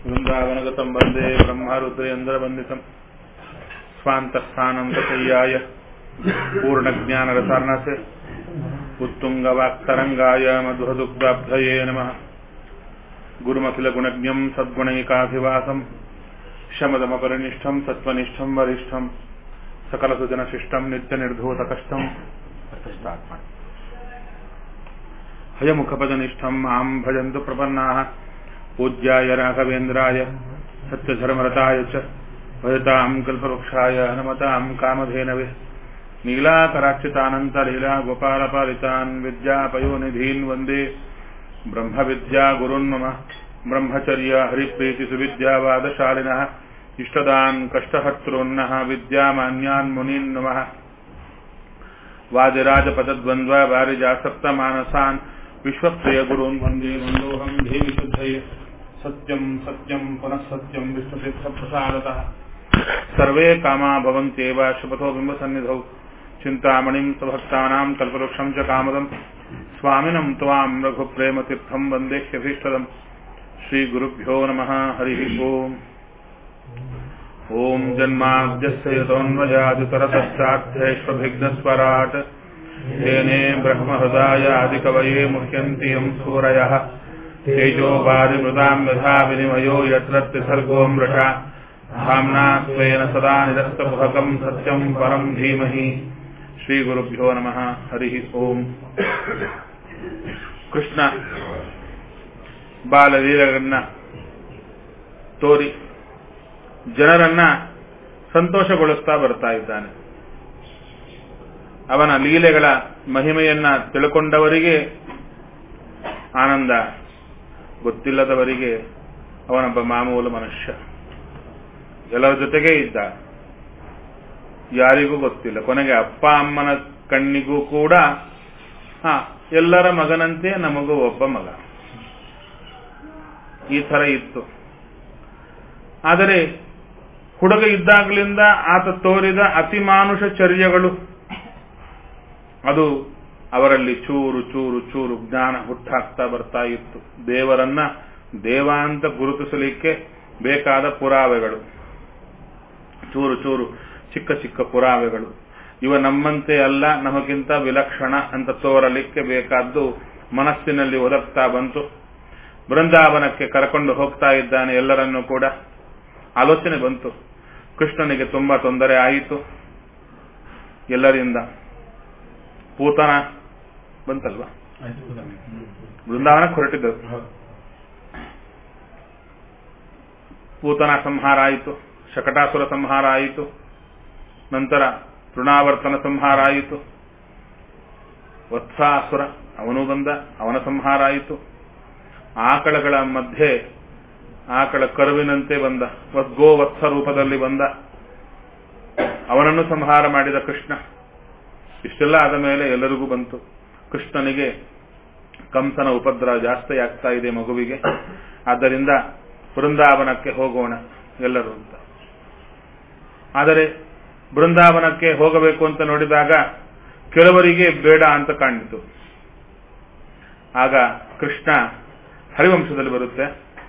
वृन्दावनगतं वन्दे ब्रह्मरुद्रेन्द्रवन्दितम् स्वान्तस्थानं ततय्याय पूर्णज्ञानरसार्णसे उत्तुङ्गवाक्तरङ्गाय मधुरदुग्धाब्धये नमः गुरुमखिलगुणज्ञम् सद्गुणैकाभिवासम् शमदमपरिनिष्ठम् सत्त्वनिष्ठम् वरिष्ठम् सकलसुजनशिष्टम् नित्यनिर्धूतकष्टम् प्रतिष्ठात्मन् हयमुखपदनिष्ठम् माम् भजन्तु प्रपन्नाः पूज्याय राघवेन्द्राय सत्यधर्मरताय च भजताम् कल्पवृक्षाय नमताम् कामधेनवे नीलाकराक्षितानन्तलीला गोपालपालितान् विद्यापयोनिधीन् वन्दे ब्रह्मविद्यागुरुन् मम ब्रह्मचर्य हरिप्रीतिसुविद्यावादशालिनः इष्टदान् कष्टहर्तॄन्नः विद्यामान्यान् मुनीन् नमः वादिराजपदद्वन्द्व वारिजासप्तमानसान् विश्वप्रियगुरून् वन्दे मन्दोऽहम् देवि शुद्धये सत्यम् सत्यम् पुनः सत्यम् विष्णुतीर्थप्रसादतः सर्वे कामा भवन्त्येव शुभतो बिम्बसन्निधौ चिन्तामणिम् स्वभक्तानाम् कल्पवृक्षम् च कामदम् स्वामिनम् त्वाम् रघुप्रेमतीर्थम् वन्दे ह्यभीष्टदम् श्रीगुरुभ्यो नमः हरिः ओम् ॐ जन्माद्यस्य यतोऽन्वयादितरतश्चार्थेष्वभिघ्नस्वराट् तेने ब्रह्महृदायादिकवये मुह्यन्ति यम् सूरयः तेजो वारिमृदाम् यथा विनिमयो यत्र त्रिसर्गो मृषा धाम्ना स्वेन सदा निरस्तपुहकम् सत्यम् परम् धीमहि ಶ್ರೀಗುರುಭ್ಯೋ ನಮಃ ಹರಿ ಓಂ ಕೃಷ್ಣ ಬಾಲಲೀಲೆಗಳನ್ನ ತೋರಿ ಜನರನ್ನ ಸಂತೋಷಗೊಳಿಸ್ತಾ ಬರ್ತಾ ಇದ್ದಾನೆ ಅವನ ಲೀಲೆಗಳ ಮಹಿಮೆಯನ್ನ ತಿಳ್ಕೊಂಡವರಿಗೆ ಆನಂದ ಗೊತ್ತಿಲ್ಲದವರಿಗೆ ಅವನೊಬ್ಬ ಮಾಮೂಲು ಮನುಷ್ಯ ಎಲ್ಲರ ಜೊತೆಗೇ ಇದ್ದ ಯಾರಿಗೂ ಗೊತ್ತಿಲ್ಲ ಕೊನೆಗೆ ಅಪ್ಪ ಅಮ್ಮನ ಕಣ್ಣಿಗೂ ಕೂಡ ಹ ಎಲ್ಲರ ಮಗನಂತೆ ನಮಗೂ ಒಬ್ಬ ಮಗ ಈ ತರ ಇತ್ತು ಆದರೆ ಹುಡುಗ ಇದ್ದಾಗಲಿಂದ ಆತ ತೋರಿದ ಅತಿಮಾನುಷ ಚರ್ಯಗಳು ಅದು ಅವರಲ್ಲಿ ಚೂರು ಚೂರು ಚೂರು ಜ್ಞಾನ ಹುಟ್ಟಾಗ್ತಾ ಬರ್ತಾ ಇತ್ತು ದೇವರನ್ನ ದೇವ ಅಂತ ಗುರುತಿಸಲಿಕ್ಕೆ ಬೇಕಾದ ಪುರಾವೆಗಳು ಚೂರು ಚೂರು ಚಿಕ್ಕ ಚಿಕ್ಕ ಪುರಾವೆಗಳು ಇವ ನಮ್ಮಂತೆ ಅಲ್ಲ ನಮಗಿಂತ ವಿಲಕ್ಷಣ ಅಂತ ತೋರಲಿಕ್ಕೆ ಬೇಕಾದ್ದು ಮನಸ್ಸಿನಲ್ಲಿ ಒದಗ್ತಾ ಬಂತು ಬೃಂದಾವನಕ್ಕೆ ಕರ್ಕೊಂಡು ಹೋಗ್ತಾ ಇದ್ದಾನೆ ಎಲ್ಲರನ್ನೂ ಕೂಡ ಆಲೋಚನೆ ಬಂತು ಕೃಷ್ಣನಿಗೆ ತುಂಬಾ ತೊಂದರೆ ಆಯಿತು ಎಲ್ಲರಿಂದ ಪೂತನ ಬಂತಲ್ವಾ ಬೃಂದಾವನಕ್ಕೆ ಹೊರಟಿದ್ದರು ಪೂತನ ಸಂಹಾರ ಆಯಿತು ಶಕಟಾಸುರ ಸಂಹಾರ ಆಯಿತು ನಂತರ ತೃಣಾವರ್ತನ ಸಂಹಾರ ಆಯಿತು ವತ್ಸಾಸುರ ಅವನು ಬಂದ ಅವನ ಸಂಹಾರ ಆಯಿತು ಆಕಳಗಳ ಮಧ್ಯೆ ಆಕಳ ಕರುವಿನಂತೆ ಬಂದ ಗೋ ವತ್ಸ ರೂಪದಲ್ಲಿ ಬಂದ ಅವನನ್ನು ಸಂಹಾರ ಮಾಡಿದ ಕೃಷ್ಣ ಇಷ್ಟೆಲ್ಲ ಆದ ಮೇಲೆ ಎಲ್ಲರಿಗೂ ಬಂತು ಕೃಷ್ಣನಿಗೆ ಕಂಸನ ಉಪದ್ರ ಜಾಸ್ತಿ ಆಗ್ತಾ ಇದೆ ಮಗುವಿಗೆ ಆದ್ದರಿಂದ ಬೃಂದಾವನಕ್ಕೆ ಹೋಗೋಣ ಎಲ್ಲರೂ ಅಂತ ಆದರೆ ಬೃಂದಾವನಕ್ಕೆ ಹೋಗಬೇಕು ಅಂತ ನೋಡಿದಾಗ ಕೆಲವರಿಗೆ ಬೇಡ ಅಂತ ಕಾಣಿತು ಆಗ ಕೃಷ್ಣ ಹರಿವಂಶದಲ್ಲಿ ಬರುತ್ತೆ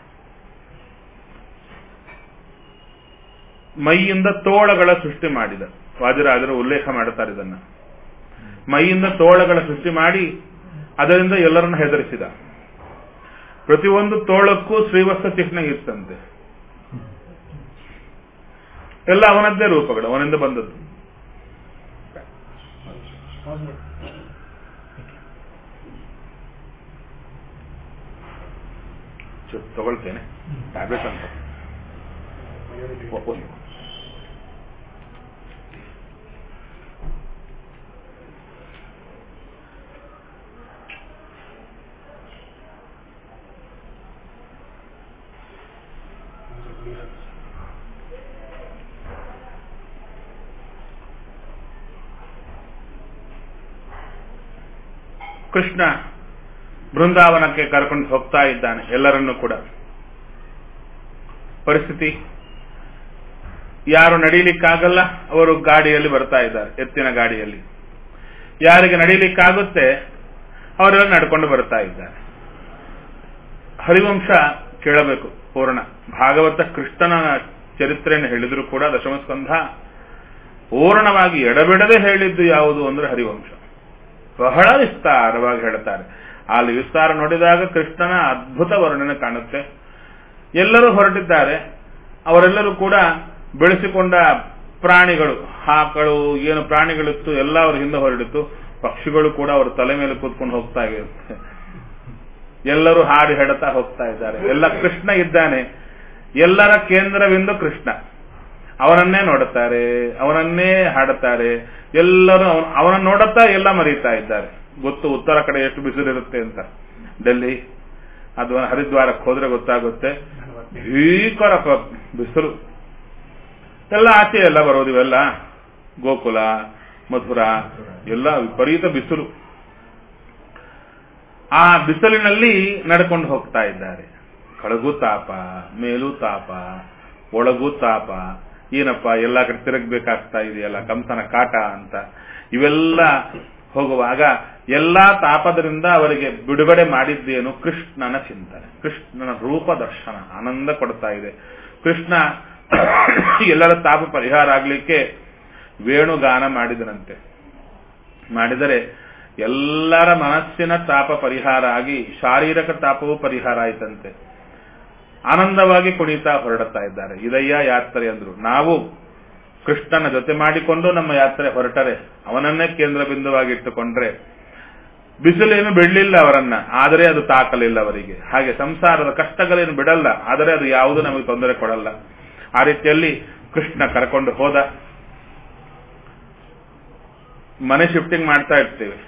ಮೈಯಿಂದ ತೋಳಗಳ ಸೃಷ್ಟಿ ಮಾಡಿದ ವಾದಿರಾಜರು ಉಲ್ಲೇಖ ಮಾಡುತ್ತಾರೆ ಇದನ್ನ ಮೈಯಿಂದ ತೋಳಗಳ ಸೃಷ್ಟಿ ಮಾಡಿ ಅದರಿಂದ ಎಲ್ಲರನ್ನ ಹೆದರಿಸಿದ ಪ್ರತಿಯೊಂದು ತೋಳಕ್ಕೂ ಶ್ರೀವತ್ಸ ಚಿಹ್ನೆ ಇತ್ತಂತೆ ಎಲ್ಲ ಅವನದ್ದೇ ರೂಪಗಳು ಅವನಿಂದ ಬಂದದ್ದು ತಗೊಳ್ತೇನೆ ಟ್ಯಾಬ್ಲೆಟ್ ಅಂತ ಕೃಷ್ಣ ಬೃಂದಾವನಕ್ಕೆ ಕರ್ಕೊಂಡು ಹೋಗ್ತಾ ಇದ್ದಾನೆ ಎಲ್ಲರನ್ನೂ ಕೂಡ ಪರಿಸ್ಥಿತಿ ಯಾರು ನಡೀಲಿಕ್ಕಾಗಲ್ಲ ಅವರು ಗಾಡಿಯಲ್ಲಿ ಬರ್ತಾ ಇದ್ದಾರೆ ಎತ್ತಿನ ಗಾಡಿಯಲ್ಲಿ ಯಾರಿಗೆ ನಡೀಲಿಕ್ಕಾಗುತ್ತೆ ಅವರೆಲ್ಲ ನಡ್ಕೊಂಡು ಬರ್ತಾ ಇದ್ದಾರೆ ಹರಿವಂಶ ಕೇಳಬೇಕು ಪೂರ್ಣ ಭಾಗವತ ಕೃಷ್ಣನ ಚರಿತ್ರೆಯನ್ನು ಹೇಳಿದ್ರು ಕೂಡ ದಶಮಸ್ಕಂಧ ಪೂರ್ಣವಾಗಿ ಎಡಬಿಡದೆ ಹೇಳಿದ್ದು ಯಾವುದು ಅಂದ್ರೆ ಹರಿವಂಶ ಬಹಳ ವಿಸ್ತಾರವಾಗಿ ಹೇಳ್ತಾರೆ ಅಲ್ಲಿ ವಿಸ್ತಾರ ನೋಡಿದಾಗ ಕೃಷ್ಣನ ಅದ್ಭುತ ವರ್ಣನೆ ಕಾಣುತ್ತೆ ಎಲ್ಲರೂ ಹೊರಟಿದ್ದಾರೆ ಅವರೆಲ್ಲರೂ ಕೂಡ ಬೆಳೆಸಿಕೊಂಡ ಪ್ರಾಣಿಗಳು ಆಕಳು ಏನು ಪ್ರಾಣಿಗಳಿತ್ತು ಎಲ್ಲ ಅವ್ರ ಹಿಂದೆ ಹೊರಡಿತ್ತು ಪಕ್ಷಿಗಳು ಕೂಡ ಅವರ ತಲೆ ಮೇಲೆ ಕೂತ್ಕೊಂಡು ಹೋಗ್ತಾ ಇರುತ್ತೆ ಎಲ್ಲರೂ ಹಾಡು ಹೇಳುತ್ತಾ ಹೋಗ್ತಾ ಇದ್ದಾರೆ ಎಲ್ಲ ಕೃಷ್ಣ ಇದ್ದಾನೆ ಎಲ್ಲರ ಕೇಂದ್ರವೆಂದು ಕೃಷ್ಣ ಅವನನ್ನೇ ನೋಡುತ್ತಾರೆ ಅವನನ್ನೇ ಹಾಡುತ್ತಾರೆ ಎಲ್ಲರೂ ಅವನ ನೋಡುತ್ತಾ ಎಲ್ಲ ಮರೀತಾ ಇದ್ದಾರೆ ಗೊತ್ತು ಉತ್ತರ ಕಡೆ ಎಷ್ಟು ಬಿಸಿಲಿರುತ್ತೆ ಅಂತ ಡೆಲ್ಲಿ ಅದು ಹರಿದ್ವಾರಕ್ಕೆ ಹೋದ್ರೆ ಗೊತ್ತಾಗುತ್ತೆ ಭೀಕರ ಬಿಸಿಲು ಎಲ್ಲ ಆಚೆ ಎಲ್ಲ ಬರೋದು ಇವೆಲ್ಲ ಗೋಕುಲ ಮಥುರ ಎಲ್ಲ ವಿಪರೀತ ಬಿಸಿಲು ಆ ಬಿಸಿಲಿನಲ್ಲಿ ನಡ್ಕೊಂಡು ಹೋಗ್ತಾ ಇದ್ದಾರೆ ಕಳಗೂ ತಾಪ ಮೇಲೂ ತಾಪ ಒಳಗೂ ತಾಪ ಏನಪ್ಪ ಎಲ್ಲ ಕಡೆ ತಿರುಗಬೇಕಾಗ್ತಾ ಇದೆಯಲ್ಲ ಕಂಸನ ಕಾಟ ಅಂತ ಇವೆಲ್ಲ ಹೋಗುವಾಗ ಎಲ್ಲಾ ತಾಪದರಿಂದ ಅವರಿಗೆ ಬಿಡುಗಡೆ ಮಾಡಿದ್ದೇನು ಕೃಷ್ಣನ ಚಿಂತನೆ ಕೃಷ್ಣನ ರೂಪ ದರ್ಶನ ಆನಂದ ಕೊಡ್ತಾ ಇದೆ ಕೃಷ್ಣ ಎಲ್ಲರ ತಾಪ ಪರಿಹಾರ ಆಗ್ಲಿಕ್ಕೆ ವೇಣುಗಾನ ಮಾಡಿದನಂತೆ ಮಾಡಿದರೆ ಎಲ್ಲರ ಮನಸ್ಸಿನ ತಾಪ ಪರಿಹಾರ ಆಗಿ ಶಾರೀರಿಕ ತಾಪವೂ ಪರಿಹಾರ ಆಯ್ತಂತೆ ಆನಂದವಾಗಿ ಕುಣಿತಾ ಹೊರಡುತ್ತಾ ಇದ್ದಾರೆ ಇದಯ್ಯ ಯಾತ್ರೆ ಅಂದ್ರು ನಾವು ಕೃಷ್ಣನ ಜೊತೆ ಮಾಡಿಕೊಂಡು ನಮ್ಮ ಯಾತ್ರೆ ಹೊರಟರೆ ಅವನನ್ನೇ ಕೇಂದ್ರ ಬಿಂದುವಾಗಿ ಇಟ್ಟುಕೊಂಡ್ರೆ ಬಿಸಿಲೇನು ಬಿಡಲಿಲ್ಲ ಅವರನ್ನ ಆದರೆ ಅದು ತಾಕಲಿಲ್ಲ ಅವರಿಗೆ ಹಾಗೆ ಸಂಸಾರದ ಕಷ್ಟಗಳೇನು ಬಿಡಲ್ಲ ಆದರೆ ಅದು ಯಾವುದು ನಮಗೆ ತೊಂದರೆ ಕೊಡಲ್ಲ ಆ ರೀತಿಯಲ್ಲಿ ಕೃಷ್ಣ ಕರ್ಕೊಂಡು ಹೋದ ಮನೆ ಶಿಫ್ಟಿಂಗ್ ಮಾಡ್ತಾ ಇರ್ತೀವಿ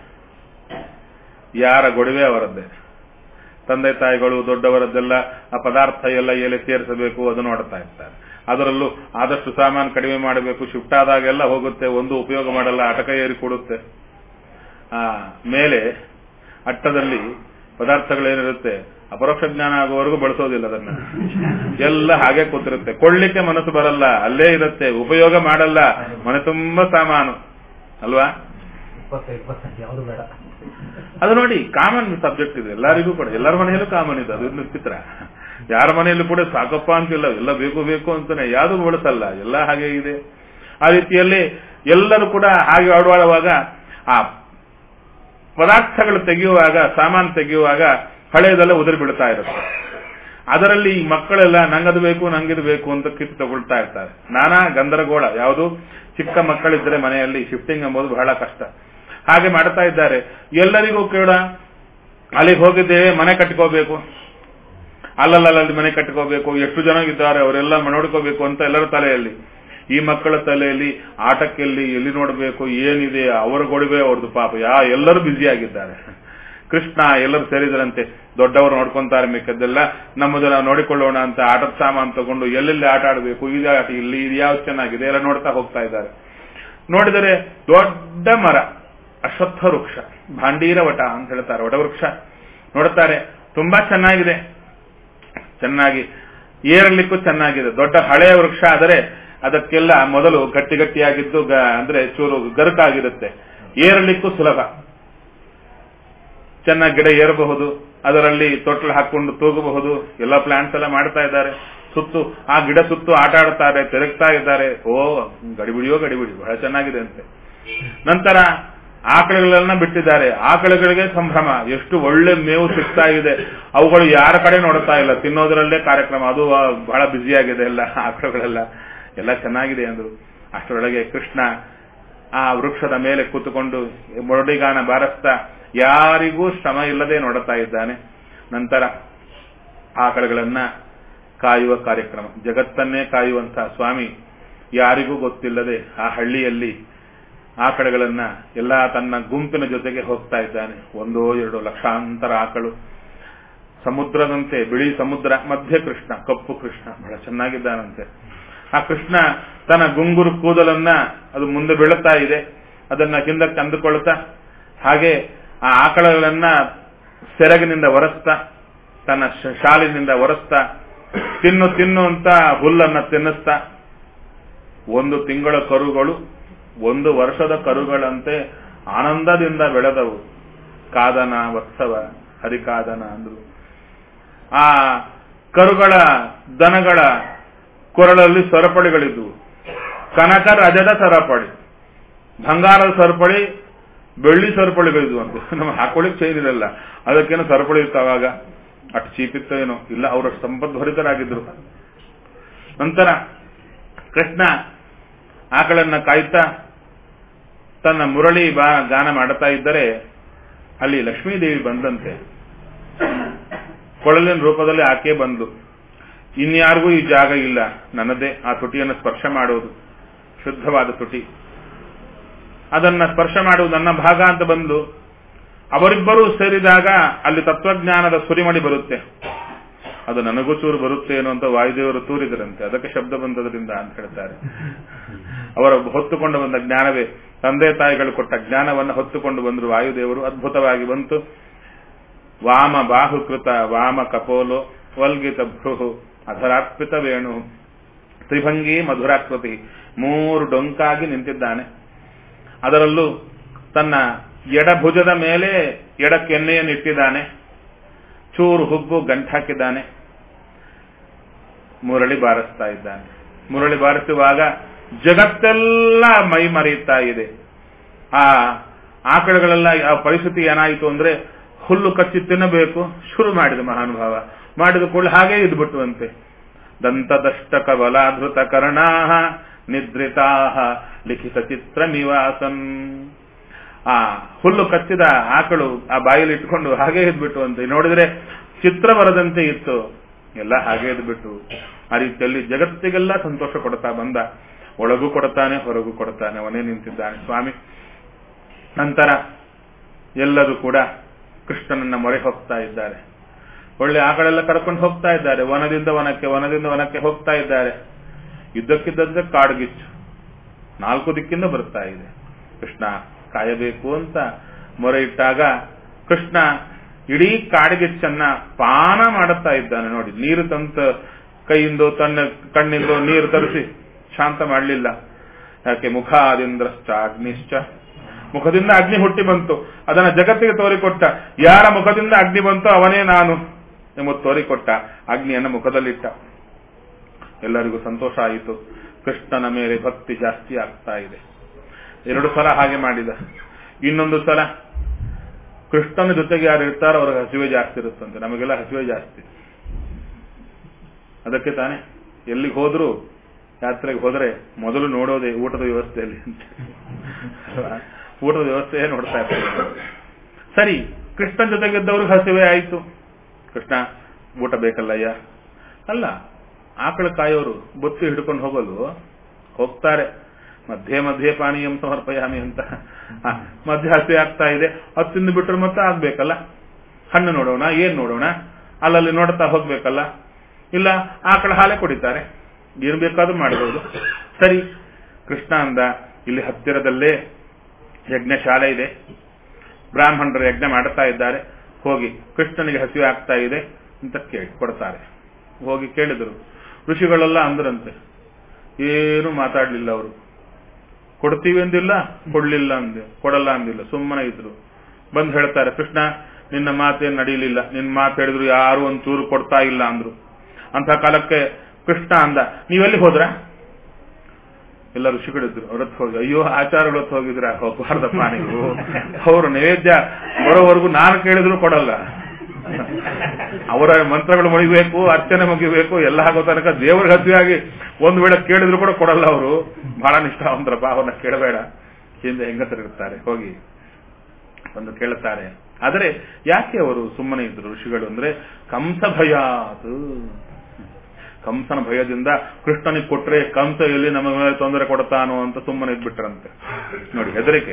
ಯಾರ ಗೊಡವೆ ಅವರದ್ದೇ ತಂದೆ ತಾಯಿಗಳು ದೊಡ್ಡವರದ್ದೆಲ್ಲ ಆ ಪದಾರ್ಥ ಎಲ್ಲ ಎಲೆ ಸೇರಿಸಬೇಕು ಅದು ನೋಡ್ತಾ ಇರ್ತಾರೆ ಅದರಲ್ಲೂ ಆದಷ್ಟು ಸಾಮಾನು ಕಡಿಮೆ ಮಾಡಬೇಕು ಶಿಫ್ಟ್ ಆದಾಗೆಲ್ಲ ಹೋಗುತ್ತೆ ಒಂದು ಉಪಯೋಗ ಮಾಡಲ್ಲ ಅಟಕ ಏರಿ ಕೊಡುತ್ತೆ ಆ ಮೇಲೆ ಅಟ್ಟದಲ್ಲಿ ಪದಾರ್ಥಗಳೇನಿರುತ್ತೆ ಅಪರೋಕ್ಷ ಜ್ಞಾನ ಆಗುವವರೆಗೂ ಬಳಸೋದಿಲ್ಲ ಅದನ್ನ ಎಲ್ಲ ಹಾಗೆ ಕೂತಿರುತ್ತೆ ಕೊಳ್ಳಿಕ್ಕೆ ಮನಸ್ಸು ಬರಲ್ಲ ಅಲ್ಲೇ ಇರುತ್ತೆ ಉಪಯೋಗ ಮಾಡಲ್ಲ ಮನೆ ತುಂಬಾ ಸಾಮಾನು ಅಲ್ವಾ ಯಾವುದು ಬೇಡ ಅದು ನೋಡಿ ಕಾಮನ್ ಸಬ್ಜೆಕ್ಟ್ ಇದೆ ಎಲ್ಲರಿಗೂ ಕೂಡ ಎಲ್ಲರ ಮನೆಯಲ್ಲೂ ಕಾಮನ್ ಇದೆ ಅದು ಚಿತ್ರ ಯಾರ ಮನೆಯಲ್ಲೂ ಕೂಡ ಸಾಕಪ್ಪ ಅಂತಿಲ್ಲ ಎಲ್ಲ ಬೇಕು ಬೇಕು ಅಂತಾನೆ ಯಾವುದು ಬಳಸಲ್ಲ ಎಲ್ಲ ಹಾಗೆ ಇದೆ ಆ ರೀತಿಯಲ್ಲಿ ಎಲ್ಲರೂ ಕೂಡ ಹಾಗೆ ಆಡುವಾಗ ಆ ಪದಾರ್ಥಗಳು ತೆಗೆಯುವಾಗ ಸಾಮಾನು ತೆಗೆಯುವಾಗ ಹಳೆಯದೆಲ್ಲ ಉದುರಿ ಬಿಡ್ತಾ ಇರುತ್ತೆ ಅದರಲ್ಲಿ ಈ ಮಕ್ಕಳೆಲ್ಲ ನಂಗದು ಬೇಕು ನಂಗಿದು ಬೇಕು ಅಂತ ಕಿತ್ತು ತಗೊಳ್ತಾ ಇರ್ತಾರೆ ನಾನಾ ಗಂದರಗೋಳ ಯಾವುದು ಚಿಕ್ಕ ಮಕ್ಕಳಿದ್ರೆ ಮನೆಯಲ್ಲಿ ಶಿಫ್ಟಿಂಗ್ ಎಂಬುದು ಬಹಳ ಕಷ್ಟ ಹಾಗೆ ಮಾಡ್ತಾ ಇದ್ದಾರೆ ಎಲ್ಲರಿಗೂ ಕೂಡ ಅಲ್ಲಿಗೆ ಹೋಗಿದ್ದೇವೆ ಮನೆ ಕಟ್ಕೋಬೇಕು ಅಲ್ಲಲ್ಲಿ ಮನೆ ಕಟ್ಕೋಬೇಕು ಎಷ್ಟು ಜನ ಇದ್ದಾರೆ ಅವರೆಲ್ಲ ನೋಡ್ಕೋಬೇಕು ಅಂತ ಎಲ್ಲರ ತಲೆಯಲ್ಲಿ ಈ ಮಕ್ಕಳ ತಲೆಯಲ್ಲಿ ಆಟಕ್ಕೆಲ್ಲಿ ಎಲ್ಲಿ ನೋಡಬೇಕು ಏನಿದೆ ಅವರ ಗೊಡವೆ ಅವ್ರದ್ದು ಪಾಪ ಯಾ ಎಲ್ಲರೂ ಬ್ಯುಸಿ ಆಗಿದ್ದಾರೆ ಕೃಷ್ಣ ಎಲ್ಲರೂ ಸೇರಿದರಂತೆ ದೊಡ್ಡವರು ನೋಡ್ಕೊಂತಾರೆ ಮಿಕ್ಕದ್ದೆಲ್ಲ ನಮ್ಮದು ನಾವು ನೋಡಿಕೊಳ್ಳೋಣ ಅಂತ ಆಟದ ಸಾಮಾನು ತಗೊಂಡು ಎಲ್ಲೆಲ್ಲಿ ಆಟ ಆಡಬೇಕು ಇದು ಆಟ ಇಲ್ಲಿ ಇದು ಯಾವ್ದು ಚೆನ್ನಾಗಿದೆ ಎಲ್ಲ ನೋಡ್ತಾ ಹೋಗ್ತಾ ಇದ್ದಾರೆ ನೋಡಿದರೆ ದೊಡ್ಡ ಮರ ಅಶ್ವತ್ಥ ವೃಕ್ಷ ಭಾಂಡೀರ ವಟ ಅಂತ ಹೇಳ್ತಾರೆ ವಟವೃಕ್ಷ ನೋಡುತ್ತಾರೆ ತುಂಬಾ ಚೆನ್ನಾಗಿದೆ ಚೆನ್ನಾಗಿ ಏರಲಿಕ್ಕೂ ಚೆನ್ನಾಗಿದೆ ದೊಡ್ಡ ಹಳೆಯ ವೃಕ್ಷ ಆದರೆ ಅದಕ್ಕೆಲ್ಲ ಮೊದಲು ಗಟ್ಟಿ ಗಟ್ಟಿಯಾಗಿದ್ದು ಅಂದ್ರೆ ಚೂರು ಗರುಕಾಗಿರುತ್ತೆ ಏರಲಿಕ್ಕೂ ಸುಲಭ ಚೆನ್ನಾಗಿ ಗಿಡ ಏರಬಹುದು ಅದರಲ್ಲಿ ತೊಟ್ಲು ಹಾಕೊಂಡು ತೂಗಬಹುದು ಎಲ್ಲ ಪ್ಲಾಂಟ್ಸ್ ಎಲ್ಲ ಮಾಡ್ತಾ ಇದ್ದಾರೆ ಸುತ್ತು ಆ ಗಿಡ ಸುತ್ತು ಆಟ ಆಡ್ತಾರೆ ತಿರುಗ್ತಾ ಇದ್ದಾರೆ ಓ ಗಡಿಬಿಡಿಯೋ ಗಡಿಬಿಡಿ ಬಹಳ ಚೆನ್ನಾಗಿದೆ ಅಂತೆ ನಂತರ ಆಕಳುಗಳನ್ನ ಬಿಟ್ಟಿದ್ದಾರೆ ಆಕಳುಗಳಿಗೆ ಸಂಭ್ರಮ ಎಷ್ಟು ಒಳ್ಳೆ ಮೇವು ಸಿಗ್ತಾ ಇದೆ ಅವುಗಳು ಯಾರ ಕಡೆ ನೋಡ್ತಾ ಇಲ್ಲ ತಿನ್ನೋದ್ರಲ್ಲೇ ಕಾರ್ಯಕ್ರಮ ಅದು ಬಹಳ ಬ್ಯುಸಿಯಾಗಿದೆ ಎಲ್ಲ ಆಕಳುಗಳೆಲ್ಲ ಎಲ್ಲ ಚೆನ್ನಾಗಿದೆ ಅಂದ್ರು ಅಷ್ಟರೊಳಗೆ ಕೃಷ್ಣ ಆ ವೃಕ್ಷದ ಮೇಲೆ ಕೂತುಕೊಂಡು ಮೊರಡಿಗಾನ ಬಾರಿಸ್ತಾ ಯಾರಿಗೂ ಶ್ರಮ ಇಲ್ಲದೆ ನೋಡುತ್ತಾ ಇದ್ದಾನೆ ನಂತರ ಆಕಳುಗಳನ್ನ ಕಾಯುವ ಕಾರ್ಯಕ್ರಮ ಜಗತ್ತನ್ನೇ ಕಾಯುವಂತಹ ಸ್ವಾಮಿ ಯಾರಿಗೂ ಗೊತ್ತಿಲ್ಲದೆ ಆ ಹಳ್ಳಿಯಲ್ಲಿ ಆಕಳುಗಳನ್ನ ಎಲ್ಲ ತನ್ನ ಗುಂಪಿನ ಜೊತೆಗೆ ಹೋಗ್ತಾ ಇದ್ದಾನೆ ಒಂದೋ ಎರಡು ಲಕ್ಷಾಂತರ ಆಕಳು ಸಮುದ್ರದಂತೆ ಬಿಳಿ ಸಮುದ್ರ ಮಧ್ಯ ಕೃಷ್ಣ ಕಪ್ಪು ಕೃಷ್ಣ ಬಹಳ ಚೆನ್ನಾಗಿದ್ದಾನಂತೆ ಆ ಕೃಷ್ಣ ತನ್ನ ಗುಂಗುರು ಕೂದಲನ್ನ ಅದು ಮುಂದೆ ಬೀಳುತ್ತಾ ಇದೆ ಅದನ್ನ ಹಿಂದಕ್ಕೆ ಅಂದುಕೊಳ್ತಾ ಹಾಗೆ ಆ ಆಕಳಗಳನ್ನ ಸೆರಗಿನಿಂದ ಒರೆಸ್ತಾ ತನ್ನ ಶಾಲಿನಿಂದ ಒರೆಸ್ತಾ ತಿನ್ನು ತಿನ್ನು ಅಂತ ಹುಲ್ಲನ್ನ ತಿನ್ನಿಸ್ತಾ ಒಂದು ತಿಂಗಳ ಕರುಗಳು ಒಂದು ವರ್ಷದ ಕರುಗಳಂತೆ ಆನಂದದಿಂದ ಬೆಳೆದವು ಕಾದನ ವತ್ಸವ ಹರಿಕಾದನ ಅಂದ್ರು ಆ ಕರುಗಳ ದನಗಳ ಕೊರಳಲ್ಲಿ ಸರಪಳಿಗಳಿದ್ವು ಕನಕ ರಜದ ಸರಪಳಿ ಬಂಗಾರದ ಸರಪಳಿ ಬೆಳ್ಳಿ ಸರಪಳಿಗಳಿದ್ವು ಅಂತ ನಮ್ಮ ಹಾಕೊಳ್ಳಿಕ್ ಚೈನ್ ಇರಲ್ಲ ಅದಕ್ಕೇನೋ ಸರಪಳಿ ಇರ್ತಾವಾಗ ಅಷ್ಟು ಚೀಪ್ ಇತ್ತೋ ಏನೋ ಇಲ್ಲ ಅವರಷ್ಟು ಸಂಪದ್ಭರಿತರಾಗಿದ್ರು ನಂತರ ಕೃಷ್ಣ ಆಕಳನ್ನ ಕಾಯ್ತಾ ತನ್ನ ಮುರಳಿ ಬಾ ಗಾನ ಮಾಡುತ್ತಾ ಇದ್ದರೆ ಅಲ್ಲಿ ಲಕ್ಷ್ಮೀದೇವಿ ಬಂದಂತೆ ಕೊಳಲಿನ ರೂಪದಲ್ಲಿ ಆಕೆ ಬಂದು ಇನ್ಯಾರಿಗೂ ಈ ಜಾಗ ಇಲ್ಲ ನನ್ನದೇ ಆ ತುಟಿಯನ್ನು ಸ್ಪರ್ಶ ಮಾಡುವುದು ಶುದ್ಧವಾದ ತುಟಿ ಅದನ್ನ ಸ್ಪರ್ಶ ಮಾಡುವುದು ನನ್ನ ಭಾಗ ಅಂತ ಬಂದು ಅವರಿಬ್ಬರೂ ಸೇರಿದಾಗ ಅಲ್ಲಿ ತತ್ವಜ್ಞಾನದ ಸುರಿಮಡಿ ಬರುತ್ತೆ ಅದು ನನಗೂ ಚೂರು ಬರುತ್ತೇನೋ ಅಂತ ವಾಯುದೇವರು ತೂರಿದರಂತೆ ಅದಕ್ಕೆ ಶಬ್ದ ಬಂದದ್ರಿಂದ ಅಂತ ಹೇಳ್ತಾರೆ ಅವರ ಹೊತ್ತುಕೊಂಡು ಬಂದ ಜ್ಞಾನವೇ ತಂದೆ ತಾಯಿಗಳು ಕೊಟ್ಟ ಜ್ಞಾನವನ್ನು ಹೊತ್ತುಕೊಂಡು ಬಂದರು ವಾಯುದೇವರು ಅದ್ಭುತವಾಗಿ ಬಂತು ವಾಮ ಬಾಹುಕೃತ ವಾಮ ಕಪೋಲೋ ವಲ್ಗಿತ ಭೃಹು ಅಧರಾತ್ಪಿತ ವೇಣು ತ್ರಿಭಂಗಿ ಮಧುರಾಕೃತಿ ಮೂರು ಡೊಂಕಾಗಿ ನಿಂತಿದ್ದಾನೆ ಅದರಲ್ಲೂ ತನ್ನ ಎಡಭುಜದ ಮೇಲೆ ಎಡಕ್ಕೆನ್ನೆಯನ್ನು ಇಟ್ಟಿದ್ದಾನೆ ಚೂರು ಹುಗ್ಗು ಗಂಟಾಕಿದ್ದಾನೆ ಮುರಳಿ ಬಾರಿಸ್ತಾ ಇದ್ದಾನೆ ಮುರಳಿ ಬಾರಿಸುವಾಗ ಜಗತ್ತೆಲ್ಲ ಮೈ ಮರೆಯುತ್ತಾ ಇದೆ ಆ ಆಕಳುಗಳೆಲ್ಲ ಆ ಪರಿಸ್ಥಿತಿ ಏನಾಯಿತು ಅಂದ್ರೆ ಹುಲ್ಲು ಕಚ್ಚಿ ತಿನ್ನಬೇಕು ಶುರು ಮಾಡಿದ ಮಹಾನುಭಾವ ಮಾಡಿದ ಕೂಡಲೇ ಹಾಗೇ ಇದ್ಬಿಟ್ಟುವಂತೆ ದಂತದಷ್ಟಕ ಬಲಾಧೃತ ಕರ್ಣಾಹ ನಿದ್ರಿತಾಹ ಲಿಖಿತ ಚಿತ್ರ ನಿವಾಸನ್ ಆ ಹುಲ್ಲು ಕಚ್ಚಿದ ಆಕಳು ಆ ಬಾಯಲ್ಲಿ ಇಟ್ಕೊಂಡು ಹಾಗೆ ಇದ್ಬಿಟ್ಟು ಅಂತ ನೋಡಿದ್ರೆ ಚಿತ್ರ ಬರದಂತೆ ಇತ್ತು ಎಲ್ಲ ಹಾಗೆ ಇದ್ಬಿಟ್ಟು ಆ ರೀತಿಯಲ್ಲಿ ಜಗತ್ತಿಗೆಲ್ಲ ಸಂತೋಷ ಕೊಡ್ತಾ ಬಂದ ಒಳಗೂ ಕೊಡ್ತಾನೆ ಹೊರಗೂ ಕೊಡ್ತಾನೆ ಅವನೇ ನಿಂತಿದ್ದಾನೆ ಸ್ವಾಮಿ ನಂತರ ಎಲ್ಲರೂ ಕೂಡ ಕೃಷ್ಣನನ್ನ ಮೊರೆ ಹೋಗ್ತಾ ಇದ್ದಾರೆ ಒಳ್ಳೆ ಆಕಳೆಲ್ಲ ಕರ್ಕೊಂಡು ಹೋಗ್ತಾ ಇದ್ದಾರೆ ವನದಿಂದ ವನಕ್ಕೆ ವನದಿಂದ ವನಕ್ಕೆ ಹೋಗ್ತಾ ಇದ್ದಾರೆ ಇದ್ದಕ್ಕಿದ್ದಂತೆ ಕಾಡ್ಗಿಚ್ಚು ನಾಲ್ಕು ದಿಕ್ಕಿಂದ ಬರ್ತಾ ಇದೆ ಕೃಷ್ಣ ಕಾಯಬೇಕು ಅಂತ ಮೊರೆ ಇಟ್ಟಾಗ ಕೃಷ್ಣ ಇಡೀ ಕಾಡ್ಗಿಚ್ಚನ್ನ ಪಾನ ಮಾಡುತ್ತಾ ಇದ್ದಾನೆ ನೋಡಿ ನೀರು ತಂತ ಕೈಯಿಂದ ತನ್ನ ಕಣ್ಣಿಂದ ನೀರು ತರಿಸಿ ಶಾಂತ ಮಾಡಲಿಲ್ಲ ಯಾಕೆ ಮುಖಾದಿಂದ್ರಶ್ಚ ಅಗ್ನಿಶ್ಚ ಮುಖದಿಂದ ಅಗ್ನಿ ಹುಟ್ಟಿ ಬಂತು ಅದನ್ನ ಜಗತ್ತಿಗೆ ತೋರಿಕೊಟ್ಟ ಯಾರ ಮುಖದಿಂದ ಅಗ್ನಿ ಬಂತೋ ಅವನೇ ನಾನು ಎಂಬುದು ತೋರಿಕೊಟ್ಟ ಅಗ್ನಿಯನ್ನ ಮುಖದಲ್ಲಿಟ್ಟ ಎಲ್ಲರಿಗೂ ಸಂತೋಷ ಆಯಿತು ಕೃಷ್ಣನ ಮೇಲೆ ಭಕ್ತಿ ಜಾಸ್ತಿ ಆಗ್ತಾ ಇದೆ ಎರಡು ಸಲ ಹಾಗೆ ಮಾಡಿದ ಇನ್ನೊಂದು ಸಲ ಕೃಷ್ಣನ ಜೊತೆಗೆ ಯಾರು ಇರ್ತಾರೋ ಅವ್ರಿಗೆ ಹಸಿವೆ ಜಾಸ್ತಿ ಇರುತ್ತಂತೆ ನಮಗೆಲ್ಲ ಹಸಿವೆ ಜಾಸ್ತಿ ಅದಕ್ಕೆ ತಾನೆ ಎಲ್ಲಿಗೆ ಹೋದ್ರು ಯಾತ್ರೆಗೆ ಹೋದ್ರೆ ಮೊದಲು ನೋಡೋದೇ ಊಟದ ವ್ಯವಸ್ಥೆಯಲ್ಲಿ ಅಂತ ಊಟದ ವ್ಯವಸ್ಥೆಯೇ ನೋಡ್ತಾ ಇರ್ತಾರೆ ಸರಿ ಕೃಷ್ಣನ ಜೊತೆಗಿದ್ದವ್ರಿಗೆ ಹಸಿವೆ ಆಯಿತು ಕೃಷ್ಣ ಊಟ ಬೇಕಲ್ಲಯ್ಯ ಅಲ್ಲ ಆಕಳ ಕಾಯೋರು ಬೊತ್ತಿ ಹಿಡ್ಕೊಂಡು ಹೋಗಲು ಹೋಗ್ತಾರೆ ಮಧ್ಯೆ ಮಧ್ಯೆ ಪಾನೀಯಂ ಸಮರ್ಪಯಾಮಿ ಅಂತ ಆ, ಮಧ್ಯೆ ಹಸಿ ಆಗ್ತಾ ಇದೆ ಅದು ತಿಂದು ಬಿಟ್ರೆ ಮತ್ತೆ ಆಗ್ಬೇಕಲ್ಲ ಹಣ್ಣು ನೋಡೋಣ ಏನ್ ನೋಡೋಣ ಅಲ್ಲಲ್ಲಿ ನೋಡ್ತಾ ಹೋಗ್ಬೇಕಲ್ಲ ಇಲ್ಲ ಆಕಳ ಹಾಲೆ ಕುಡಿತಾರೆ ಏನ್ ಬೇಕಾದ್ರೂ ಮಾಡಬಹುದು ಸರಿ ಕೃಷ್ಣ ಅಂದ ಇಲ್ಲಿ ಹತ್ತಿರದಲ್ಲೇ ಯಜ್ಞಶಾಲೆ ಇದೆ ಬ್ರಾಹ್ಮಣರು ಯಜ್ಞ ಮಾಡುತ್ತಾ ಇದ್ದಾರೆ ಹೋಗಿ ಕೃಷ್ಣನಿಗೆ ಹಸಿವೆ ಆಗ್ತಾ ಇದೆ ಅಂತ ಕೇಳಿ ಕೊಡ್ತಾರೆ ಹೋಗಿ ಕೇಳಿದರು ಋಷಿಗಳೆಲ್ಲ ಅಂದ್ರಂತೆ ಏನು ಮಾತಾಡ್ಲಿಲ್ಲ ಅವರು ಕೊಡ್ತೀವಿ ಅಂದಿಲ್ಲ ಕೊಡ್ಲಿಲ್ಲ ಅಂದೆ ಕೊಡಲ್ಲ ಅಂದಿಲ್ಲ ಸುಮ್ಮನೆ ಇದ್ರು ಬಂದು ಹೇಳ್ತಾರೆ ಕೃಷ್ಣ ನಿನ್ನ ಮಾತೇನು ನಡೀಲಿಲ್ಲ ನಿನ್ನ ಮಾತು ಹೇಳಿದ್ರು ಯಾರು ಒಂಚೂರು ಕೊಡ್ತಾ ಇಲ್ಲ ಅಂದ್ರು ಅಂತ ಕಾಲಕ್ಕೆ ಕೃಷ್ಣ ಅಂದ ನೀವೆಲ್ಲಿ ಹೋದ್ರ ಎಲ್ಲ ಋಷಿಗಳಿದ್ರು ಅವ್ರತ್ ಹೋಗಿ ಅಯ್ಯೋ ಆಚಾರಗಳು ಹೊತ್ತು ಹೋಗಿದ್ರ ಹೋಗಬಾರ್ದಪ್ಪ ನೀವು ಅವರು ನೈವೇದ್ಯ ಬರೋವರೆಗೂ ನಾನು ಕೇಳಿದ್ರು ಕೊಡಲ್ಲ ಅವರ ಮಂತ್ರಗಳು ಮುಗಿಬೇಕು ಅರ್ಚನೆ ಮುಗಿಬೇಕು ಎಲ್ಲ ಆಗೋ ತನಕ ದೇವರ ಹಸಿವಾಗಿ ಒಂದು ವೇಳೆ ಕೇಳಿದ್ರು ಕೂಡ ಕೊಡಲ್ಲ ಅವರು ಬಹಳ ನಿಷ್ಠಾವಂತರಪ್ಪ ಅವ್ರನ್ನ ಕೇಳಬೇಡ ಹಿಂದೆ ಹೆಂಗಸರಿರ್ತಾರೆ ಹೋಗಿ ಒಂದು ಕೇಳುತ್ತಾರೆ ಆದರೆ ಯಾಕೆ ಅವರು ಸುಮ್ಮನೆ ಇದ್ರು ಋಷಿಗಳು ಅಂದ್ರೆ ಕಂಸ ಭಯಾತ್ ಕಂಸನ ಭಯದಿಂದ ಕೃಷ್ಣನಿಗೆ ಕೊಟ್ರೆ ಕಂಸ ಎಲ್ಲಿ ನಮ್ಮ ಮೇಲೆ ತೊಂದರೆ ಕೊಡ್ತಾನೋ ಅಂತ ಸುಮ್ಮನೆ ಇದ್ಬಿಟ್ರಂತೆ ನೋಡಿ ಹೆದರಿಕೆ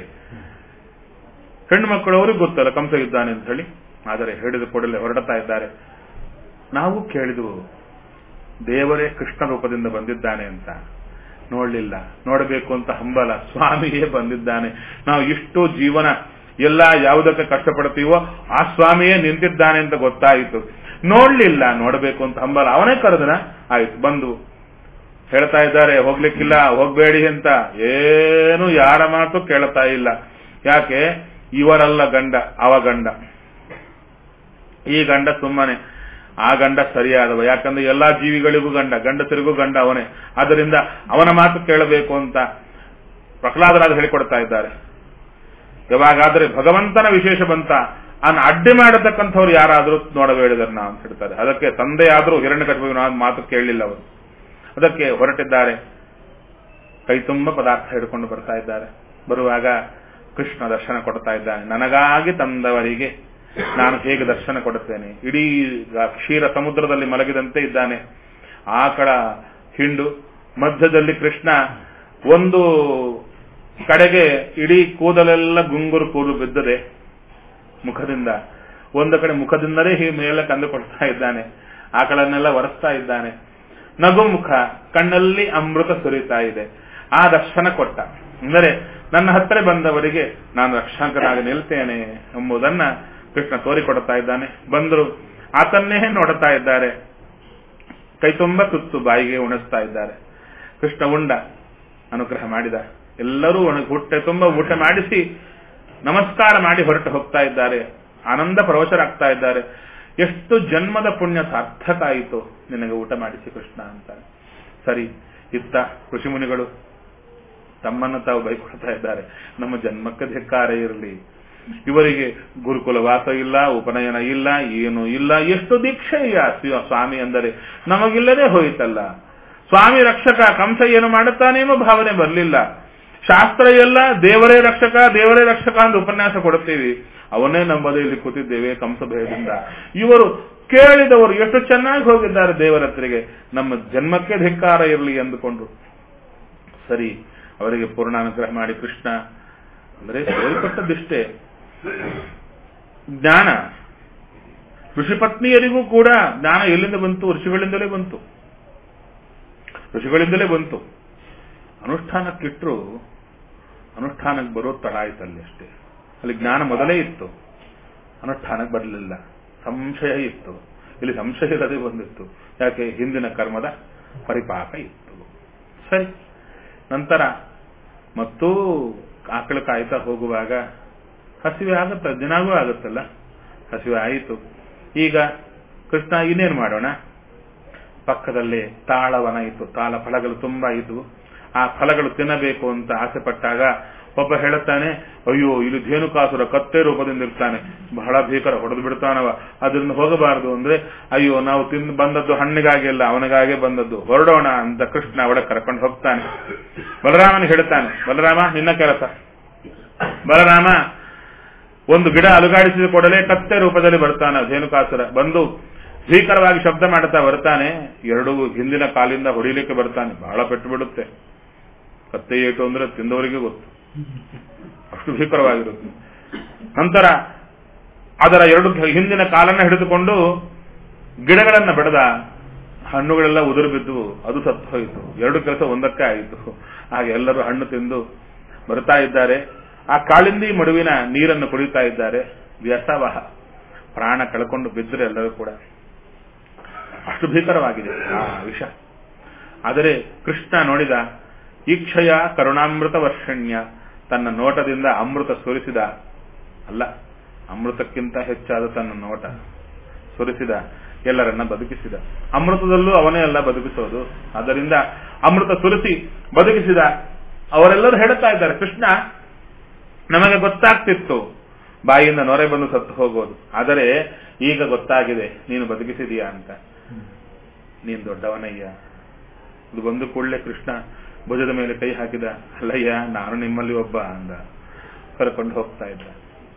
ಹೆಣ್ಣು ಮಕ್ಕಳು ಅವ್ರಿಗೆ ಗೊತ್ತಲ್ಲ ಕಂಸ ಇದ್ದಾನೆ ಅಂತ ಹೇಳಿ ಆದರೆ ಹೇಳಿದ ಕೂಡಲೇ ಹೊರಡುತ್ತಾ ಇದ್ದಾರೆ ನಾವು ಕೇಳಿದ್ವು ದೇವರೇ ಕೃಷ್ಣ ರೂಪದಿಂದ ಬಂದಿದ್ದಾನೆ ಅಂತ ನೋಡ್ಲಿಲ್ಲ ನೋಡಬೇಕು ಅಂತ ಹಂಬಲ ಸ್ವಾಮಿಯೇ ಬಂದಿದ್ದಾನೆ ನಾವು ಇಷ್ಟು ಜೀವನ ಎಲ್ಲ ಯಾವುದಕ್ಕೆ ಕಷ್ಟಪಡ್ತೀವೋ ಆ ಸ್ವಾಮಿಯೇ ನಿಂತಿದ್ದಾನೆ ಅಂತ ಗೊತ್ತಾಯಿತು ನೋಡ್ಲಿಲ್ಲ ನೋಡಬೇಕು ಅಂತ ಹಂಬಲ ಅವನೇ ಕರೆದನ ಆಯ್ತು ಬಂದು ಹೇಳ್ತಾ ಇದ್ದಾರೆ ಹೋಗ್ಲಿಕ್ಕಿಲ್ಲ ಹೋಗ್ಬೇಡಿ ಅಂತ ಏನು ಯಾರ ಮಾತು ಕೇಳ್ತಾ ಇಲ್ಲ ಯಾಕೆ ಇವರಲ್ಲ ಗಂಡ ಅವ ಗಂಡ ಈ ಗಂಡ ಸುಮ್ಮನೆ ಆ ಗಂಡ ಸರಿಯಾದವ ಯಾಕಂದ್ರೆ ಎಲ್ಲಾ ಜೀವಿಗಳಿಗೂ ಗಂಡ ಗಂಡಸರಿಗೂ ಗಂಡ ಅವನೇ ಆದ್ದರಿಂದ ಅವನ ಮಾತು ಕೇಳಬೇಕು ಅಂತ ಪ್ರಹ್ಲಾದರಾಜ ಹೇಳಿಕೊಡ್ತಾ ಇದ್ದಾರೆ ಯಾವಾಗಾದ್ರೆ ಭಗವಂತನ ವಿಶೇಷ ಬಂತ ಅನ್ನ ಅಡ್ಡಿ ಮಾಡತಕ್ಕಂಥವ್ರು ಯಾರಾದರೂ ನೋಡಬೇಡಿದನ್ನ ಅಂತ ಹೇಳ್ತಾರೆ ಅದಕ್ಕೆ ತಂದೆ ಆದರೂ ಹಿರಣ್ಯ ಮಾತು ಕೇಳಲಿಲ್ಲ ಅವರು ಅದಕ್ಕೆ ಹೊರಟಿದ್ದಾರೆ ಕೈ ತುಂಬ ಪದಾರ್ಥ ಹಿಡ್ಕೊಂಡು ಬರ್ತಾ ಇದ್ದಾರೆ ಬರುವಾಗ ಕೃಷ್ಣ ದರ್ಶನ ಕೊಡ್ತಾ ಇದ್ದಾನೆ ನನಗಾಗಿ ತಂದವರಿಗೆ ನಾನು ಹೇಗೆ ದರ್ಶನ ಕೊಡುತ್ತೇನೆ ಇಡೀ ಕ್ಷೀರ ಸಮುದ್ರದಲ್ಲಿ ಮಲಗಿದಂತೆ ಇದ್ದಾನೆ ಆಕಳ ಹಿಂಡು ಮಧ್ಯದಲ್ಲಿ ಕೃಷ್ಣ ಒಂದು ಕಡೆಗೆ ಇಡೀ ಕೂದಲೆಲ್ಲ ಗುಂಗುರು ಕೂದಲು ಬಿದ್ದದೆ ಮುಖದಿಂದ ಒಂದು ಕಡೆ ಮುಖದಿಂದಲೇ ಹೀ ಮೇಲೆ ಕಂದುಕೊಳ್ತಾ ಇದ್ದಾನೆ ಆಕಳನ್ನೆಲ್ಲ ಒರೆಸ್ತಾ ಇದ್ದಾನೆ ನಗು ಮುಖ ಕಣ್ಣಲ್ಲಿ ಅಮೃತ ಸುರಿತಾ ಇದೆ ಆ ದರ್ಶನ ಕೊಟ್ಟ ಅಂದರೆ ನನ್ನ ಹತ್ತಿರ ಬಂದವರಿಗೆ ನಾನು ರಕ್ಷಕನಾಗಿ ನಿಲ್ತೇನೆ ಎಂಬುದನ್ನ ಕೃಷ್ಣ ತೋರಿಕೊಡ್ತಾ ಇದ್ದಾನೆ ಬಂದರು ಆತನ್ನೇ ನೋಡುತ್ತಾ ಇದ್ದಾರೆ ಕೈ ತುಂಬ ತುತ್ತು ಬಾಯಿಗೆ ಉಣಿಸ್ತಾ ಇದ್ದಾರೆ ಕೃಷ್ಣ ಉಂಡ ಅನುಗ್ರಹ ಮಾಡಿದ ಎಲ್ಲರೂ ಹೊಟ್ಟೆ ತುಂಬ ಊಟ ಮಾಡಿಸಿ ನಮಸ್ಕಾರ ಮಾಡಿ ಹೊರಟು ಹೋಗ್ತಾ ಇದ್ದಾರೆ ಆನಂದ ಪ್ರವಚರಾಗ್ತಾ ಇದ್ದಾರೆ ಎಷ್ಟು ಜನ್ಮದ ಪುಣ್ಯ ಸಾರ್ಥಕ ಆಯಿತು ನಿನಗೆ ಊಟ ಮಾಡಿಸಿ ಕೃಷ್ಣ ಅಂತ ಸರಿ ಇತ್ತ ಋಷಿಮುನಿಗಳು ತಮ್ಮನ್ನು ತಾವು ಬೈಕೊಳ್ತಾ ಇದ್ದಾರೆ ನಮ್ಮ ಜನ್ಮಕ್ಕೆ ಧಿಕ್ಕಾರ ಇರಲಿ ಇವರಿಗೆ ಗುರುಕುಲ ವಾಸ ಇಲ್ಲ ಉಪನಯನ ಇಲ್ಲ ಏನು ಇಲ್ಲ ಎಷ್ಟು ದೀಕ್ಷೆಯ ಸ್ವಾಮಿ ಅಂದರೆ ನಮಗಿಲ್ಲದೆ ಹೋಯಿತಲ್ಲ ಸ್ವಾಮಿ ರಕ್ಷಕ ಕಂಸ ಏನು ಮಾಡುತ್ತಾನೇನೋ ಭಾವನೆ ಬರಲಿಲ್ಲ ಶಾಸ್ತ್ರ ಎಲ್ಲ ದೇವರೇ ರಕ್ಷಕ ದೇವರೇ ರಕ್ಷಕ ಅಂತ ಉಪನ್ಯಾಸ ಕೊಡುತ್ತೀವಿ ಅವನೇ ನಂಬದೇ ಇಲ್ಲಿ ಕೂತಿದ್ದೇವೆ ಕಂಸ ಭಯದಿಂದ ಇವರು ಕೇಳಿದವರು ಎಷ್ಟು ಚೆನ್ನಾಗಿ ಹೋಗಿದ್ದಾರೆ ದೇವರ ಹತ್ರಿಗೆ ನಮ್ಮ ಜನ್ಮಕ್ಕೆ ಧಿಕ್ಕಾರ ಇರಲಿ ಎಂದುಕೊಂಡು ಸರಿ ಅವರಿಗೆ ಪೂರ್ಣ ಅನುಗ್ರಹ ಮಾಡಿ ಕೃಷ್ಣ ಅಂದರೆ ತೋರಿಕೊಟ್ಟದಿಷ್ಟೇ ಜ್ಞಾನ ಋಷಿಪತ್ನಿಯರಿಗೂ ಕೂಡ ಜ್ಞಾನ ಎಲ್ಲಿಂದ ಬಂತು ಋಷಿಗಳಿಂದಲೇ ಬಂತು ಋಷಿಗಳಿಂದಲೇ ಬಂತು ಅನುಷ್ಠಾನಕ್ಕಿಟ್ರು ಅನುಷ್ಠಾನಕ್ಕೆ ಬರೋ ತಡ ಆಯ್ತಲ್ಲಿ ಅಷ್ಟೇ ಅಲ್ಲಿ ಜ್ಞಾನ ಮೊದಲೇ ಇತ್ತು ಅನುಷ್ಠಾನಕ್ಕೆ ಬರಲಿಲ್ಲ ಸಂಶಯ ಇತ್ತು ಇಲ್ಲಿ ಸಂಶಯ ಇಲ್ಲದೆ ಬಂದಿತ್ತು ಯಾಕೆ ಹಿಂದಿನ ಕರ್ಮದ ಪರಿಪಾಕ ಇತ್ತು ಸರಿ ನಂತರ ಮತ್ತೂ ಆಕಳು ಕಾಯ್ತಾ ಹೋಗುವಾಗ ಹಸಿವೆ ಆಗುತ್ತ ದಿನಾಗೂ ಆಗುತ್ತಲ್ಲ ಹಸಿವೆ ಆಯಿತು ಈಗ ಕೃಷ್ಣ ಇನ್ನೇನು ಮಾಡೋಣ ಪಕ್ಕದಲ್ಲಿ ತಾಳವನ ಇತ್ತು ತಾಳ ಫಲಗಳು ತುಂಬಾ ಇದ್ವು ಆ ಫಲಗಳು ತಿನ್ನಬೇಕು ಅಂತ ಆಸೆ ಪಟ್ಟಾಗ ಒಬ್ಬ ಹೇಳುತ್ತಾನೆ ಅಯ್ಯೋ ಇಲ್ಲಿ ಧೇನುಕಾಸುರ ಕತ್ತೆ ರೂಪದಿಂದ ಇರ್ತಾನೆ ಬಹಳ ಭೀಕರ ಹೊಡೆದು ಬಿಡ್ತಾನವ ಅದರಿಂದ ಹೋಗಬಾರದು ಅಂದ್ರೆ ಅಯ್ಯೋ ನಾವು ತಿಂದು ಬಂದದ್ದು ಹಣ್ಣಿಗಾಗಿ ಅಲ್ಲ ಅವನಿಗಾಗೆ ಬಂದದ್ದು ಹೊರಡೋಣ ಅಂತ ಕೃಷ್ಣ ಅವಳ ಕರ್ಕೊಂಡು ಹೋಗ್ತಾನೆ ಬಲರಾಮನಿಗೆ ಹೇಳ್ತಾನೆ ಬಲರಾಮ ನಿನ್ನ ಕೆಲಸ ಬಲರಾಮ ಒಂದು ಗಿಡ ಅಲುಗಾಡಿಸಿದ ಕೂಡಲೇ ಕತ್ತೆ ರೂಪದಲ್ಲಿ ಬರ್ತಾನೆ ಧೇನುಕಾಸುರ ಬಂದು ಭೀಕರವಾಗಿ ಶಬ್ದ ಮಾಡುತ್ತಾ ಬರ್ತಾನೆ ಎರಡು ಹಿಂದಿನ ಕಾಲಿಂದ ಹೊಡಿಲಿಕ್ಕೆ ಬರ್ತಾನೆ ಬಹಳ ಪೆಟ್ಟು ಬಿಡುತ್ತೆ ಕತ್ತೆ ಏಟು ಅಂದ್ರೆ ತಿಂದವರಿಗೆ ಗೊತ್ತು ಅಷ್ಟು ಭೀಕರವಾಗಿರುತ್ತೆ ನಂತರ ಅದರ ಎರಡು ಹಿಂದಿನ ಕಾಲನ್ನ ಹಿಡಿದುಕೊಂಡು ಗಿಡಗಳನ್ನ ಬೆಳೆದ ಹಣ್ಣುಗಳೆಲ್ಲ ಉದುರು ಬಿದ್ದು ಅದು ಸತ್ತು ಹೋಯಿತು ಎರಡು ಕೆಲಸ ಒಂದಕ್ಕೆ ಆಯಿತು ಹಾಗೆ ಎಲ್ಲರೂ ಹಣ್ಣು ತಿಂದು ಬರ್ತಾ ಇದ್ದಾರೆ ಆ ಕಾಳಿಂದಿ ಮಡುವಿನ ನೀರನ್ನು ಕುಡಿತಾ ಇದ್ದಾರೆ ವ್ಯಸವಹ ಪ್ರಾಣ ಕಳ್ಕೊಂಡು ಬಿದ್ದರೆ ಎಲ್ಲರೂ ಕೂಡ ಅಷ್ಟು ಭೀಕರವಾಗಿದೆ ಆ ವಿಷ ಆದರೆ ಕೃಷ್ಣ ನೋಡಿದ ಈಕ್ಷಯ ಕರುಣಾಮೃತ ವರ್ಷಣ್ಯ ತನ್ನ ನೋಟದಿಂದ ಅಮೃತ ಸುರಿಸಿದ ಅಲ್ಲ ಅಮೃತಕ್ಕಿಂತ ಹೆಚ್ಚಾದ ತನ್ನ ನೋಟ ಸುರಿಸಿದ ಎಲ್ಲರನ್ನ ಬದುಕಿಸಿದ ಅಮೃತದಲ್ಲೂ ಅವನೇ ಎಲ್ಲ ಬದುಕಿಸೋದು ಆದ್ದರಿಂದ ಅಮೃತ ಸುರಿಸಿ ಬದುಕಿಸಿದ ಅವರೆಲ್ಲರೂ ಹೇಳುತ್ತಾ ಇದ್ದಾರೆ ಕೃಷ್ಣ ನಮಗೆ ಗೊತ್ತಾಗ್ತಿತ್ತು ಬಾಯಿಯಿಂದ ನೊರೆ ಬಂದು ಸತ್ತು ಹೋಗೋದು ಆದರೆ ಈಗ ಗೊತ್ತಾಗಿದೆ ನೀನು ಬದುಕಿಸಿದೀಯಾ ಅಂತ ನೀನು ದೊಡ್ಡವನಯ್ಯ ಇದು ಬಂದು ಕೂಡಲೇ ಕೃಷ್ಣ ಭುಜದ ಮೇಲೆ ಕೈ ಹಾಕಿದ ಅಲ್ಲಯ್ಯ ನಾನು ನಿಮ್ಮಲ್ಲಿ ಒಬ್ಬ ಅಂದ ಕರ್ಕೊಂಡು ಹೋಗ್ತಾ ಇದ್ದ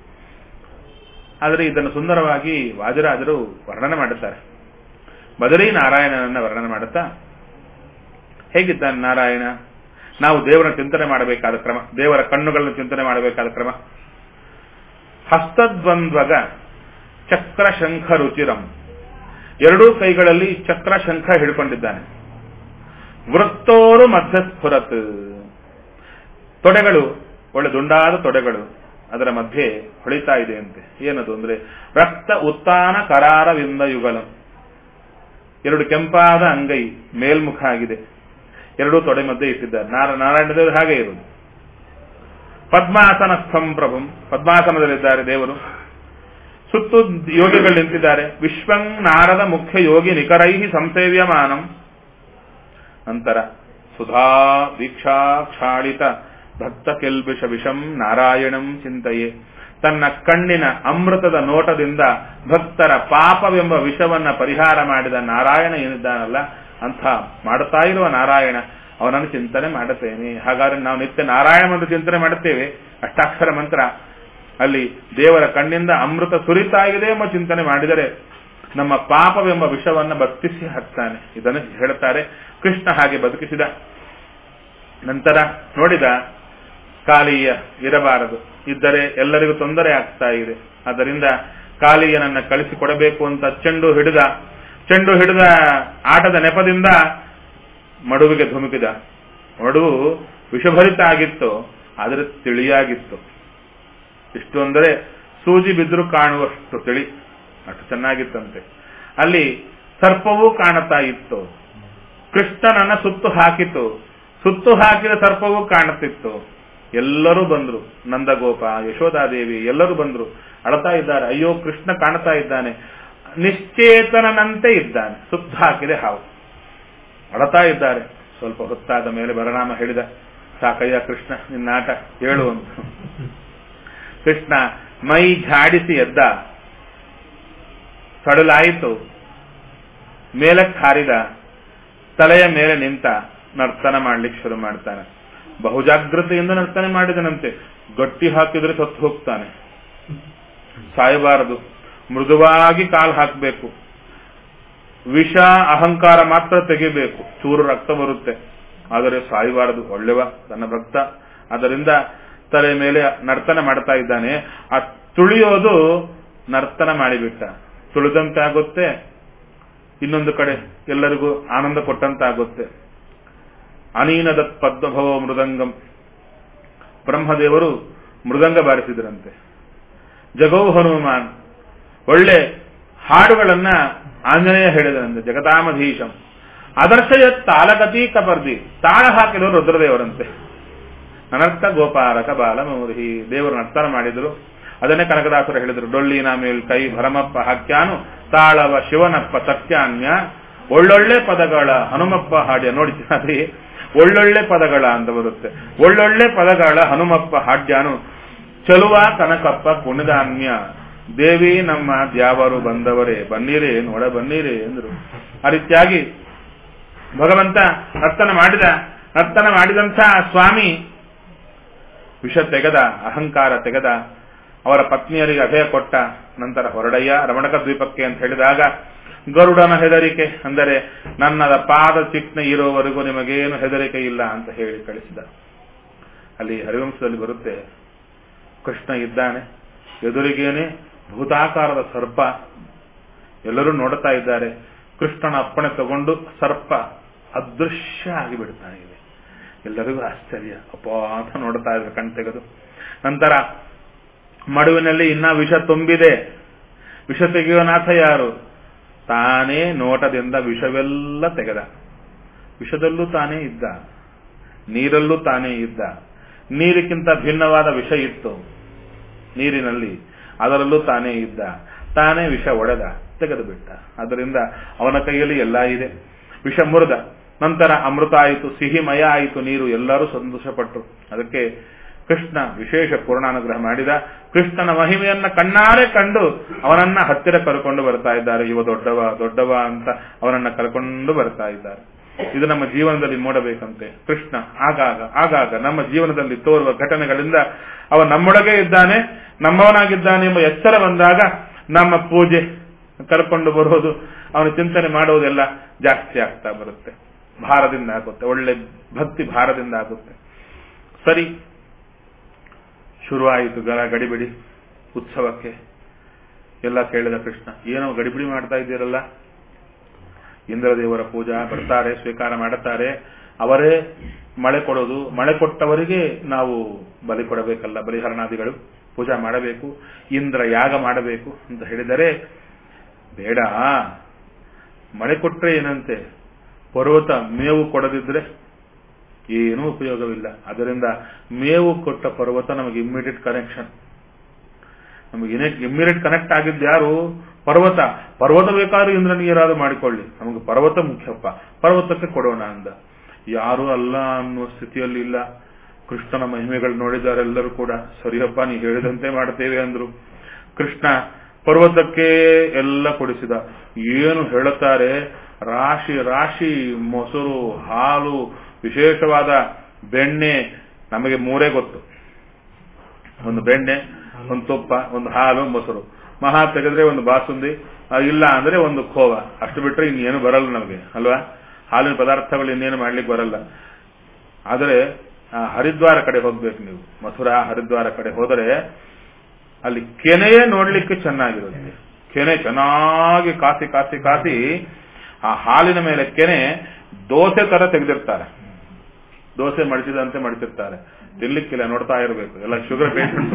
ಆದರೆ ಇದನ್ನು ಸುಂದರವಾಗಿ ವಾಜರಾಜರು ವರ್ಣನೆ ಮಾಡುತ್ತಾರೆ ಬದರಿ ನಾರಾಯಣನನ್ನ ವರ್ಣನೆ ಮಾಡುತ್ತಾ ಹೇಗಿದ್ದಾನೆ ನಾರಾಯಣ ನಾವು ದೇವರ ಚಿಂತನೆ ಮಾಡಬೇಕಾದ ಕ್ರಮ ದೇವರ ಕಣ್ಣುಗಳನ್ನು ಚಿಂತನೆ ಮಾಡಬೇಕಾದ ಕ್ರಮ ಹಸ್ತದ್ವಂದ್ವಗ ಚಕ್ರ ಶಂಖ ರುಚಿರಂ ಎರಡೂ ಕೈಗಳಲ್ಲಿ ಚಕ್ರ ಶಂಖ ಹಿಡ್ಕೊಂಡಿದ್ದಾನೆ ವೃತ್ತೋರು ಮಧ್ಯಸ್ಫುರತ್ ತೊಡೆಗಳು ಒಳ್ಳೆ ದುಂಡಾದ ತೊಡೆಗಳು ಅದರ ಮಧ್ಯೆ ಹೊಳಿತಾ ಇದೆ ಅಂತೆ ಏನದು ಅಂದ್ರೆ ರಕ್ತ ಉತ್ತಾನ ಕರಾರವಿಂದ ಯುಗಲಂ ಎರಡು ಕೆಂಪಾದ ಅಂಗೈ ಮೇಲ್ಮುಖ ಆಗಿದೆ ಎರಡೂ ತೊಡೆ ಮಧ್ಯೆ ಇಟ್ಟಿದ್ದಾರೆ ನಾರ ನಾರಾಯಣ ದೇವರು ಹಾಗೆ ಇರುವುದು ಪದ್ಮಾಸನಸ್ಥಂ ಪ್ರಭುಂ ಪದ್ಮಾಸನದಲ್ಲಿದ್ದಾರೆ ದೇವರು ಸುತ್ತು ಯೋಗಿಗಳು ನಿಂತಿದ್ದಾರೆ ವಿಶ್ವಂ ನಾರದ ಮುಖ್ಯ ಯೋಗಿ ನಿಕರೈ ಸಂಸೇವ್ಯಮಾನಂ ನಂತರ ಸುಧಾ ದೀಕ್ಷಾ ಕ್ಷಾಳಿತ ಭಕ್ತ ಕೆಲ್ಬಿಷ ವಿಷಂ ನಾರಾಯಣಂ ಚಿಂತೆಯೇ ತನ್ನ ಕಣ್ಣಿನ ಅಮೃತದ ನೋಟದಿಂದ ಭಕ್ತರ ಪಾಪವೆಂಬ ವಿಷವನ್ನ ಪರಿಹಾರ ಮಾಡಿದ ನಾರಾಯಣ ಏನಿದ್ದಾನಲ್ಲ ಅಂಥ ಮಾಡುತ್ತಾ ಇರುವ ನಾರಾಯಣ ಅವನನ್ನು ಚಿಂತನೆ ಮಾಡುತ್ತೇನೆ ಹಾಗಾದ್ರೆ ನಾವು ನಿತ್ಯ ನಾರಾಯಣ ಮಂತ್ರ ಚಿಂತನೆ ಮಾಡುತ್ತೇವೆ ಅಷ್ಟಾಕ್ಷರ ಮಂತ್ರ ಅಲ್ಲಿ ದೇವರ ಕಣ್ಣಿಂದ ಅಮೃತ ಸುರಿತಾ ಇದೆ ಎಂಬ ಚಿಂತನೆ ಮಾಡಿದರೆ ನಮ್ಮ ಪಾಪವೆಂಬ ವಿಷವನ್ನ ಬತ್ತಿಸಿ ಹಾಕ್ತಾನೆ ಇದನ್ನು ಹೇಳ್ತಾರೆ ಕೃಷ್ಣ ಹಾಗೆ ಬದುಕಿಸಿದ ನಂತರ ನೋಡಿದ ಕಾಲಿಯ ಇರಬಾರದು ಇದ್ದರೆ ಎಲ್ಲರಿಗೂ ತೊಂದರೆ ಆಗ್ತಾ ಇದೆ ಆದ್ದರಿಂದ ಕಾಲಿಯನನ್ನ ಕಳಿಸಿಕೊಡಬೇಕು ಅಂತ ಚೆಂಡು ಹಿಡಿದ ಚೆಂಡು ಹಿಡಿದ ಆಟದ ನೆಪದಿಂದ ಮಡುವಿಗೆ ಧುಮುಕಿದ ಮಡುವು ವಿಷಭರಿತ ಆಗಿತ್ತು ಆದರೆ ತಿಳಿಯಾಗಿತ್ತು ಇಷ್ಟು ಅಂದರೆ ಸೂಜಿ ಬಿದ್ದರೂ ಕಾಣುವಷ್ಟು ತಿಳಿ ಅಷ್ಟು ಚೆನ್ನಾಗಿತ್ತಂತೆ ಅಲ್ಲಿ ಸರ್ಪವೂ ಕಾಣುತ್ತಾ ಇತ್ತು ಕೃಷ್ಣನನ್ನ ಸುತ್ತು ಹಾಕಿತು ಸುತ್ತು ಹಾಕಿದ ಸರ್ಪವೂ ಕಾಣುತ್ತಿತ್ತು ಎಲ್ಲರೂ ಬಂದ್ರು ನಂದಗೋಪ ಯಶೋಧಾದೇವಿ ಎಲ್ಲರೂ ಬಂದ್ರು ಅಳತಾ ಇದ್ದಾರೆ ಅಯ್ಯೋ ಕೃಷ್ಣ ಕಾಣ್ತಾ ಇದ್ದಾನೆ ನಿಶ್ಚೇತನನಂತೆ ಇದ್ದಾನೆ ಸುತ್ತ ಹಾಕಿದೆ ಹಾವು ಅಳತಾ ಇದ್ದಾರೆ ಸ್ವಲ್ಪ ಹೊತ್ತಾದ ಮೇಲೆ ಬರನಾಮ ಹೇಳಿದ ಸಾಕಯ್ಯ ಕೃಷ್ಣ ನಿನ್ನಾಟ ಹೇಳು ಅಂತ ಕೃಷ್ಣ ಮೈ ಝಾಡಿಸಿ ಎದ್ದ ಸಡಲಾಯಿತು ಮೇಲಕ್ಕೆ ಹಾರಿದ ತಲೆಯ ಮೇಲೆ ನಿಂತ ನರ್ತನ ಮಾಡ್ಲಿಕ್ಕೆ ಶುರು ಮಾಡ್ತಾನೆ ಬಹುಜಾಗ್ರತೆಯಿಂದ ನರ್ತನೆ ಮಾಡಿದನಂತೆ ಗಟ್ಟಿ ಹಾಕಿದ್ರೆ ಸತ್ತು ಹೋಗ್ತಾನೆ ಸಾಯಬಾರದು ಮೃದುವಾಗಿ ಕಾಲು ಹಾಕಬೇಕು ವಿಷ ಅಹಂಕಾರ ಮಾತ್ರ ತೆಗಿಬೇಕು ಚೂರು ರಕ್ತ ಬರುತ್ತೆ ಆದರೆ ಸಾಯಬಾರದು ಒಳ್ಳೆವ ತನ್ನ ಭಕ್ತ ಅದರಿಂದ ತಲೆ ಮೇಲೆ ನರ್ತನ ಮಾಡ್ತಾ ಇದ್ದಾನೆ ಆ ತುಳಿಯೋದು ನರ್ತನ ಮಾಡಿಬಿಟ್ಟ ತುಳಿದಂತೆ ಆಗುತ್ತೆ ಇನ್ನೊಂದು ಕಡೆ ಎಲ್ಲರಿಗೂ ಆನಂದ ಕೊಟ್ಟಂತಾಗುತ್ತೆ ಅನೀನದ ಪದ್ಮಭವ ಮೃದಂಗಂ ಬ್ರಹ್ಮದೇವರು ಮೃದಂಗ ಬಾರಿಸಿದ್ರಂತೆ ಜಗೌ ಹನುಮಾನ್ ಒಳ್ಳೆ ಹಾಡುಗಳನ್ನ ಆಂಜನೇಯ ಹೇಳಿದರಂತೆ ಜಗತಾಮಧೀಶಂ ಅದರ್ಶಯ ತಾಲಗತಿ ಕಪರ್ದಿ ತಾಳ ಹಾಕಿದವರು ರುದ್ರದೇವರಂತೆ ಅನರ್ಥ ಗೋಪಾಲಕ ಬಾಲಮೌರಿ ದೇವರು ನರ್ತನ ಮಾಡಿದರು ಅದನ್ನೇ ಕನಕದಾಸರು ಹೇಳಿದರು ಡೊಳ್ಳಿನ ಮೇಲ್ ಕೈ ಭರಮಪ್ಪ ಹಾಕ್ಯಾನು ತಾಳವ ಶಿವನಪ್ಪ ಸತ್ಯಾನ್ಯ ಒಳ್ಳೊಳ್ಳೆ ಪದಗಳ ಹನುಮಪ್ಪ ಹಾಡ್ಯ ನೋಡಿ ಅಲ್ಲಿ ಒಳ್ಳೊಳ್ಳೆ ಪದಗಳ ಅಂತ ಬರುತ್ತೆ ಒಳ್ಳೊಳ್ಳೆ ಪದಗಳ ಹನುಮಪ್ಪ ಹಾಡ್ಯಾನು ಚಲುವ ಕನಕಪ್ಪ ಕುಣಿದಾನ್ಯ ದೇವಿ ನಮ್ಮ ದ್ಯಾವರು ಬಂದವರೇ ಬನ್ನಿರೇ ನೋಡ ಬನ್ನಿರೇ ಎಂದರು ಆ ರೀತಿಯಾಗಿ ಭಗವಂತ ನರ್ತನ ಮಾಡಿದ ನರ್ತನ ಮಾಡಿದಂಥ ಸ್ವಾಮಿ ವಿಷ ತೆಗೆದ ಅಹಂಕಾರ ತೆಗೆದ ಅವರ ಪತ್ನಿಯರಿಗೆ ಅಭಯ ಕೊಟ್ಟ ನಂತರ ಹೊರಡಯ್ಯ ರಮಣಕ ದ್ವೀಪಕ್ಕೆ ಅಂತ ಹೇಳಿದಾಗ ಗರುಡನ ಹೆದರಿಕೆ ಅಂದರೆ ನನ್ನದ ಪಾದ ಚಿಕ್ನೆ ಇರೋವರೆಗೂ ನಿಮಗೇನು ಹೆದರಿಕೆ ಇಲ್ಲ ಅಂತ ಹೇಳಿ ಕಳಿಸಿದ ಅಲ್ಲಿ ಹರಿವಂಶದಲ್ಲಿ ಬರುತ್ತೆ ಕೃಷ್ಣ ಇದ್ದಾನೆ ಎದುರಿಗೇನೆ ಭೂತಾಕಾರದ ಸರ್ಪ ಎಲ್ಲರೂ ನೋಡ್ತಾ ಇದ್ದಾರೆ ಕೃಷ್ಣನ ಅಪ್ಪಣೆ ತಗೊಂಡು ಸರ್ಪ ಅದೃಶ್ಯ ಆಗಿಬಿಡ್ತಾನೆ ಇದೆ ಎಲ್ಲರಿಗೂ ಆಶ್ಚರ್ಯ ಅಪ್ಪ ಅಂತ ನೋಡ್ತಾ ಇದ್ರು ಕಣ್ ತೆಗೆದು ನಂತರ ಮಡುವಿನಲ್ಲಿ ಇನ್ನ ವಿಷ ತುಂಬಿದೆ ವಿಷ ತೆಗೆಯೋನಾಥ ಯಾರು ತಾನೇ ನೋಟದಿಂದ ವಿಷವೆಲ್ಲ ತೆಗೆದ ವಿಷದಲ್ಲೂ ತಾನೇ ಇದ್ದ ನೀರಲ್ಲೂ ತಾನೇ ಇದ್ದ ನೀರಿಗಿಂತ ಭಿನ್ನವಾದ ವಿಷ ಇತ್ತು ನೀರಿನಲ್ಲಿ ಅದರಲ್ಲೂ ತಾನೇ ಇದ್ದ ತಾನೇ ವಿಷ ಒಡೆದ ತೆಗೆದು ಬಿಟ್ಟ ಅದರಿಂದ ಅವನ ಕೈಯಲ್ಲಿ ಎಲ್ಲ ಇದೆ ವಿಷ ಮುರಿದ ನಂತರ ಅಮೃತ ಆಯಿತು ಸಿಹಿಮಯ ಆಯಿತು ನೀರು ಎಲ್ಲರೂ ಸಂತೋಷಪಟ್ಟರು ಅದಕ್ಕೆ ಕೃಷ್ಣ ವಿಶೇಷ ಪೂರ್ಣಾನುಗ್ರಹ ಮಾಡಿದ ಕೃಷ್ಣನ ಮಹಿಮೆಯನ್ನ ಕಣ್ಣಾರೆ ಕಂಡು ಅವನನ್ನ ಹತ್ತಿರ ಕರ್ಕೊಂಡು ಬರ್ತಾ ಇದ್ದಾರೆ ಇವ ದೊಡ್ಡವ ದೊಡ್ಡವ ಅಂತ ಅವನನ್ನ ಕರ್ಕೊಂಡು ಬರ್ತಾ ಇದ್ದಾರೆ ಇದು ನಮ್ಮ ಜೀವನದಲ್ಲಿ ಮೂಡಬೇಕಂತೆ ಕೃಷ್ಣ ಆಗಾಗ ಆಗಾಗ ನಮ್ಮ ಜೀವನದಲ್ಲಿ ತೋರುವ ಘಟನೆಗಳಿಂದ ಅವ ನಮ್ಮೊಳಗೆ ಇದ್ದಾನೆ ನಮ್ಮವನಾಗಿದ್ದಾನೆ ಎಂಬ ಎಚ್ಚರ ಬಂದಾಗ ನಮ್ಮ ಪೂಜೆ ಕರ್ಕೊಂಡು ಬರೋದು ಅವನ ಚಿಂತನೆ ಮಾಡುವುದೆಲ್ಲ ಜಾಸ್ತಿ ಆಗ್ತಾ ಬರುತ್ತೆ ಭಾರದಿಂದ ಆಗುತ್ತೆ ಒಳ್ಳೆ ಭಕ್ತಿ ಭಾರದಿಂದ ಆಗುತ್ತೆ ಸರಿ ಶುರುವಾಯಿತು ಗರ ಗಡಿಬಿಡಿ ಉತ್ಸವಕ್ಕೆ ಎಲ್ಲ ಕೇಳಿದ ಕೃಷ್ಣ ಏನೋ ಗಡಿಬಿಡಿ ಮಾಡ್ತಾ ಇದ್ದೀರಲ್ಲ ಇಂದ್ರದೇವರ ಪೂಜಾ ಬರ್ತಾರೆ ಸ್ವೀಕಾರ ಮಾಡುತ್ತಾರೆ ಅವರೇ ಮಳೆ ಕೊಡೋದು ಮಳೆ ಕೊಟ್ಟವರಿಗೆ ನಾವು ಬಲಿ ಕೊಡಬೇಕಲ್ಲ ಬಲಿಹರಣಾದಿಗಳು ಪೂಜಾ ಮಾಡಬೇಕು ಇಂದ್ರ ಯಾಗ ಮಾಡಬೇಕು ಅಂತ ಹೇಳಿದರೆ ಬೇಡ ಮಳೆ ಕೊಟ್ರೆ ಏನಂತೆ ಪರ್ವತ ಮೇವು ಕೊಡದಿದ್ರೆ ಏನೂ ಉಪಯೋಗವಿಲ್ಲ ಅದರಿಂದ ಮೇವು ಕೊಟ್ಟ ಪರ್ವತ ನಮಗೆ ಇಮ್ಮಿಡಿಯೇಟ್ ಕನೆಕ್ಷನ್ ನಮಗೆ ಇಮಿಡಿಯೇಟ್ ಕನೆಕ್ಟ್ ಆಗಿದ್ದು ಯಾರು ಪರ್ವತ ಪರ್ವತ ಬೇಕಾದ್ರೂ ಇಂದ್ರ ನೀರಾದ್ರು ಮಾಡಿಕೊಳ್ಳಿ ನಮಗೆ ಪರ್ವತ ಮುಖ್ಯಪ್ಪ ಪರ್ವತಕ್ಕೆ ಕೊಡೋಣ ಅಂದ ಯಾರು ಅಲ್ಲ ಅನ್ನುವ ಸ್ಥಿತಿಯಲ್ಲಿ ಇಲ್ಲ ಕೃಷ್ಣನ ಮಹಿಮೆಗಳು ನೋಡಿದ್ದಾರೆ ಎಲ್ಲರೂ ಕೂಡ ಸರಿಯಪ್ಪ ನೀ ಹೇಳಿದಂತೆ ಮಾಡ್ತೇವೆ ಅಂದ್ರು ಕೃಷ್ಣ ಪರ್ವತಕ್ಕೆ ಎಲ್ಲ ಕೊಡಿಸಿದ ಏನು ಹೇಳುತ್ತಾರೆ ರಾಶಿ ರಾಶಿ ಮೊಸರು ಹಾಲು ವಿಶೇಷವಾದ ಬೆಣ್ಣೆ ನಮಗೆ ಮೂರೇ ಗೊತ್ತು ಒಂದು ಬೆಣ್ಣೆ ಒಂದು ತುಪ್ಪ ಒಂದು ಹಾಲು ಮೊಸರು ಮಹಾ ತೆಗೆದ್ರೆ ಒಂದು ಬಾಸುಂದಿ ಆ, ಇಲ್ಲ ಅಂದ್ರೆ ಒಂದು ಖೋವ ಅಷ್ಟು ಬಿಟ್ರೆ ಇನ್ನೇನು ಬರಲ್ಲ ನಮಗೆ ಅಲ್ವಾ ಹಾಲಿನ ಪದಾರ್ಥಗಳು ಇನ್ನೇನು ಮಾಡ್ಲಿಕ್ಕೆ ಬರಲ್ಲ ಆದರೆ ಆ, ಹರಿದ್ವಾರ ಕಡೆ ಹೋಗ್ಬೇಕು ನೀವು ಮಥುರಾ ಹರಿದ್ವಾರ ಕಡೆ ಹೋದರೆ ಅಲ್ಲಿ ಕೆನೆಯೇ ನೋಡ್ಲಿಕ್ಕೆ ಚೆನ್ನಾಗಿರುತ್ತೆ ಕೆನೆ ಚೆನ್ನಾಗಿ ಕಾಸಿ ಕಾಸಿ ಕಾಸಿ ಆ ಹಾಲಿನ ಮೇಲೆ ಕೆನೆ ದೋಸೆ ತರ ತೆಗೆದಿರ್ತಾರೆ ದೋಸೆ ಮಡಿಸಿದಂತೆ ಮಡಿಸಿರ್ತಾರೆ ತಿನ್ಲಿಕ್ಕಿಲ್ಲ ನೋಡ್ತಾ ಇರಬೇಕು ಎಲ್ಲ ಶುಗರ್ ಪೇಷಂಟ್ಸ್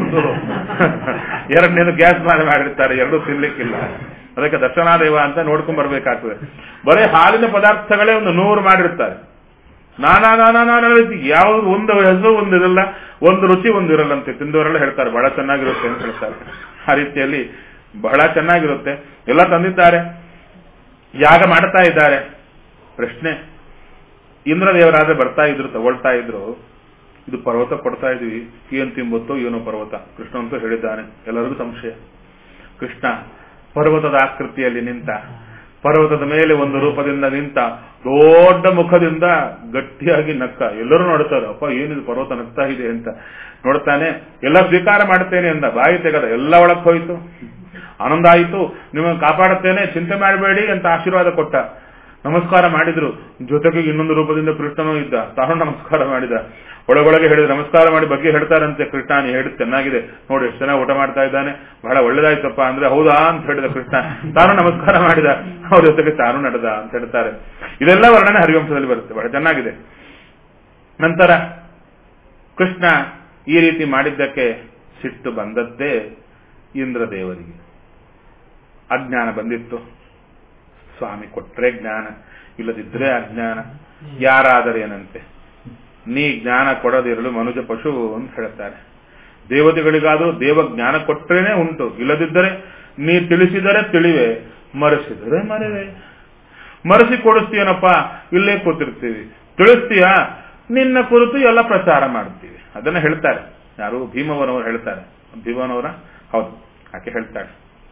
ಎರಡನೇದು ಗ್ಯಾಸ್ ಮೇಲೆ ಮಾಡಿರ್ತಾರೆ ಎರಡೂ ತಿನ್ಲಿಕ್ಕಿಲ್ಲ ಅದಕ್ಕೆ ದರ್ಶನಾದೇವ ಅಂತ ನೋಡ್ಕೊಂಡ್ ಬರ್ಬೇಕಾಗ್ತದೆ ಬರೀ ಹಾಲಿನ ಪದಾರ್ಥಗಳೇ ಒಂದು ನೂರು ಮಾಡಿರ್ತಾರೆ ನಾನಾ ನಾನಾ ನಾನಾ ರೀತಿ ಯಾವ್ದು ಒಂದು ಹೆಸರು ಒಂದು ಇರಲ್ಲ ಒಂದು ರುಚಿ ಒಂದು ಇರಲ್ಲ ಅಂತ ತಿಂದವರೆಲ್ಲ ಹೇಳ್ತಾರೆ ಬಹಳ ಚೆನ್ನಾಗಿರುತ್ತೆ ಅಂತ ಹೇಳ್ತಾರೆ ಆ ರೀತಿಯಲ್ಲಿ ಬಹಳ ಚೆನ್ನಾಗಿರುತ್ತೆ ಎಲ್ಲ ತಂದಿದ್ದಾರೆ ಯಾಗ ಮಾಡ್ತಾ ಇದ್ದಾರೆ ಪ್ರಶ್ನೆ ಇಂದ್ರದೇವರಾದ್ರೆ ಬರ್ತಾ ಇದ್ರು ತಗೊಳ್ತಾ ಇದ್ರು ಇದು ಪರ್ವತ ಕೊಡ್ತಾ ಇದೀವಿ ಏನ್ ತಿಂಬತ್ತೋ ಏನೋ ಪರ್ವತ ಕೃಷ್ಣ ಅಂತೂ ಹೇಳಿದ್ದಾನೆ ಎಲ್ಲರಿಗೂ ಸಂಶಯ ಕೃಷ್ಣ ಪರ್ವತದ ಆಕೃತಿಯಲ್ಲಿ ನಿಂತ ಪರ್ವತದ ಮೇಲೆ ಒಂದು ರೂಪದಿಂದ ನಿಂತ ದೊಡ್ಡ ಮುಖದಿಂದ ಗಟ್ಟಿಯಾಗಿ ನಕ್ಕ ಎಲ್ಲರೂ ನೋಡ್ತಾರೆ ಅಪ್ಪ ಏನಿದು ಪರ್ವತ ನಗ್ತಾ ಇದೆ ಅಂತ ನೋಡ್ತಾನೆ ಎಲ್ಲ ಸ್ವೀಕಾರ ಮಾಡ್ತೇನೆ ಅಂದ ಬಾಯಿ ತೆಗದ ಎಲ್ಲ ಒಳಕ್ ಹೋಯ್ತು ಆನಂದ ಆಯಿತು ನಿಮ್ಮನ್ನು ಕಾಪಾಡುತ್ತೇನೆ ಚಿಂತೆ ಮಾಡಬೇಡಿ ಅಂತ ಆಶೀರ್ವಾದ ಕೊಟ್ಟ ನಮಸ್ಕಾರ ಮಾಡಿದ್ರು ಜೊತೆಗೆ ಇನ್ನೊಂದು ರೂಪದಿಂದ ಕೃಷ್ಣನೂ ಇದ್ದ ತಾನು ನಮಸ್ಕಾರ ಮಾಡಿದ ಒಳಗೊಳಗೆ ಹೇಳಿದ ನಮಸ್ಕಾರ ಮಾಡಿ ಬಗ್ಗೆ ಹೇಳ್ತಾರಂತೆ ಕೃಷ್ಣ ನೀ ಹೇಳಿದ್ ಚೆನ್ನಾಗಿದೆ ನೋಡಿ ಎಷ್ಟು ಚೆನ್ನಾಗಿ ಊಟ ಮಾಡ್ತಾ ಇದ್ದಾನೆ ಬಹಳ ಒಳ್ಳೇದಾಯ್ತಪ್ಪ ಅಂದ್ರೆ ಹೌದಾ ಅಂತ ಹೇಳಿದ ಕೃಷ್ಣ ತಾನು ನಮಸ್ಕಾರ ಮಾಡಿದ ಅವ್ರ ಜೊತೆಗೆ ತಾನು ನಡೆದ ಅಂತ ಹೇಳ್ತಾರೆ ಇದೆಲ್ಲ ವರ್ಣನೆ ಹರಿವಂಶದಲ್ಲಿ ಬರುತ್ತೆ ಬಹಳ ಚೆನ್ನಾಗಿದೆ ನಂತರ ಕೃಷ್ಣ ಈ ರೀತಿ ಮಾಡಿದ್ದಕ್ಕೆ ಸಿಟ್ಟು ಬಂದದ್ದೇ ಇಂದ್ರದೇವರಿಗೆ ಅಜ್ಞಾನ ಬಂದಿತ್ತು ಸ್ವಾಮಿ ಕೊಟ್ರೆ ಜ್ಞಾನ ಇಲ್ಲದಿದ್ರೆ ಅಜ್ಞಾನ ಯಾರಾದರೇನಂತೆ ನೀ ಜ್ಞಾನ ಕೊಡದಿರಲು ಮನುಜ ಪಶು ಅಂತ ಹೇಳ್ತಾರೆ ದೇವತೆಗಳಿಗಾದರೂ ದೇವ ಜ್ಞಾನ ಕೊಟ್ರೇನೆ ಉಂಟು ಇಲ್ಲದಿದ್ದರೆ ನೀ ತಿಳಿಸಿದರೆ ತಿಳಿವೆ ಮರೆಸಿದರೆ ಮರೆವೆ ಮರೆಸಿ ಕೊಡಿಸ್ತೀಯನಪ್ಪ ಇಲ್ಲೇ ಕೂತಿರ್ತೀವಿ ತಿಳಿಸ್ತೀಯಾ ನಿನ್ನ ಕುರಿತು ಎಲ್ಲ ಪ್ರಚಾರ ಮಾಡ್ತೀವಿ ಅದನ್ನ ಹೇಳ್ತಾರೆ ಯಾರು ಭೀಮವನವರು ಹೇಳ್ತಾರೆ ಭೀಮವನವರ ಹೌದು ಆಕೆ ಹೇಳ್ತಾಳೆ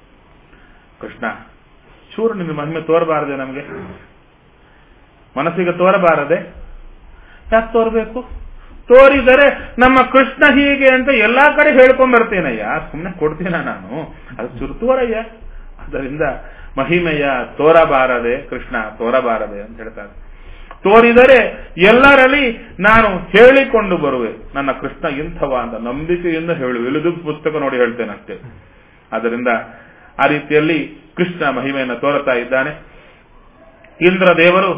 ಕೃಷ್ಣ ಚೂರು ನಿನ್ನ ಮಹಿಮೆ ತೋರಬಾರದೆ ನಮಗೆ ಮನಸ್ಸಿಗೆ ತೋರಬಾರದೆ ಯಾಕೆ ತೋರ್ಬೇಕು ತೋರಿದರೆ ನಮ್ಮ ಕೃಷ್ಣ ಹೀಗೆ ಅಂತ ಎಲ್ಲಾ ಕಡೆ ಹೇಳ್ಕೊಂಡ್ ಬರ್ತೇನಯ್ಯ ಸುಮ್ಮನೆ ಕೊಡ್ತೀನ ನಾನು ಅದು ಚುರು ತೋರಯ್ಯ ಅದರಿಂದ ಮಹಿಮೆಯ ತೋರಬಾರದೆ ಕೃಷ್ಣ ತೋರಬಾರದೆ ಅಂತ ಹೇಳ್ತಾರೆ ತೋರಿದರೆ ಎಲ್ಲರಲ್ಲಿ ನಾನು ಹೇಳಿಕೊಂಡು ಬರುವೆ ನನ್ನ ಕೃಷ್ಣ ಇಂಥವ ಅಂತ ನಂಬಿಕೆಯಿಂದ ಹೇಳುವೆ ಇಳಿದು ಪುಸ್ತಕ ನೋಡಿ ಹೇಳ್ತೇನೆ ಅಷ್ಟೇ ಆದ್ದರಿಂದ ಆ ರೀತಿಯಲ್ಲಿ ಕೃಷ್ಣ ಮಹಿಮೆಯನ್ನು ತೋರುತ್ತಾ ಇದ್ದಾನೆ ಇಂದ್ರ ದೇವರು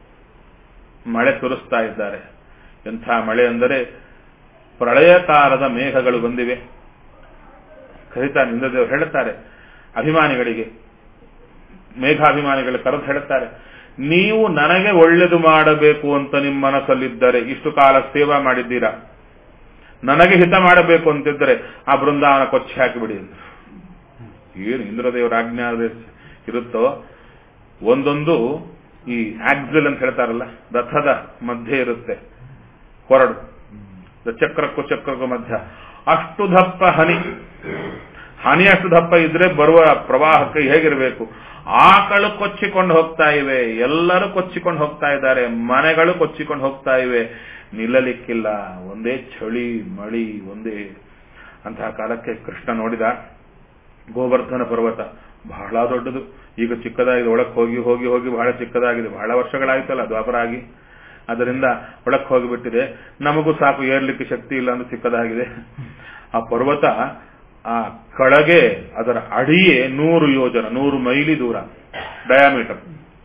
ಮಳೆ ಸುರಿಸ್ತಾ ಇದ್ದಾರೆ ಎಂಥ ಮಳೆ ಅಂದರೆ ಪ್ರಳಯಕಾಲದ ಮೇಘಗಳು ಬಂದಿವೆ ಕರಿತಾ ಇಂದ್ರದೇವರು ಹೇಳುತ್ತಾರೆ ಅಭಿಮಾನಿಗಳಿಗೆ ಮೇಘಾಭಿಮಾನಿಗಳು ಕರೆದು ಹೇಳುತ್ತಾರೆ ನೀವು ನನಗೆ ಒಳ್ಳೆದು ಮಾಡಬೇಕು ಅಂತ ನಿಮ್ಮ ಮನಸ್ಸಲ್ಲಿದ್ದರೆ ಇಷ್ಟು ಕಾಲ ಸೇವಾ ಮಾಡಿದ್ದೀರಾ ನನಗೆ ಹಿತ ಮಾಡಬೇಕು ಅಂತಿದ್ದರೆ ಆ ಬೃಂದಾವನ ಕೊಚ್ಚಿ ಹಾಕಿಬಿಡಿ ಅಂತ ಏನು ಇಂದ್ರದೇವರ ಆಜ್ಞಾನ ಇರುತ್ತೋ ಒಂದೊಂದು ಈ ಆಕ್ಸಿಲ್ ಅಂತ ಹೇಳ್ತಾರಲ್ಲ ರಥದ ಮಧ್ಯೆ ಇರುತ್ತೆ ಹೊರಡು ಚಕ್ರಕ್ಕೂ ಚಕ್ರಕ್ಕೂ ಮಧ್ಯ ಅಷ್ಟು ದಪ್ಪ ಹನಿ ಹನಿ ಅಷ್ಟು ದಪ್ಪ ಇದ್ರೆ ಬರುವ ಪ್ರವಾಹಕ್ಕೆ ಹೇಗಿರಬೇಕು ಆಕಳು ಕೊಚ್ಚಿಕೊಂಡು ಹೋಗ್ತಾ ಇವೆ ಎಲ್ಲರೂ ಕೊಚ್ಚಿಕೊಂಡು ಹೋಗ್ತಾ ಇದ್ದಾರೆ ಮನೆಗಳು ಕೊಚ್ಚಿಕೊಂಡು ಹೋಗ್ತಾ ಇವೆ ನಿಲ್ಲಲಿಕ್ಕಿಲ್ಲ ಒಂದೇ ಚಳಿ ಮಳಿ ಒಂದೇ ಅಂತಹ ಕಾಲಕ್ಕೆ ಕೃಷ್ಣ ನೋಡಿದ ಗೋವರ್ಧನ ಪರ್ವತ ಬಹಳ ದೊಡ್ಡದು ಈಗ ಚಿಕ್ಕದಾಗಿದೆ ಒಳಕ್ಕೆ ಹೋಗಿ ಹೋಗಿ ಹೋಗಿ ಬಹಳ ಚಿಕ್ಕದಾಗಿದೆ ಬಹಳ ವರ್ಷಗಳಾಯ್ತಲ್ಲ ದ್ವಾಪರ ಆಗಿ ಅದರಿಂದ ಒಳಕ್ಕೆ ಹೋಗಿಬಿಟ್ಟಿದೆ ನಮಗೂ ಸಾಕು ಏರ್ಲಿಕ್ಕೆ ಶಕ್ತಿ ಇಲ್ಲ ಅಂದ್ರೆ ಚಿಕ್ಕದಾಗಿದೆ ಆ ಪರ್ವತ ಆ ಕೆಳಗೆ ಅದರ ಅಡಿಯೇ ನೂರು ಯೋಜನ ನೂರು ಮೈಲಿ ದೂರ ಡಯಾಮೀಟರ್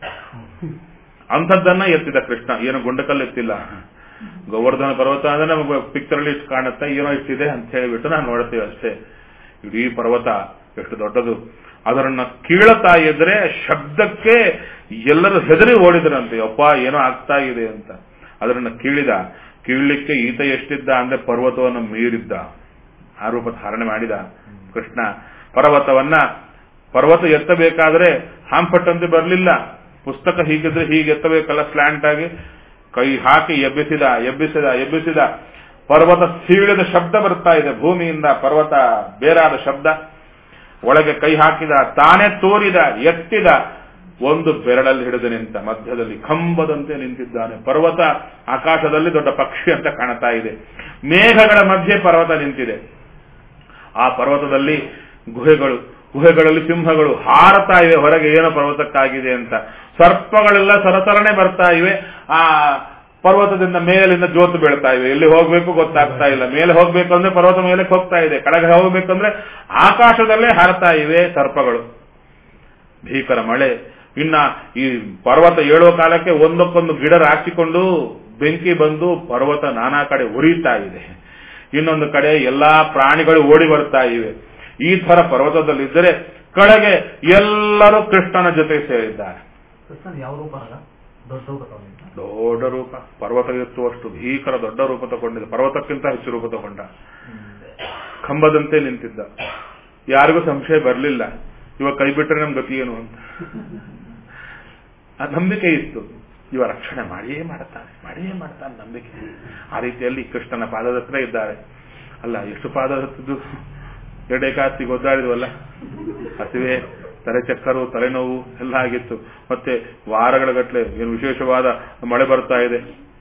ಅಂಥದ್ದನ್ನ ಎತ್ತಿದ ಕೃಷ್ಣ ಏನು ಗುಂಡಕಲ್ಲು ಎತ್ತಿಲ್ಲ ಗೋವರ್ಧನ ಪರ್ವತ ಅಂದ್ರೆ ನಮಗೆ ಪಿಕ್ಚರ್ ಅಲ್ಲಿ ಇಷ್ಟು ಕಾಣುತ್ತೆ ಏನೋ ಇಷ್ಟಿದೆ ಅಂತ ಹೇಳಿಬಿಟ್ಟು ನಾವು ನೋಡ್ತೀವಿ ಅಷ್ಟೇ ಇಡೀ ಪರ್ವತ ಎಷ್ಟು ದೊಡ್ಡದು ಅದರನ್ನ ಕೀಳತಾ ಇದ್ರೆ ಶಬ್ದಕ್ಕೆ ಎಲ್ಲರೂ ಹೆದರಿ ಓಡಿದ್ರಂತೆ ಅಪ್ಪ ಏನೋ ಆಗ್ತಾ ಇದೆ ಅಂತ ಅದರನ್ನ ಕೀಳಿದ ಕೀಳಲಿಕ್ಕೆ ಈತ ಎಷ್ಟಿದ್ದ ಅಂದ್ರೆ ಪರ್ವತವನ್ನು ಮೀರಿದ್ದ ಆ ರೂಪ ಧಾರಣೆ ಮಾಡಿದ ಕೃಷ್ಣ ಪರ್ವತವನ್ನ ಪರ್ವತ ಎತ್ತಬೇಕಾದ್ರೆ ಹಾಂಪಟ್ಟಂತೆ ಬರಲಿಲ್ಲ ಪುಸ್ತಕ ಹೀಗಿದ್ರೆ ಹೀಗೆ ಎತ್ತಬೇಕಲ್ಲ ಸ್ಲ್ಯಾಂಟ್ ಆಗಿ ಕೈ ಹಾಕಿ ಎಬ್ಬಿಸಿದ ಎಬ್ಬಿಸಿದ ಎಬ್ಬಿಸಿದ ಪರ್ವತ ಸೀಳಿದ ಶಬ್ದ ಬರ್ತಾ ಇದೆ ಭೂಮಿಯಿಂದ ಪರ್ವತ ಬೇರಾದ ಶಬ್ದ ಒಳಗೆ ಕೈ ಹಾಕಿದ ತಾನೇ ತೋರಿದ ಎತ್ತಿದ ಒಂದು ಬೆರಳಲ್ಲಿ ಹಿಡಿದು ನಿಂತ ಮಧ್ಯದಲ್ಲಿ ಕಂಬದಂತೆ ನಿಂತಿದ್ದಾನೆ ಪರ್ವತ ಆಕಾಶದಲ್ಲಿ ದೊಡ್ಡ ಪಕ್ಷಿ ಅಂತ ಕಾಣ್ತಾ ಇದೆ ಮೇಘಗಳ ಮಧ್ಯೆ ಪರ್ವತ ನಿಂತಿದೆ ಆ ಪರ್ವತದಲ್ಲಿ ಗುಹೆಗಳು ಗುಹೆಗಳಲ್ಲಿ ಸಿಂಹಗಳು ಹಾರತಾ ಇವೆ ಹೊರಗೆ ಏನೋ ಪರ್ವತಕ್ಕಾಗಿದೆ ಅಂತ ಸರ್ಪಗಳೆಲ್ಲ ಸರಸರನೆ ಬರ್ತಾ ಇವೆ ಆ ಪರ್ವತದಿಂದ ಮೇಲಿಂದ ಜೋತು ಬೀಳ್ತಾ ಇವೆ ಎಲ್ಲಿ ಹೋಗ್ಬೇಕು ಗೊತ್ತಾಗ್ತಾ ಇಲ್ಲ ಮೇಲೆ ಹೋಗ್ಬೇಕು ಅಂದ್ರೆ ಪರ್ವತ ಮೇಲೆ ಹೋಗ್ತಾ ಇದೆ ಕೆಳಗೆ ಹೋಗ್ಬೇಕಂದ್ರೆ ಆಕಾಶದಲ್ಲೇ ಹಾರತಾ ಇವೆ ಸರ್ಪಗಳು ಭೀಕರ ಮಳೆ ಇನ್ನ ಈ ಪರ್ವತ ಏಳುವ ಕಾಲಕ್ಕೆ ಒಂದಕ್ಕೊಂದು ಗಿಡ ರಾಚಿಕೊಂಡು ಬೆಂಕಿ ಬಂದು ಪರ್ವತ ನಾನಾ ಕಡೆ ಉರಿತಾ ಇದೆ ಇನ್ನೊಂದು ಕಡೆ ಎಲ್ಲಾ ಪ್ರಾಣಿಗಳು ಓಡಿ ಬರ್ತಾ ಇವೆ ಈ ತರ ಪರ್ವತದಲ್ಲಿದ್ದರೆ ಕಡೆಗೆ ಎಲ್ಲರೂ ಕೃಷ್ಣನ ಜೊತೆ ಸೇರಿದ್ದಾರೆ ಕೃಷ್ಣನ್ ಯಾವ ರೂಪ ಅಲ್ಲ ದೊಡ್ಡ ರೂಪ ತಗೊಂಡಿದ್ದ ದೊಡ್ಡ ರೂಪ ಪರ್ವತ ಎತ್ತುವಷ್ಟು ಭೀಕರ ದೊಡ್ಡ ರೂಪ ತಗೊಂಡಿದ್ದ ಪರ್ವತಕ್ಕಿಂತ ಹೆಚ್ಚು ರೂಪ ತಗೊಂಡ ಕಂಬದಂತೆ ನಿಂತಿದ್ದ ಯಾರಿಗೂ ಸಂಶಯ ಬರಲಿಲ್ಲ ಇವ ಕೈ ಬಿಟ್ಟರೆ ನಮ್ ಗತಿ ಏನು ಅಂತ ಆ ನಂಬಿಕೆ ಇತ್ತು ಇವ ರಕ್ಷಣೆ ಮಾಡಿಯೇ ಮಾಡ್ತಾನೆ ಮಾಡಿಯೇ ಮಾಡ್ತಾನೆ ನಂಬಿಕೆ ಆ ರೀತಿಯಲ್ಲಿ ಕೃಷ್ಣನ ಪಾದದ ಹತ್ರ ಇದ್ದಾರೆ ಅಲ್ಲ ಎಷ್ಟು ಪಾದ ಹತ್ತಿದ್ದು ಎರಡೇಕಾಸ್ತಿಗೆ ಒದ್ದಾಡಿದ್ವಲ್ಲ ಹಸಿವೆ ತಲೆ ಚಕ್ಕರು ತಲೆನೋವು ಎಲ್ಲ ಆಗಿತ್ತು ಮತ್ತೆ ವಾರಗಳ ಗಟ್ಟಲೆ ಏನು ವಿಶೇಷವಾದ ಮಳೆ ಬರ್ತಾ ಇದೆ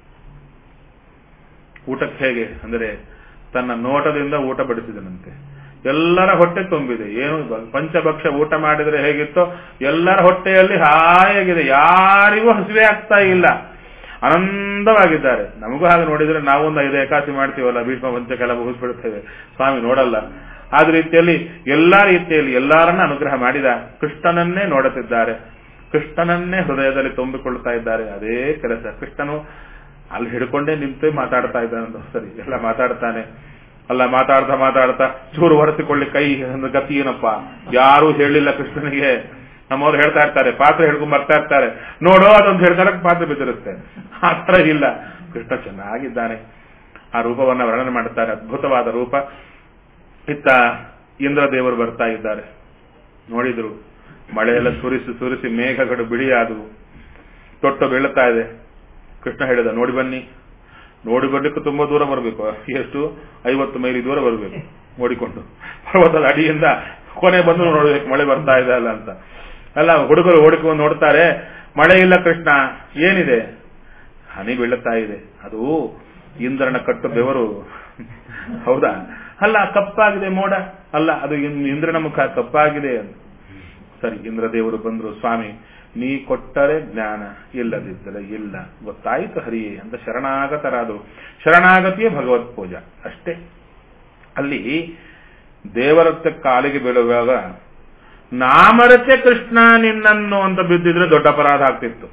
ಊಟಕ್ಕೆ ಹೇಗೆ ಅಂದರೆ ತನ್ನ ನೋಟದಿಂದ ಊಟ ಬಡಿಸಿದನಂತೆ ಎಲ್ಲರ ಹೊಟ್ಟೆ ತುಂಬಿದೆ ಏನು ಬ- ಪಂಚಭಕ್ಷ ಊಟ ಮಾಡಿದ್ರೆ ಹೇಗಿತ್ತೋ ಎಲ್ಲರ ಹೊಟ್ಟೆಯಲ್ಲಿ ಹಾಯಾಗಿದೆ ಯಾರಿಗೂ ಹಸಿವೆ ಆಗ್ತಾ ಇಲ್ಲ ಆನಂದವಾಗಿದ್ದಾರೆ ನಮಗೂ ಹಾಗೆ ನೋಡಿದ್ರೆ ನಾವೊಂದು ಐದು ಏಕಾಸಿ ಮಾಡ್ತೀವಲ್ಲ ಭೀಷ್ಮ ಪಂಚಕೆಲ್ಲ ಮುಗಿಸ್ಬಿಡ್ತೇವೆ ಸ್ವಾಮಿ ನೋಡಲ್ಲ ಆದ ರೀತಿಯಲ್ಲಿ ಎಲ್ಲಾ ರೀತಿಯಲ್ಲಿ ಎಲ್ಲರನ್ನ ಅನುಗ್ರಹ ಮಾಡಿದ ಕೃಷ್ಣನನ್ನೇ ನೋಡುತ್ತಿದ್ದಾರೆ ಕೃಷ್ಣನನ್ನೇ ಹೃದಯದಲ್ಲಿ ತುಂಬಿಕೊಳ್ತಾ ಇದ್ದಾರೆ ಅದೇ ಕೆಲಸ ಕೃಷ್ಣನು ಅಲ್ಲಿ ಹಿಡ್ಕೊಂಡೇ ನಿಂತು ಮಾತಾಡ್ತಾ ಇದ್ದಾನೆ ಸರಿ ಎಲ್ಲ ಮಾತಾಡ್ತಾನೆ ಅಲ್ಲ ಮಾತಾಡ್ತಾ ಮಾತಾಡ್ತಾ ಚೂರು ಹೊರಸಿಕೊಳ್ಳಿ ಕೈ ಅಂದ್ರೆ ಗತಿ ಏನಪ್ಪ ಯಾರೂ ಹೇಳಿಲ್ಲ ಕೃಷ್ಣನಿಗೆ ನಮ್ಮವ್ರು ಹೇಳ್ತಾ ಇರ್ತಾರೆ ಪಾತ್ರೆ ಹಿಡ್ಕೊಂಡ್ ಬರ್ತಾ ಇರ್ತಾರೆ ನೋಡೋ ಅದೊಂದು ಹೇಳ್ತಾರೆ ಪಾತ್ರೆ ಬಿದ್ದಿರುತ್ತೆ ಆ ತರ ಇಲ್ಲ ಕೃಷ್ಣ ಚೆನ್ನಾಗಿದ್ದಾನೆ ಆ ರೂಪವನ್ನ ವರ್ಣನೆ ಮಾಡುತ್ತಾರೆ ಅದ್ಭುತವಾದ ರೂಪ ಇತ್ತ ಇಂದ್ರದೇವರು ಬರ್ತಾ ಇದ್ದಾರೆ ನೋಡಿದ್ರು ಮಳೆಯೆಲ್ಲ ಸುರಿಸಿ ಸುರಿಸಿ ಮೇಘಗಳು ಬಿಳಿಯಾದವು ತೊಟ್ಟು ಬೀಳುತ್ತಾ ಇದೆ ಕೃಷ್ಣ ಹೇಳಿದ ನೋಡಿ ಬನ್ನಿ ನೋಡಿ ಬರ್ಲಿಕ್ಕೆ ತುಂಬಾ ದೂರ ಬರಬೇಕು ಎಷ್ಟು ಐವತ್ತು ಮೈಲಿ ದೂರ ಬರಬೇಕು ನೋಡಿಕೊಂಡು ಪರ್ವತದ ಅಡಿಯಿಂದ ಕೊನೆ ಬಂದು ನೋಡ್ಬೇಕು ಮಳೆ ಬರ್ತಾ ಇದೆ ಅಲ್ಲ ಅಂತ ಅಲ್ಲ ಹುಡುಗರು ಓಡಿಕೊಂಡು ನೋಡ್ತಾರೆ ಮಳೆ ಇಲ್ಲ ಕೃಷ್ಣ ಏನಿದೆ ಹನಿ ಬೀಳುತ್ತಾ ಇದೆ ಅದು ಇಂದ್ರನ ಕಟ್ಟು ಬೆವರು ಹೌದಾ ಅಲ್ಲ ಕಪ್ಪಾಗಿದೆ ಮೋಡ ಅಲ್ಲ ಅದು ಇನ್- ಇಂದ್ರನ ಮುಖ ಕಪ್ಪಾಗಿದೆ ಅಂತ ಸರಿ ಇಂದ್ರದೇವರು ಬಂದ್ರು ಸ್ವಾಮಿ ನೀ ಕೊಟ್ಟರೆ ಜ್ಞಾನ ಇಲ್ಲದಿದ್ದರೆ ಇಲ್ಲ ಗೊತ್ತಾಯಿತು ಹರಿಯೇ ಅಂತ ಶರಣಾಗತರಾದರು ಶರಣಾಗತಿಯೇ ಭಗವತ್ ಪೂಜಾ ಅಷ್ಟೇ ಅಲ್ಲಿ ದೇವರತ್ತ ಕಾಲಿಗೆ ಬೀಳುವಾಗ ನಾಮರತೆ ಕೃಷ್ಣ ನಿನ್ನನ್ನು ಅಂತ ಬಿದ್ದಿದ್ರೆ ದೊಡ್ಡ ಅಪರಾಧ ಆಗ್ತಿತ್ತು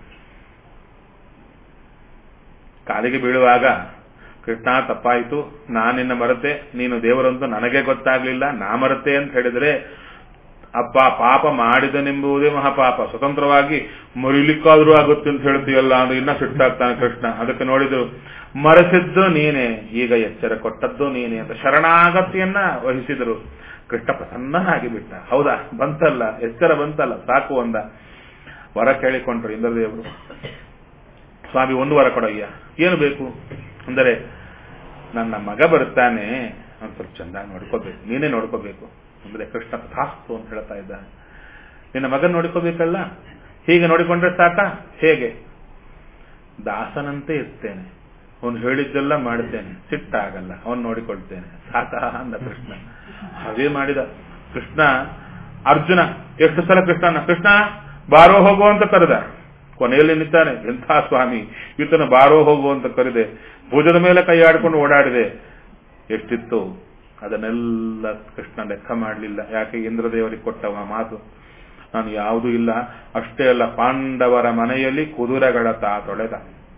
ಕಾಲಿಗೆ ಬೀಳುವಾಗ ಕೃಷ್ಣ ತಪ್ಪಾಯಿತು ನಾನಿನ್ನ ಮರತೆ ನೀನು ದೇವರಂತೂ ನನಗೆ ಗೊತ್ತಾಗ್ಲಿಲ್ಲ ನಾ ಮರತೆ ಅಂತ ಹೇಳಿದ್ರೆ ಅಪ್ಪ ಪಾಪ ಮಾಡಿದನೆಂಬುದೇ ಮಹಾಪಾಪ ಸ್ವತಂತ್ರವಾಗಿ ಮರಿಲಿಕ್ಕಾದ್ರೂ ಆಗುತ್ತೆ ಅಂತ ಹೇಳ್ತೀಯಲ್ಲ ಅಂದ್ರೆ ಇನ್ನ ಸಿಟ್ಟಾಗ್ತಾನೆ ಕೃಷ್ಣ ಅದಕ್ಕೆ ನೋಡಿದ್ರು ಮರೆಸಿದ್ದು ನೀನೆ ಈಗ ಎಚ್ಚರ ಕೊಟ್ಟದ್ದು ನೀನೆ ಅಂತ ಶರಣಾಗತಿಯನ್ನ ವಹಿಸಿದರು ಕೃಷ್ಣ ಪ್ರಸನ್ನನಾಗಿ ಬಿಟ್ಟ ಹೌದಾ ಬಂತಲ್ಲ ಎಚ್ಚರ ಬಂತಲ್ಲ ಸಾಕು ಅಂದ ವರ ಕೇಳಿಕೊಂಡ್ರು ಇಂದ್ರದೇವರು ಸ್ವಾಮಿ ಒಂದು ವರ ಕೊಡಯ್ಯ ಏನು ಬೇಕು ಅಂದರೆ ನನ್ನ ಮಗ ಬರ್ತಾನೆ ಒಂದು ಸ್ವಲ್ಪ ಚಂದಾಗಿ ನೋಡ್ಕೋಬೇಕು ನೀನೇ ನೋಡ್ಕೋಬೇಕು ಅಂದ್ರೆ ಕೃಷ್ಣ ತಥಾಸ್ತು ಅಂತ ಹೇಳ್ತಾ ಇದ್ದಾನೆ ನಿನ್ನ ಮಗನ್ ನೋಡ್ಕೋಬೇಕಲ್ಲ ಹೀಗೆ ನೋಡಿಕೊಂಡ್ರೆ ಸಾಕ ಹೇಗೆ ದಾಸನಂತೆ ಇರ್ತೇನೆ ಅವನು ಹೇಳಿದ್ದೆಲ್ಲ ಮಾಡ್ತೇನೆ ಸಿಟ್ಟಾಗಲ್ಲ ಅವನು ನೋಡಿಕೊಳ್ತೇನೆ ಸಾಕ ಅಂದ ಕೃಷ್ಣ ಹಾಗೇ ಮಾಡಿದ ಕೃಷ್ಣ ಅರ್ಜುನ ಎಷ್ಟು ಸಲ ಕೃಷ್ಣನ ಕೃಷ್ಣ ಬಾರೋ ಹೋಗು ಅಂತ ಕರೆದ ಕೊನೆಯಲ್ಲಿ ನಿಂತಾನೆ ಎಂಥ ಸ್ವಾಮಿ ಈತನ ಬಾರೋ ಹೋಗು ಅಂತ ಕರೆದೆ ಭುಜದ ಮೇಲೆ ಕೈ ಆಡ್ಕೊಂಡು ಓಡಾಡಿದೆ ಎಷ್ಟಿತ್ತು ಅದನ್ನೆಲ್ಲ ಕೃಷ್ಣ ಲೆಕ್ಕ ಮಾಡಲಿಲ್ಲ ಯಾಕೆ ಇಂದ್ರದೇವರಿಗೆ ಕೊಟ್ಟವ ಮಾತು ನಾನು ಯಾವುದೂ ಇಲ್ಲ ಅಷ್ಟೇ ಅಲ್ಲ ಪಾಂಡವರ ಮನೆಯಲ್ಲಿ ಕುದುರೆಗಳ ತಾ ತೊಳೆದ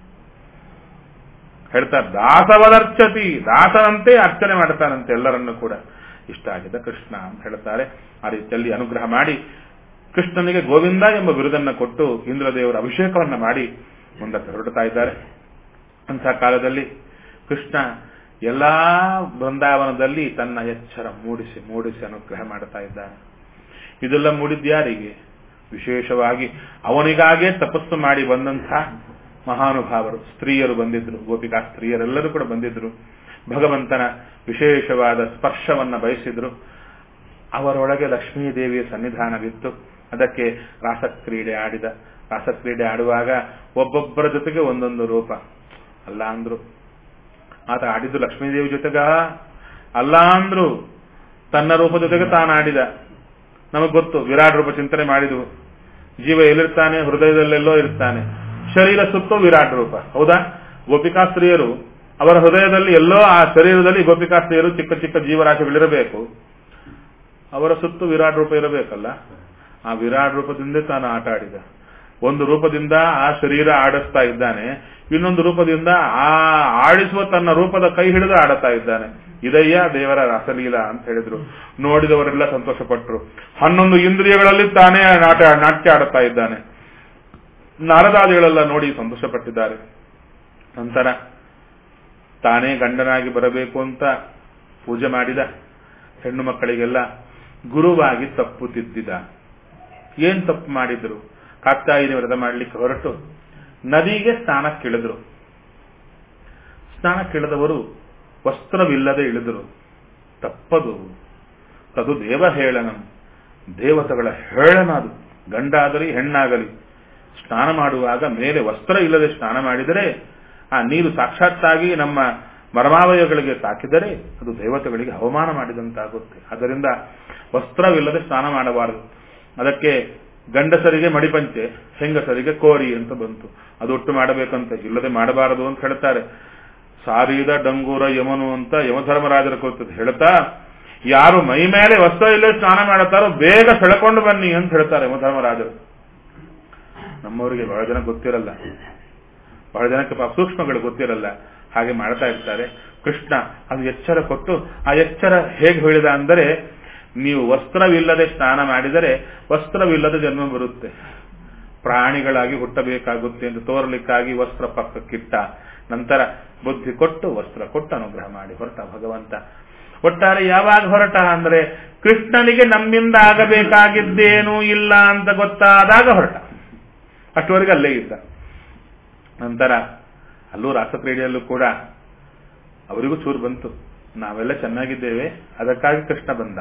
ಹೇಳ್ತಾರೆ ದಾಸವದರ್ಚತಿ ದಾಸನಂತೆ ಅರ್ಚನೆ ಮಾಡ್ತಾನಂತೆ ಎಲ್ಲರನ್ನು ಕೂಡ ಇಷ್ಟ ಆಗಿದೆ ಕೃಷ್ಣ ಅಂತ ಹೇಳ್ತಾರೆ ಆ ರೀತಿಯಲ್ಲಿ ಅನುಗ್ರಹ ಮಾಡಿ ಕೃಷ್ಣನಿಗೆ ಗೋವಿಂದ ಎಂಬ ಬಿರುದನ್ನ ಕೊಟ್ಟು ಇಂದ್ರದೇವರ ಅಭಿಷೇಕವನ್ನ ಮಾಡಿ ಮುಂದಕ್ಕೆ ಹೊರಡ್ತಾ ಇದ್ದಾರೆ ಅಂಥ ಕಾಲದಲ್ಲಿ ಕೃಷ್ಣ ಎಲ್ಲಾ ಬೃಂದಾವನದಲ್ಲಿ ತನ್ನ ಎಚ್ಚರ ಮೂಡಿಸಿ ಮೂಡಿಸಿ ಅನುಗ್ರಹ ಮಾಡ್ತಾ ಇದ್ದಾನೆ ಇದೆಲ್ಲ ಮೂಡಿದ್ಯಾರಿಗೆ ವಿಶೇಷವಾಗಿ ಅವನಿಗಾಗೇ ತಪಸ್ಸು ಮಾಡಿ ಬಂದಂಥ ಮಹಾನುಭಾವರು ಸ್ತ್ರೀಯರು ಬಂದಿದ್ರು ಗೋಪಿಕಾ ಸ್ತ್ರೀಯರೆಲ್ಲರೂ ಕೂಡ ಬಂದಿದ್ರು ಭಗವಂತನ ವಿಶೇಷವಾದ ಸ್ಪರ್ಶವನ್ನ ಬಯಸಿದ್ರು ಅವರೊಳಗೆ ಲಕ್ಷ್ಮೀದೇವಿಯ ಸನ್ನಿಧಾನವಿತ್ತು ಅದಕ್ಕೆ ರಾಸಕ್ರೀಡೆ ಆಡಿದ ರಾಸಕ್ರೀಡೆ ಆಡುವಾಗ ಒಬ್ಬೊಬ್ಬರ ಜೊತೆಗೆ ಒಂದೊಂದು ರೂಪ ಅಲ್ಲ ಅಂದ್ರು ಆತ ಆಡಿದ್ದು ಲಕ್ಷ್ಮೀದೇವಿ ಜೊತೆಗ ಅಲ್ಲ ಅಂದ್ರು ತನ್ನ ರೂಪ ಜೊತೆಗೆ ತಾನು ಆಡಿದ ನಮಗ್ ಗೊತ್ತು ವಿರಾಟ್ ರೂಪ ಚಿಂತನೆ ಮಾಡಿದ್ವು ಜೀವ ಎಲ್ಲಿರ್ತಾನೆ ಹೃದಯದಲ್ಲೆಲ್ಲೋ ಇರ್ತಾನೆ ಶರೀರ ಸುತ್ತೋ ವಿರಾಟ್ ರೂಪ ಹೌದಾ ಗೋಪಿಕಾ ಸ್ತ್ರೀಯರು ಅವರ ಹೃದಯದಲ್ಲಿ ಎಲ್ಲೋ ಆ ಶರೀರದಲ್ಲಿ ಗೋಪಿಕಾ ಸ್ತ್ರೀಯರು ಚಿಕ್ಕ ಚಿಕ್ಕ ಜೀವರಾಶಿಗಳಿರಬೇಕು ಅವರ ಸುತ್ತು ವಿರಾಟ್ ರೂಪ ಇರಬೇಕಲ್ಲ ಆ ವಿರಾಟ್ ರೂಪದಿಂದ ತಾನು ಆಟ ಆಡಿದ ಒಂದು ರೂಪದಿಂದ ಆ ಶರೀರ ಆಡಿಸ್ತಾ ಇದ್ದಾನೆ ಇನ್ನೊಂದು ರೂಪದಿಂದ ಆ ಆಡಿಸುವ ತನ್ನ ರೂಪದ ಕೈ ಹಿಡಿದು ಆಡುತ್ತಾ ಇದ್ದಾನೆ ಇದಯ್ಯ ದೇವರ ರಾಸಲೀಲ ಅಂತ ಹೇಳಿದ್ರು ನೋಡಿದವರೆಲ್ಲ ಸಂತೋಷಪಟ್ಟರು ಹನ್ನೊಂದು ಇಂದ್ರಿಯಗಳಲ್ಲಿ ತಾನೇ ನಾಟ ನಾಟ್ಯ ಆಡುತ್ತಾ ಇದ್ದಾನೆ ನಾರದಾದಿಗಳೆಲ್ಲ ನೋಡಿ ಸಂತೋಷಪಟ್ಟಿದ್ದಾರೆ ನಂತರ ತಾನೇ ಗಂಡನಾಗಿ ಬರಬೇಕು ಅಂತ ಪೂಜೆ ಮಾಡಿದ ಹೆಣ್ಣು ಮಕ್ಕಳಿಗೆಲ್ಲ ಗುರುವಾಗಿ ತಪ್ಪು ತಿದ್ದಿದ ಏನ್ ತಪ್ಪು ಮಾಡಿದ್ರು ಕಾಕ್ತಾಯಿನಿ ವ್ರತ ಮಾಡಲಿಕ್ಕೆ ಹೊರಟು ನದಿಗೆ ಸ್ನಾನಕ್ಕಿಳಿದ್ರು ಸ್ನಾನಕ್ಕಿಳಿದವರು ವಸ್ತ್ರವಿಲ್ಲದೆ ಇಳಿದರು ತಪ್ಪದು ತದು ದೇವ ಹೇಳನಂ ದೇವತೆಗಳ ಹೇಳನ ಅದು ಗಂಡಾಗಲಿ ಹೆಣ್ಣಾಗಲಿ ಸ್ನಾನ ಮಾಡುವಾಗ ಮೇಲೆ ವಸ್ತ್ರ ಇಲ್ಲದೆ ಸ್ನಾನ ಮಾಡಿದರೆ ಆ ನೀರು ಸಾಕ್ಷಾತ್ತಾಗಿ ನಮ್ಮ ಮರ್ಮಾವಯಗಳಿಗೆ ತಾಕಿದರೆ ಅದು ದೇವತೆಗಳಿಗೆ ಅವಮಾನ ಮಾಡಿದಂತಾಗುತ್ತೆ ಅದರಿಂದ ವಸ್ತ್ರವಿಲ್ಲದೆ ಸ್ನಾನ ಮಾಡಬಾರದು ಅದಕ್ಕೆ ಗಂಡಸರಿಗೆ ಮಡಿಪಂಚೆ ಹೆಂಗಸರಿಗೆ ಕೋರಿ ಅಂತ ಬಂತು ಅದು ಒಟ್ಟು ಮಾಡಬೇಕಂತ ಇಲ್ಲದೆ ಮಾಡಬಾರದು ಅಂತ ಹೇಳ್ತಾರೆ ಸಾರಿದ ಡಂಗೂರ ಯಮನು ಅಂತ ಯಮಧರ್ಮರಾಜರ ಕುರಿತು ಹೇಳ್ತಾ ಯಾರು ಮೈ ಮೇಲೆ ವಸ್ತ್ರ ಇಲ್ಲದೆ ಸ್ನಾನ ಮಾಡುತ್ತಾರೋ ಬೇಗ ಸೆಳೆಕೊಂಡು ಬನ್ನಿ ಅಂತ ಹೇಳ್ತಾರೆ ಯಮಧರ್ಮರಾಜರು ನಮ್ಮವರಿಗೆ ಬಹಳ ಜನ ಗೊತ್ತಿರಲ್ಲ ಬಹಳ ಜನಕ್ಕೆ ಪಾಪ ಸೂಕ್ಷ್ಮಗಳು ಗೊತ್ತಿರಲ್ಲ ಹಾಗೆ ಮಾಡ್ತಾ ಇರ್ತಾರೆ ಕೃಷ್ಣ ಅದು ಎಚ್ಚರ ಕೊಟ್ಟು ಆ ಎಚ್ಚರ ಹೇಗೆ ಹೇಳಿದ ಅಂದರೆ ನೀವು ವಸ್ತ್ರವಿಲ್ಲದೆ ಸ್ನಾನ ಮಾಡಿದರೆ ವಸ್ತ್ರವಿಲ್ಲದೆ ಜನ್ಮ ಬರುತ್ತೆ ಪ್ರಾಣಿಗಳಾಗಿ ಹುಟ್ಟಬೇಕಾಗುತ್ತೆ ಎಂದು ತೋರಲಿಕ್ಕಾಗಿ ವಸ್ತ್ರ ಪಕ್ಕಕ್ಕಿಟ್ಟ ನಂತರ ಬುದ್ಧಿ ಕೊಟ್ಟು ವಸ್ತ್ರ ಕೊಟ್ಟು ಅನುಗ್ರಹ ಮಾಡಿ ಹೊರಟ ಭಗವಂತ ಒಟ್ಟಾರೆ ಯಾವಾಗ ಹೊರಟ ಅಂದ್ರೆ ಕೃಷ್ಣನಿಗೆ ನಮ್ಮಿಂದ ಆಗಬೇಕಾಗಿದ್ದೇನೂ ಇಲ್ಲ ಅಂತ ಗೊತ್ತಾದಾಗ ಹೊರಟ ಅಷ್ಟುವರೆಗೆ ಅಲ್ಲೇ ಇದ್ದ ನಂತರ ಅಲ್ಲೂ ರಾಸಕ್ರೀಡೆಯಲ್ಲೂ ಕೂಡ ಅವರಿಗೂ ಚೂರು ಬಂತು ನಾವೆಲ್ಲ ಚೆನ್ನಾಗಿದ್ದೇವೆ ಅದಕ್ಕಾಗಿ ಕೃಷ್ಣ ಬಂದ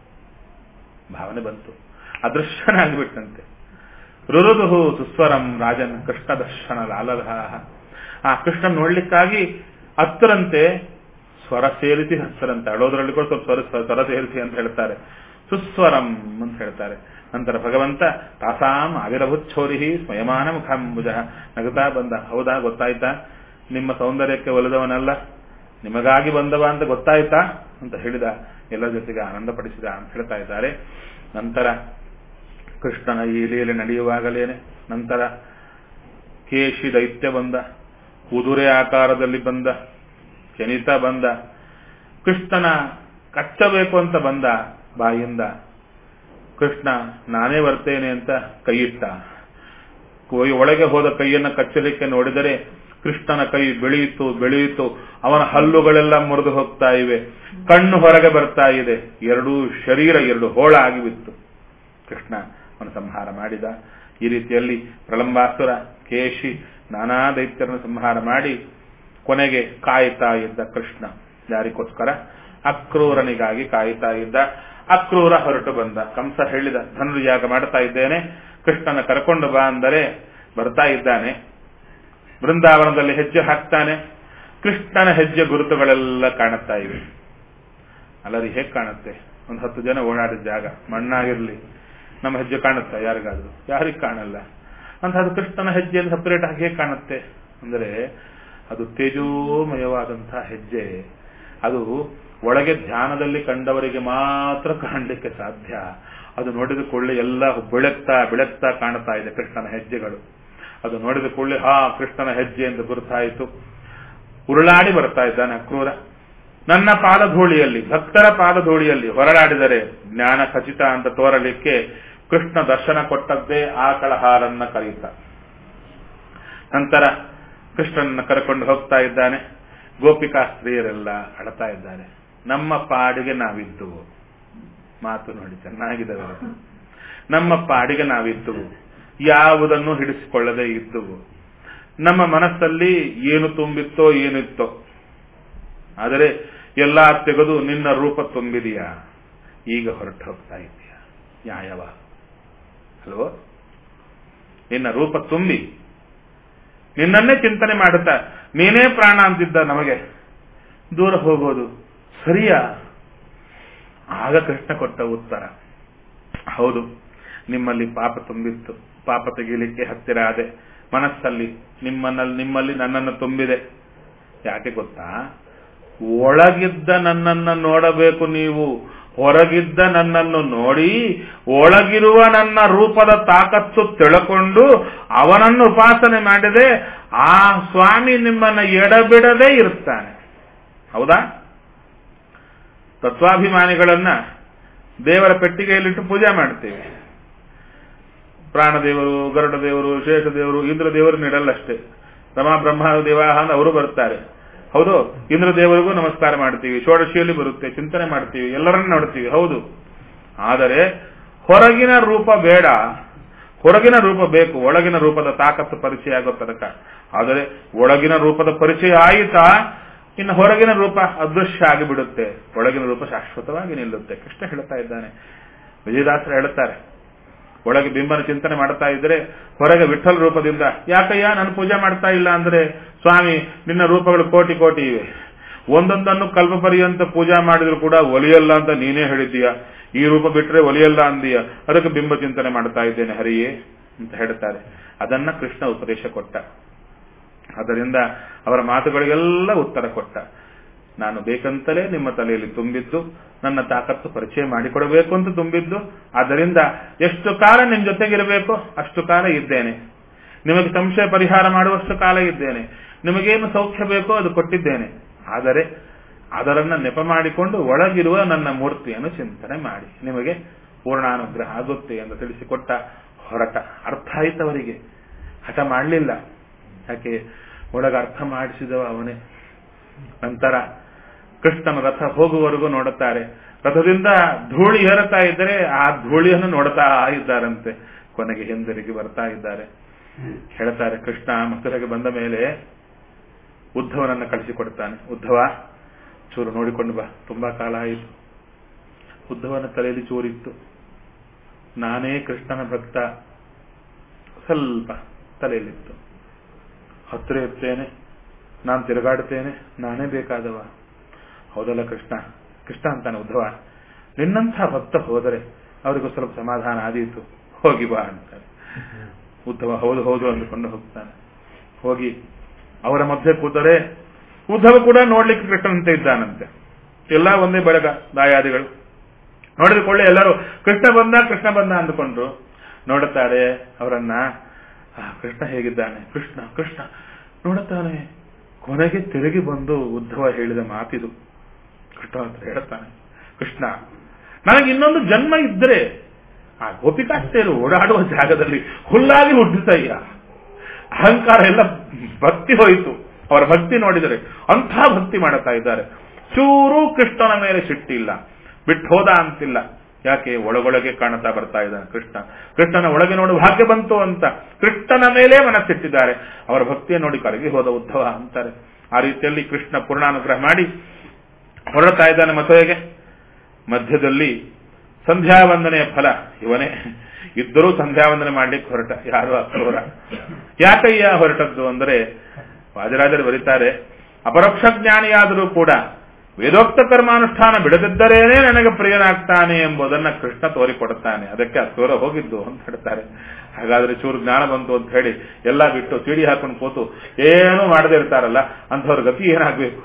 ಭಾವನೆ ಬಂತು ಅದೃಶ್ಯನಾಗ್ಬಿಟ್ಟಂತೆ ರುರುದುಹು ಸುಸ್ವರಂ ರಾಜನ್ ಕೃಷ್ಣ ದರ್ಶನ ಲಾಲಧ ಆ ಕೃಷ್ಣ ನೋಡ್ಲಿಕ್ಕಾಗಿ ಹತ್ತರಂತೆ ಸ್ವರ ಸೇರಿಸಿ ಹತ್ತರಂತೆ ಅಳೋದ್ರಲ್ಲಿ ಕೂಡ ಸ್ವಲ್ಪ ಸ್ವರ ಸ್ವರ ಸೇರಿಸಿ ಅಂತ ಹೇಳ್ತಾರೆ ಸುಸ್ವರಂ ಅಂತ ಹೇಳ್ತಾರೆ ನಂತರ ಭಗವಂತ ತಾಸಾಂ ಆವಿರಭುಚ್ಛೋರಿ ಸ್ವಯಮಾನ ಮುಖಾಂಬುಜ ನಗುತ್ತಾ ಬಂದ ಹೌದಾ ಗೊತ್ತಾಯ್ತಾ ನಿಮ್ಮ ಸೌಂದರ್ಯಕ್ಕೆ ಒಲಿದವನಲ್ಲ ನಿಮಗಾಗಿ ಬಂದವ ಅಂತ ಗೊತ್ತಾಯ್ತಾ ಅಂತ ಹೇಳಿದ ಎಲ್ಲ ಜೊತೆಗೆ ಆನಂದಪಡಿಸಿದ ಅಂತ ಹೇಳ್ತಾ ಇದ್ದಾರೆ ನಂತರ ಕೃಷ್ಣನ ಈ ಲೀಲೆ ನಡೆಯುವಾಗಲೇನೆ ನಂತರ ಕೇಶಿ ದೈತ್ಯ ಬಂದ ಕುದುರೆ ಆಕಾರದಲ್ಲಿ ಬಂದ ಕೆನಿತ ಬಂದ ಕೃಷ್ಣನ ಕಚ್ಚಬೇಕು ಅಂತ ಬಂದ ಬಾಯಿಂದ ಕೃಷ್ಣ ನಾನೇ ಬರ್ತೇನೆ ಅಂತ ಕೈಯಿಟ್ಟ ಒಳಗೆ ಹೋದ ಕೈಯನ್ನು ಕಚ್ಚಲಿಕ್ಕೆ ನೋಡಿದರೆ ಕೃಷ್ಣನ ಕೈ ಬೆಳೆಯಿತು ಬೆಳೆಯಿತು ಅವನ ಹಲ್ಲುಗಳೆಲ್ಲ ಮುರಿದು ಹೋಗ್ತಾ ಇವೆ ಕಣ್ಣು ಹೊರಗೆ ಬರ್ತಾ ಇದೆ ಎರಡೂ ಶರೀರ ಎರಡು ಹೋಳ ಆಗಿಬಿತ್ತು ಕೃಷ್ಣ ಅವನ ಸಂಹಾರ ಮಾಡಿದ ಈ ರೀತಿಯಲ್ಲಿ ಪ್ರಲಂಬಾಸುರ ಕೇಶಿ ನಾನಾ ದೈತ್ಯರನ್ನು ಸಂಹಾರ ಮಾಡಿ ಕೊನೆಗೆ ಕಾಯ್ತಾ ಇದ್ದ ಕೃಷ್ಣ ಯಾರಿಗೋಸ್ಕರ ಅಕ್ರೂರನಿಗಾಗಿ ಕಾಯ್ತಾ ಇದ್ದ ಅಕ್ರೂರ ಹೊರಟು ಬಂದ ಕಂಸ ಹೇಳಿದ ಧನುರ್ಯಾಗ ಮಾಡ್ತಾ ಇದ್ದೇನೆ ಕೃಷ್ಣನ ಕರ್ಕೊಂಡು ಬಾ ಅಂದರೆ ಬರ್ತಾ ಇದ್ದಾನೆ ಬೃಂದಾವನದಲ್ಲಿ ಹೆಜ್ಜೆ ಹಾಕ್ತಾನೆ ಕೃಷ್ಣನ ಹೆಜ್ಜೆ ಗುರುತುಗಳೆಲ್ಲ ಕಾಣುತ್ತಾ ಇವೆ ಅಲ್ಲರಿ ಹೇಗೆ ಕಾಣುತ್ತೆ ಒಂದು ಹತ್ತು ಜನ ಓಡಾಡಿದ ಜಾಗ ಮಣ್ಣಾಗಿರ್ಲಿ ನಮ್ಮ ಹೆಜ್ಜೆ ಕಾಣುತ್ತಾ ಯಾರಿಗಾದ್ರು ಯಾರಿಗೆ ಕಾಣಲ್ಲ ಅಂತ ಅದು ಕೃಷ್ಣನ ಹೆಜ್ಜೆಯಲ್ಲಿ ಸಪರೇಟ್ ಆಗಿ ಹೇಗೆ ಕಾಣುತ್ತೆ ಅಂದರೆ ಅದು ತೇಜೋಮಯವಾದಂತಹ ಹೆಜ್ಜೆ ಅದು ಒಳಗೆ ಧ್ಯಾನದಲ್ಲಿ ಕಂಡವರಿಗೆ ಮಾತ್ರ ಕಾಣಲಿಕ್ಕೆ ಸಾಧ್ಯ ಅದು ನೋಡಿದ ಕೂಡಲೇ ಎಲ್ಲ ಬೆಳಗ್ತಾ ಬೆಳಗ್ತಾ ಕಾಣ್ತಾ ಇದೆ ಕೃಷ್ಣನ ಹೆಜ್ಜೆಗಳು ಅದು ನೋಡಿದ ಕೂಡಲೇ ಹಾ ಕೃಷ್ಣನ ಹೆಜ್ಜೆ ಎಂದು ಗುರುತಾಯಿತು ಉರುಳಾಡಿ ಬರ್ತಾ ಇದ್ದಾನೆ ಅಕ್ರೂರ ನನ್ನ ಪಾದಧೂಳಿಯಲ್ಲಿ ಭಕ್ತರ ಪಾದಧೂಳಿಯಲ್ಲಿ ಹೊರಳಾಡಿದರೆ ಜ್ಞಾನ ಖಚಿತ ಅಂತ ತೋರಲಿಕ್ಕೆ ಕೃಷ್ಣ ದರ್ಶನ ಕೊಟ್ಟದ್ದೇ ಆಕಳ ಹಾರನ್ನ ಕರೆಯುತ್ತ ನಂತರ ಕೃಷ್ಣನನ್ನ ಕರ್ಕೊಂಡು ಹೋಗ್ತಾ ಇದ್ದಾನೆ ಗೋಪಿಕಾ ಸ್ತ್ರೀಯರೆಲ್ಲ ಅಳತಾ ಇದ್ದಾರೆ ನಮ್ಮ ಪಾಡಿಗೆ ನಾವಿದ್ದುವು ಮಾತು ನೋಡಿ ಚೆನ್ನಾಗಿದೆ ಅವರದ್ದು. ನಮ್ಮ ಪಾಡಿಗೆ ನಾವಿದ್ದುವು ಯಾವುದನ್ನು ಹಿಡಿಸಿಕೊಳ್ಳದೆ ಇದ್ದುವು ನಮ್ಮ ಮನಸ್ಸಲ್ಲಿ ಏನು ತುಂಬಿತ್ತೋ ಏನಿತ್ತೋ ಆದರೆ ಎಲ್ಲಾ ತೆಗೆದು ನಿನ್ನ ರೂಪ ತುಂಬಿದೆಯಾ ಈಗ ಹೊರಟು ಹೋಗ್ತಾ ಇದೆಯಾ ನ್ಯಾಯವ ಅಲ್ವೋ ನಿನ್ನ ರೂಪ ತುಂಬಿ ನಿನ್ನನ್ನೇ ಚಿಂತನೆ ಮಾಡುತ್ತಾ ನೀನೇ ಪ್ರಾಣ ಅಂತಿದ್ದ ನಮಗೆ ದೂರ ಹೋಗೋದು ಸರಿಯಾ ಆಗ ಕೃಷ್ಣ ಕೊಟ್ಟ ಉತ್ತರ ಹೌದು ನಿಮ್ಮಲ್ಲಿ ಪಾಪ ತುಂಬಿತ್ತು ಪಾಪ ತೆಗೀಲಿಕ್ಕೆ ಹತ್ತಿರ ಆದೆ ಮನಸ್ಸಲ್ಲಿ ನಿಮ್ಮನ್ನಲ್ಲಿ ನಿಮ್ಮಲ್ಲಿ ನನ್ನನ್ನು ತುಂಬಿದೆ ಯಾಕೆ ಗೊತ್ತಾ ಒಳಗಿದ್ದ ನನ್ನನ್ನು ನೋಡಬೇಕು ನೀವು ಹೊರಗಿದ್ದ ನನ್ನನ್ನು ನೋಡಿ ಒಳಗಿರುವ ನನ್ನ ರೂಪದ ತಾಕತ್ತು ತಿಳ್ಕೊಂಡು ಅವನನ್ನು ಉಪಾಸನೆ ಮಾಡಿದೆ ಆ ಸ್ವಾಮಿ ನಿಮ್ಮನ್ನ ಎಡಬಿಡದೇ ಇರ್ತಾನೆ ಹೌದಾ ತತ್ವಾಭಿಮಾನಿಗಳನ್ನ ದೇವರ ಪೆಟ್ಟಿಗೆಯಲ್ಲಿಟ್ಟು ಪೂಜೆ ಮಾಡ್ತೇವೆ ಪ್ರಾಣದೇವರು ಗರುಡ ದೇವರು ಶೇಷದೇವರು ಇಂದ್ರ ದೇವರು ಇಡಲ್ಲಷ್ಟೇ ರಮಾ ಬ್ರಹ್ಮ ದೇವಾಹ ಅಂತ ಅವರು ಬರ್ತಾರೆ ಹೌದು ಇಂದ್ರ ದೇವರಿಗೂ ನಮಸ್ಕಾರ ಮಾಡ್ತೀವಿ ಷೋಡಶಿಯಲ್ಲಿ ಬರುತ್ತೆ ಚಿಂತನೆ ಮಾಡ್ತೀವಿ ಎಲ್ಲರನ್ನ ನೋಡ್ತೀವಿ ಹೌದು ಆದರೆ ಹೊರಗಿನ ರೂಪ ಬೇಡ ಹೊರಗಿನ ರೂಪ ಬೇಕು ಒಳಗಿನ ರೂಪದ ತಾಕತ್ತು ಪರಿಚಯ ಆಗೋ ತನಕ ಆದರೆ ಒಳಗಿನ ರೂಪದ ಪರಿಚಯ ಆಯಿತಾ ಇನ್ನು ಹೊರಗಿನ ರೂಪ ಅದೃಶ್ಯ ಆಗಿಬಿಡುತ್ತೆ ಒಳಗಿನ ರೂಪ ಶಾಶ್ವತವಾಗಿ ನಿಲ್ಲುತ್ತೆ ಕೃಷ್ಣ ಹೇಳ್ತಾ ಇದ್ದಾನೆ ವಿಜಯದಾಸರು ಹೇಳುತ್ತಾರೆ ಒಳಗೆ ಬಿಂಬನ ಚಿಂತನೆ ಮಾಡ್ತಾ ಇದ್ರೆ ಹೊರಗೆ ವಿಠಲ್ ರೂಪದಿಂದ ಯಾಕಯ್ಯ ನಾನು ಪೂಜೆ ಮಾಡ್ತಾ ಇಲ್ಲ ಅಂದ್ರೆ ಸ್ವಾಮಿ ನಿನ್ನ ರೂಪಗಳು ಕೋಟಿ ಕೋಟಿ ಇವೆ ಒಂದೊಂದನ್ನು ಕಲ್ಪ ಪರ್ಯಂತ ಪೂಜಾ ಮಾಡಿದ್ರು ಕೂಡ ಒಲಿಯಲ್ಲ ಅಂತ ನೀನೇ ಹೇಳಿದ್ದೀಯ ಈ ರೂಪ ಬಿಟ್ರೆ ಒಲಿಯಲ್ಲ ಅಂದೀಯ ಅದಕ್ಕೆ ಬಿಂಬ ಚಿಂತನೆ ಮಾಡ್ತಾ ಇದ್ದೇನೆ ಹರಿಯೇ ಅಂತ ಹೇಳ್ತಾರೆ ಅದನ್ನ ಕೃಷ್ಣ ಉಪದೇಶ ಕೊಟ್ಟ ಅದರಿಂದ ಅವರ ಮಾತುಗಳಿಗೆಲ್ಲ ಉತ್ತರ ಕೊಟ್ಟ ನಾನು ಬೇಕಂತಲೇ ನಿಮ್ಮ ತಲೆಯಲ್ಲಿ ತುಂಬಿದ್ದು ನನ್ನ ತಾಕತ್ತು ಪರಿಚಯ ಮಾಡಿಕೊಡಬೇಕು ಅಂತ ತುಂಬಿದ್ದು ಆದ್ದರಿಂದ ಎಷ್ಟು ಕಾಲ ನಿಮ್ಮ ಜೊತೆಗಿರಬೇಕು ಅಷ್ಟು ಕಾಲ ಇದ್ದೇನೆ ನಿಮಗೆ ಸಂಶಯ ಪರಿಹಾರ ಮಾಡುವಷ್ಟು ಕಾಲ ಇದ್ದೇನೆ ನಿಮಗೇನು ಸೌಖ್ಯ ಬೇಕೋ ಅದು ಕೊಟ್ಟಿದ್ದೇನೆ ಆದರೆ ಅದರನ್ನ ನೆಪ ಮಾಡಿಕೊಂಡು ಒಳಗಿರುವ ನನ್ನ ಮೂರ್ತಿಯನ್ನು ಚಿಂತನೆ ಮಾಡಿ ನಿಮಗೆ ಪೂರ್ಣಾನುಗ್ರಹ ಆಗುತ್ತೆ ಎಂದು ತಿಳಿಸಿಕೊಟ್ಟ ಹೊರಟ ಅರ್ಥ ಆಯ್ತವರಿಗೆ ಹಠ ಮಾಡಲಿಲ್ಲ ಯಾಕೆ ಒಳಗ ಅರ್ಥ ಮಾಡಿಸಿದವ ಅವನೇ ನಂತರ ಕೃಷ್ಣನ ರಥ ಹೋಗುವವರೆಗೂ ನೋಡುತ್ತಾರೆ ರಥದಿಂದ ಧೂಳಿ ಏರುತ್ತಾ ಇದ್ದರೆ ಆ ಧೂಳಿಯನ್ನು ನೋಡ್ತಾ ಇದ್ದಾರಂತೆ ಕೊನೆಗೆ ಹಿಂದಿರುಗಿ ಬರ್ತಾ ಇದ್ದಾರೆ ಹೇಳ್ತಾರೆ ಕೃಷ್ಣ ಮಥುರೆಗೆ ಬಂದ ಮೇಲೆ ಉದ್ಧವನನ್ನ ಕಳಿಸಿಕೊಡ್ತಾನೆ ಉದ್ಧವ ಚೂರು ನೋಡಿಕೊಂಡು ಬಾ ತುಂಬಾ ಕಾಲ ಆಯಿತು ಉದ್ಧವನ ತಲೆಯಲ್ಲಿ ಚೂರಿತ್ತು ನಾನೇ ಕೃಷ್ಣನ ಭಕ್ತ ಸ್ವಲ್ಪ ತಲೆಯಲ್ಲಿತ್ತು ಹತ್ತಿರ ಇರ್ತೇನೆ ನಾನು ತಿರುಗಾಡುತ್ತೇನೆ ನಾನೇ ಬೇಕಾದವ ಹೌದಲ್ಲ ಕೃಷ್ಣ ಕೃಷ್ಣ ಅಂತಾನೆ ಉದ್ಧವ ನಿನ್ನಂಥ ಭಕ್ತ ಹೋದರೆ ಅವರಿಗೂ ಸ್ವಲ್ಪ ಸಮಾಧಾನ ಆದೀತು ಹೋಗಿ ಬಾ ಅಂತಾರೆ ಉದ್ಧವ ಹೌದು ಹೌದು ಅಂದುಕೊಂಡು ಹೋಗ್ತಾನೆ ಹೋಗಿ ಅವರ ಮಧ್ಯೆ ಕೂತರೆ ಉದ್ಧವ ಕೂಡ ನೋಡ್ಲಿಕ್ಕೆ ಕೃಷ್ಣನಂತೆ ಇದ್ದಾನಂತೆ ಎಲ್ಲ ಒಂದೇ ಬೆಳಗ ದಾಯಾದಿಗಳು ನೋಡಿದ ಕೊಳ್ಳೆ ಎಲ್ಲರೂ ಕೃಷ್ಣ ಬಂದ ಕೃಷ್ಣ ಬಂದ ಅಂದುಕೊಂಡ್ರು ನೋಡುತ್ತಾರೆ ಅವರನ್ನ ಆ, ಕೃಷ್ಣ ಹೇಗಿದ್ದಾನೆ ಕೃಷ್ಣ ಕೃಷ್ಣ ನೋಡುತ್ತಾನೆ ಕೊನೆಗೆ ತಿರುಗಿ ಬಂದು ಉದ್ಧವ ಹೇಳಿದ ಮಾತಿದು ಕೃಷ್ಣ ಅಂತ ಹೇಳ್ತಾನೆ ಕೃಷ್ಣ ನನಗೆ ಇನ್ನೊಂದು ಜನ್ಮ ಇದ್ರೆ ಆ ಗೋಪಿಕಾಸ್ತೆಯರು ಓಡಾಡುವ ಜಾಗದಲ್ಲಿ ಹುಲ್ಲಾಗಿ ಹುಟ್ಟಿಸಯ್ಯ ಅಹಂಕಾರ ಎಲ್ಲ ಭಕ್ತಿ ಹೋಯಿತು ಅವರ ಭಕ್ತಿ ನೋಡಿದರೆ ಅಂಥ ಭಕ್ತಿ ಮಾಡುತ್ತಾ ಇದ್ದಾರೆ ಚೂರು ಕೃಷ್ಣನ ಮೇಲೆ ಸಿಟ್ಟಿಲ್ಲ ಬಿಟ್ಟು ಹೋದ ಅಂತಿಲ್ಲ ಯಾಕೆ ಒಳಗೊಳಗೆ ಕಾಣುತ್ತಾ ಬರ್ತಾ ಇದ್ದಾನೆ ಕೃಷ್ಣ ಕೃಷ್ಣನ ಒಳಗೆ ನೋಡು ಭಾಗ್ಯ ಬಂತು ಅಂತ ಕೃಷ್ಣನ ಮೇಲೆ ಮನಸ್ಸಿಟ್ಟಿದ್ದಾರೆ ಅವರ ಭಕ್ತಿಯ ನೋಡಿ ಕರಗಿ ಹೋದ ಉದ್ಧವ ಅಂತಾರೆ ಆ ರೀತಿಯಲ್ಲಿ ಕೃಷ್ಣ ಪೂರ್ಣಾನುಗ್ರಹ ಮಾಡಿ ಹೊರಡ್ತಾ ಇದ್ದಾನೆ ಮಥುರೆಗೆ ಮಧ್ಯದಲ್ಲಿ ಸಂಧ್ಯಾವಂದನೆಯ ಫಲ ಇವನೇ ಇದ್ದರೂ ಸಂಧ್ಯಾವಂದನೆ ಮಾಡ್ಲಿಕ್ಕೆ ಹೊರಟ ಯಾರು ಅಕ್ರೂರ ಯಾಕಯ್ಯ ಹೊರಟದ್ದು ಅಂದರೆ ವಾಜರಾಜರು ಬರೀತಾರೆ ಅಪರೋಕ್ಷ ಜ್ಞಾನಿಯಾದರೂ ಕೂಡ ವೇದೋಕ್ತ ಕರ್ಮಾನುಷ್ಠಾನ ಬಿಡದಿದ್ದರೇನೆ ನನಗೆ ಪ್ರಿಯನಾಗ್ತಾನೆ ಎಂಬುದನ್ನ ಕೃಷ್ಣ ತೋರಿಕೊಡುತ್ತಾನೆ ಅದಕ್ಕೆ ಅಕ್ರೂರ ಹೋಗಿದ್ದು ಅಂತ ಹೇಳ್ತಾರೆ ಹಾಗಾದ್ರೆ ಚೂರು ಜ್ಞಾನ ಬಂತು ಅಂತ ಹೇಳಿ ಎಲ್ಲ ಬಿಟ್ಟು ಸಿಡಿ ಹಾಕೊಂಡು ಕೂತು ಏನೂ ಮಾಡದೇ ಇರ್ತಾರಲ್ಲ ಅಂಥವ್ರ ಗತಿ ಏನಾಗಬೇಕು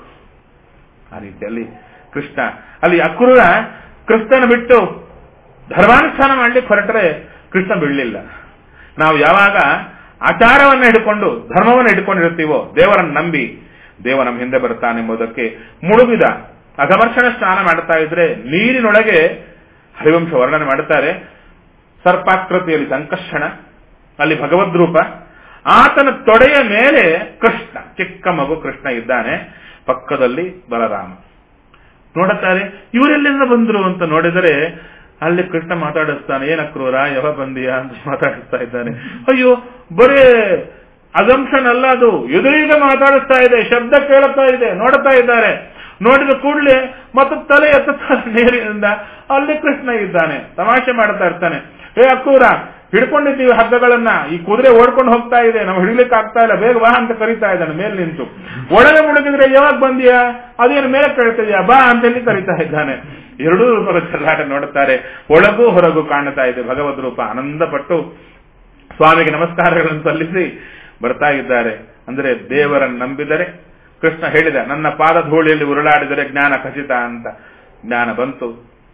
ಆ ರೀತಿಯಲ್ಲಿ ಕೃಷ್ಣ ಅಲ್ಲಿ ಅಕ್ರೂರ ಕೃಷ್ಣನ ಬಿಟ್ಟು ಧರ್ಮಾನುಷ್ಠಾನ ಮಾಡ್ಲಿಕ್ಕೆ ಹೊರಟರೆ ಕೃಷ್ಣ ಬಿಡಲಿಲ್ಲ ನಾವು ಯಾವಾಗ ಆಚಾರವನ್ನ ಹಿಡ್ಕೊಂಡು ಧರ್ಮವನ್ನು ಹಿಡ್ಕೊಂಡಿರ್ತೀವೋ ದೇವರನ್ನು ನಂಬಿ ದೇವ ನಮ್ಮ ಹಿಂದೆ ಬರ್ತಾನೆಂಬುದಕ್ಕೆ ಮುಳುಗಿದ ಅಘಮರ್ಷಣ ಸ್ನಾನ ಮಾಡ್ತಾ ಇದ್ರೆ ನೀರಿನೊಳಗೆ ಹರಿವಂಶ ವರ್ಣನೆ ಮಾಡುತ್ತಾರೆ ಸರ್ಪಾಕೃತಿಯಲ್ಲಿ ಸಂಕರ್ಷಣ ಅಲ್ಲಿ ಭಗವದ್ ರೂಪ ಆತನ ತೊಡೆಯ ಮೇಲೆ ಕೃಷ್ಣ ಚಿಕ್ಕ ಮಗು ಕೃಷ್ಣ ಇದ್ದಾನೆ ಪಕ್ಕದಲ್ಲಿ ಬಲರಾಮ ನೋಡುತ್ತಾರೆ ಇವರೆಲ್ಲಿಂದ ಬಂದ್ರು ಅಂತ ನೋಡಿದರೆ ಅಲ್ಲಿ ಕೃಷ್ಣ ಮಾತಾಡಿಸ್ತಾನೆ ಏನ ಕ್ರೂರ ಯಾವ ಬಂದಿಯ ಅಂತ ಮಾತಾಡಿಸ್ತಾ ಇದ್ದಾನೆ ಅಯ್ಯೋ ಬರೇ ಅಸಂಪ್ಷನ್ ಅಲ್ಲ ಅದು ಎದುರಿಗೆ ಮಾತಾಡಿಸ್ತಾ ಇದೆ ಶಬ್ದ ಕೇಳುತ್ತಾ ಇದೆ ನೋಡುತ್ತಾ ಇದ್ದಾರೆ ನೋಡಿದ ಕೂಡಲೇ ಮತ್ತೆ ತಲೆ ಎತ್ತುತ್ತಾರೆ ನೀರಿನಿಂದ ಅಲ್ಲಿ ಕೃಷ್ಣ ಇದ್ದಾನೆ ತಮಾಷೆ ಮಾಡ್ತಾ ಇರ್ತಾನೆ ಏ ಅಕ್ಕೂರ ಹಿಡ್ಕೊಂಡಿದ್ದೀವಿ ಹಗ್ಗಗಳನ್ನ ಈ ಕುದುರೆ ಓಡ್ಕೊಂಡು ಹೋಗ್ತಾ ಇದೆ ನಾವು ಹಿಡಿಲಿಕ್ಕೆ ಆಗ್ತಾ ಇಲ್ಲ ಬೇಗ ಬಾ ಅಂತ ಕರಿತಾ ಇದ್ದಾನೆ ಮೇಲೆ ನಿಂತು ಒಳಗೆ ಮುಳುಗಿದ್ರೆ ಯಾವಾಗ ಬಂದಿಯಾ ಅದೇನು ಮೇಲೆ ಕೇಳ್ತಿದ್ಯಾ ಬಾ ಅಂತ ಹೇಳಿ ಕರಿತಾ ಇದ್ದಾನೆ ಎರಡೂ ರೂಪದ ಚೆಲ್ಲಾಟ ನೋಡುತ್ತಾರೆ ಒಳಗೂ ಹೊರಗೂ ಕಾಣುತ್ತಾ ಇದೆ ಭಗವದ್ ರೂಪ ಆನಂದಪಟ್ಟು ಸ್ವಾಮಿಗೆ ನಮಸ್ಕಾರಗಳನ್ನು ಸಲ್ಲಿಸಿ ಬರ್ತಾ ಇದ್ದಾರೆ ಅಂದ್ರೆ ದೇವರನ್ನು ನಂಬಿದರೆ ಕೃಷ್ಣ ಹೇಳಿದ ನನ್ನ ಪಾದ ಧೂಳಿಯಲ್ಲಿ ಉರುಳಾಡಿದರೆ ಜ್ಞಾನ ಖಚಿತ ಅಂತ ಜ್ಞಾನ ಬಂತು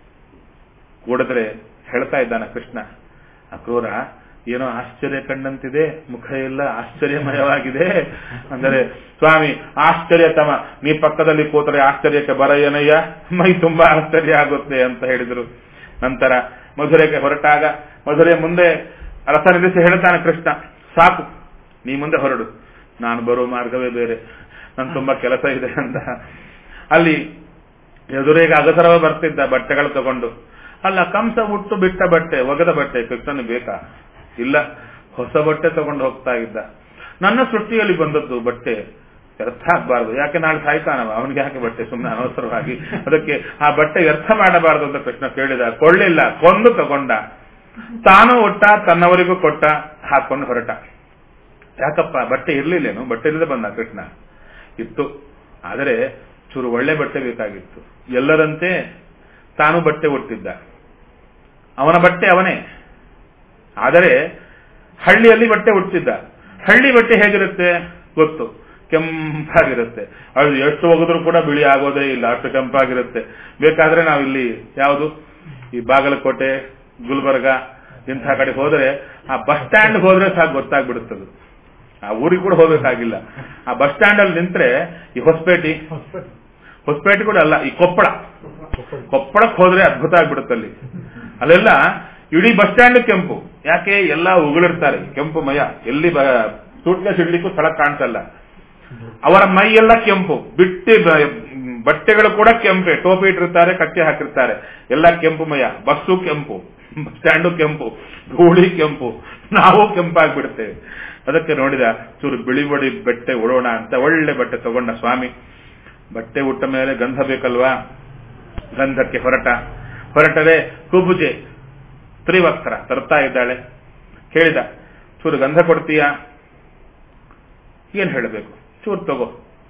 ಕೂಡಿದ್ರೆ ಹೇಳ್ತಾ ಇದ್ದಾನೆ ಕೃಷ್ಣ ಅಕ್ರೂರ ಏನೋ ಆಶ್ಚರ್ಯ ಕಂಡಂತಿದೆ ಮುಖ ಎಲ್ಲ ಆಶ್ಚರ್ಯಮಯವಾಗಿದೆ ಅಂದರೆ ಸ್ವಾಮಿ ಆಶ್ಚರ್ಯತಮ ನೀ ಪಕ್ಕದಲ್ಲಿ ಕೂತರೆ ಆಶ್ಚರ್ಯಕ್ಕೆ ಬರ ಏನಯ್ಯ ಮೈ ತುಂಬಾ ಆಶ್ಚರ್ಯ ಆಗುತ್ತೆ ಅಂತ ಹೇಳಿದ್ರು ನಂತರ ಮಧುರೆಗೆ ಹೊರಟಾಗ ಮಧುರೆ ಮುಂದೆ ರಥ ನಿಲ್ಲಿಸಿ ಹೇಳ್ತಾನೆ ಕೃಷ್ಣ ಸಾಕು ನೀ ಮುಂದೆ ಹೊರಡು ನಾನು ಬರೋ ಮಾರ್ಗವೇ ಬೇರೆ ನನ್ ತುಂಬಾ ಕೆಲಸ ಇದೆ ಅಂತ ಅಲ್ಲಿ ಎದುರಿಗೆ ಅಗಸರವ ಬರ್ತಿದ್ದ ಬಟ್ಟೆಗಳು ತಗೊಂಡು ಅಲ್ಲ ಕಂಸ ಹುಟ್ಟು ಬಿಟ್ಟ ಬಟ್ಟೆ ಒಗೆದ ಬಟ್ಟೆ ಕೃಷ್ಣನ ಬೇಕಾ ಇಲ್ಲ ಹೊಸ ಬಟ್ಟೆ ತಗೊಂಡು ಹೋಗ್ತಾ ಇದ್ದ ನನ್ನ ಸೃಷ್ಟಿಯಲ್ಲಿ ಬಂದದ್ದು ಬಟ್ಟೆ ವ್ಯರ್ಥ ಆಗಬಾರ್ದು ಯಾಕೆ ನಾಳೆ ಸಾಯ್ತಾನವ ಅವನಿಗೆ ಯಾಕೆ ಬಟ್ಟೆ ಸುಮ್ಮನೆ ಅನವಸರವಾಗಿ ಅದಕ್ಕೆ ಆ ಬಟ್ಟೆ ವ್ಯರ್ಥ ಮಾಡಬಾರದು ಅಂತ ಕೃಷ್ಣ ಕೇಳಿದ ಕೊಳ್ಳಿಲ್ಲ ಕೊಂದು ತಗೊಂಡ ತಾನು ಒಟ್ಟ ತನ್ನವರಿಗೂ ಕೊಟ್ಟ ಹಾಕೊಂಡು ಹೊರಟ ಯಾಕಪ್ಪ ಬಟ್ಟೆ ಇರ್ಲಿಲ್ಲೇನು ಬಟ್ಟೆ ಇಲ್ಲದೆ ಬಂದ ಕೃಷ್ಣ ಇತ್ತು ಆದರೆ ಚೂರು ಒಳ್ಳೆ ಬಟ್ಟೆ ಬೇಕಾಗಿತ್ತು ಎಲ್ಲರಂತೆ ತಾನು ಬಟ್ಟೆ ಉಡ್ತಿದ್ದ ಅವನ ಬಟ್ಟೆ ಅವನೇ ಆದರೆ ಹಳ್ಳಿಯಲ್ಲಿ ಬಟ್ಟೆ ಉಡ್ತಿದ್ದ ಹಳ್ಳಿ ಬಟ್ಟೆ ಹೇಗಿರುತ್ತೆ ಗೊತ್ತು ಕೆಂಪಾಗಿರುತ್ತೆ ಅದು ಎಷ್ಟು ಒಗೆದ್ರೂ ಕೂಡ ಬಿಳಿ ಆಗೋದೇ ಇಲ್ಲ ಅಷ್ಟು ಕೆಂಪಾಗಿರುತ್ತೆ ಬೇಕಾದ್ರೆ ನಾವಿಲ್ಲಿ ಯಾವುದು ಈ ಬಾಗಲಕೋಟೆ ಗುಲ್ಬರ್ಗ ಇಂಥ ಕಡೆ ಹೋದ್ರೆ ಆ ಬಸ್ ಸ್ಟ್ಯಾಂಡ್ ಹೋದ್ರೆ ಸಾಕು ಗೊತ್ತಾಗ್ಬಿಡುತ್ತದು ಆ ಊರಿಗೆ ಕೂಡ ಹೋಗ್ಬೇಕಾಗಿಲ್ಲ ಆ ಬಸ್ ಸ್ಟ್ಯಾಂಡ್ ಅಲ್ಲಿ ನಿಂತ್ರೆ ಈ ಹೊಸಪೇಟೆ ಹೊಸಪೇಟೆ ಕೂಡ ಅಲ್ಲ ಈ ಕೊಪ್ಪಳ ಕೊಪ್ಪಳಕ್ಕೆ ಹೋದ್ರೆ ಅದ್ಭುತ ಆಗ್ಬಿಡುತ್ತೆ ಅಲ್ಲಿ ಅಲ್ಲೆಲ್ಲ ಇಡೀ ಬಸ್ ಸ್ಟ್ಯಾಂಡ್ ಕೆಂಪು ಯಾಕೆ ಎಲ್ಲ ಉಗುಳಿರ್ತಾರೆ ಕೆಂಪು ಮಯ ಎಲ್ಲಿ ಸೂಟ್ಕೇಸ್ ಇಡ್ಲಿಕ್ಕೂ ಸ್ಥಳ ಕಾಣಿಸಲ್ಲ ಅವರ ಮೈ ಎಲ್ಲ ಕೆಂಪು ಬಿಟ್ಟಿ ಬಟ್ಟೆಗಳು ಕೂಡ ಕೆಂಪೆ ಟೋಪಿ ಇಟ್ಟಿರ್ತಾರೆ ಕಟ್ಟೆ ಹಾಕಿರ್ತಾರೆ ಎಲ್ಲ ಕೆಂಪು ಮಯ ಬಸ್ಸು ಕೆಂಪು ಬಸ್ ಸ್ಟ್ಯಾಂಡು ಕೆಂಪು ಧೂಳಿ ಕೆಂಪು ನಾವು ಕೆಂಪಾಗ್ಬಿಡುತ್ತೇವೆ ಅದಕ್ಕೆ ನೋಡಿದ ಚೂರು ಬಿಳಿ ಬಡಿ ಬಟ್ಟೆ ಉಡೋಣ ಅಂತ ಒಳ್ಳೆ ಬಟ್ಟೆ ತಗೊಂಡ ಸ್ವಾಮಿ ಬಟ್ಟೆ ಉಟ್ಟ ಮೇಲೆ ಗಂಧ ಬೇಕಲ್ವಾ ಗಂಧಕ್ಕೆ ಹೊರಟ ಹೊರಟದೆ ಕುಬುಜೆ ತ್ರಿವಕ್ರ ತರ್ತಾ ಇದ್ದಾಳೆ ಕೇಳಿದ ಚೂರು ಗಂಧ ಕೊಡ್ತೀಯಾ ಏನ್ ಹೇಳಬೇಕು ಚೂರು ತಗೋ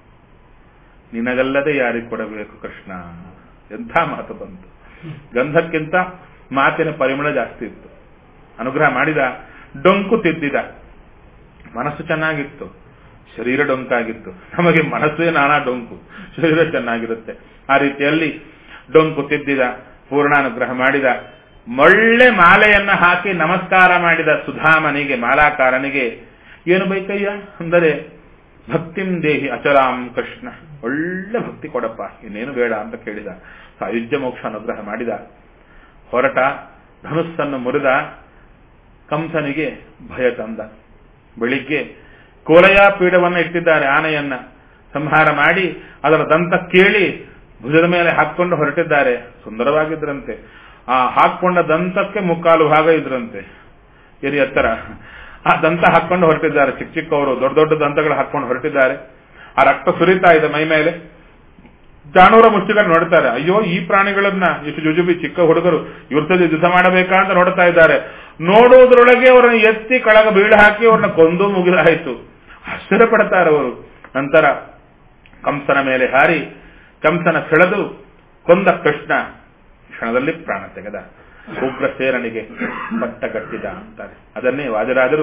ನಿನಗಲ್ಲದೆ ಯಾರಿಗೆ ಕೊಡಬೇಕು ಕೃಷ್ಣ ಎಂಥ ಮಾತು ಬಂತು ಗಂಧಕ್ಕಿಂತ ಮಾತಿನ ಪರಿಮಳ ಜಾಸ್ತಿ ಇತ್ತು ಅನುಗ್ರಹ ಮಾಡಿದ ಡೊಂಕು ತಿದ್ದಿದ ಮನಸ್ಸು ಚೆನ್ನಾಗಿತ್ತು ಶರೀರ ಡೊಂಕಾಗಿತ್ತು ನಮಗೆ ಮನಸ್ಸೇ ನಾನಾ ಡೊಂಕು ಶರೀರ ಚೆನ್ನಾಗಿರುತ್ತೆ ಆ ರೀತಿಯಲ್ಲಿ ಡೊಂಕು ತಿದ್ದಿದ ಪೂರ್ಣಾನುಗ್ರಹ ಮಾಡಿದ ಒಳ್ಳೆ ಮಾಲೆಯನ್ನ ಹಾಕಿ ನಮಸ್ಕಾರ ಮಾಡಿದ ಸುಧಾಮನಿಗೆ ಮಾಲಾಕಾರನಿಗೆ ಏನು ಬೈಕಯ್ಯ ಅಂದರೆ ಭಕ್ತಿಂ ದೇಹಿ ಅಚರಾಂ ಕೃಷ್ಣ ಒಳ್ಳೆ ಭಕ್ತಿ ಕೊಡಪ್ಪ ಇನ್ನೇನು ಬೇಡ ಅಂತ ಕೇಳಿದ ಸಾಯುಜ್ಯ ಮೋಕ್ಷ ಅನುಗ್ರಹ ಮಾಡಿದ ಹೊರಟ ಧನುಸ್ಸನ್ನು ಮುರಿದ ಕಂಸನಿಗೆ ಭಯ ತಂದ ಬೆಳಿಗ್ಗೆ ಕೋಲಯ ಪೀಠವನ್ನು ಇಟ್ಟಿದ್ದಾರೆ ಆನೆಯನ್ನ ಸಂಹಾರ ಮಾಡಿ ಅದರ ದಂತ ಕೇಳಿ ಭುಜದ ಮೇಲೆ ಹಾಕೊಂಡು ಹೊರಟಿದ್ದಾರೆ ಸುಂದರವಾಗಿದ್ರಂತೆ ಆ ಹಾಕೊಂಡ ದಂತಕ್ಕೆ ಮುಕ್ಕಾಲು ಭಾಗ ಇದ್ರಂತೆ ಎರಿ ಎತ್ತರ ಆ ದಂತ ಹಾಕೊಂಡು ಹೊರಟಿದ್ದಾರೆ ಚಿಕ್ಕ ಚಿಕ್ಕವರು ದೊಡ್ಡ ದೊಡ್ಡ ದಂತಗಳು ಹಾಕೊಂಡು ಹೊರಟಿದ್ದಾರೆ ಆ ರಕ್ತ ಸುರಿತಾ ಇದೆ ಮೈ ಮೇಲೆ ಜಾನೂರ ಮುಷ್ಟಿಗಳು ನೋಡ್ತಾರೆ ಅಯ್ಯೋ ಈ ಪ್ರಾಣಿಗಳನ್ನ ಇಷ್ಟು ಜುಜುಬಿ ಚಿಕ್ಕ ಹುಡುಗರು ಇವ್ರ ಜೊತೆ ಯುದ್ಧ ಮಾಡಬೇಕಾ ಅಂತ ನೋಡ್ತಾ ಇದ್ದಾರೆ ನೋಡುವುದರೊಳಗೆ ಅವರನ್ನು ಎತ್ತಿ ಕಳಗ ಬೀಳು ಹಾಕಿ ಅವ್ರನ್ನ ಕೊಂದು ಮುಗಿದಾಯಿತು ಆಶ್ಚರ್ಯ ಪಡ್ತಾರೆ ಅವರು ನಂತರ ಕಂಸನ ಮೇಲೆ ಹಾರಿ ಕಂಸನ ಸೆಳೆದು ಕೊಂದ ಕೃಷ್ಣ ಕ್ಷಣದಲ್ಲಿ ಪ್ರಾಣ ತೆಗೆದ ಉಗ್ರಸೇನನಿಗೆ ಪಟ್ಟ ಕಟ್ಟಿದ ಅಂತಾರೆ ಅದನ್ನೇ ವಾಜರಾಜರು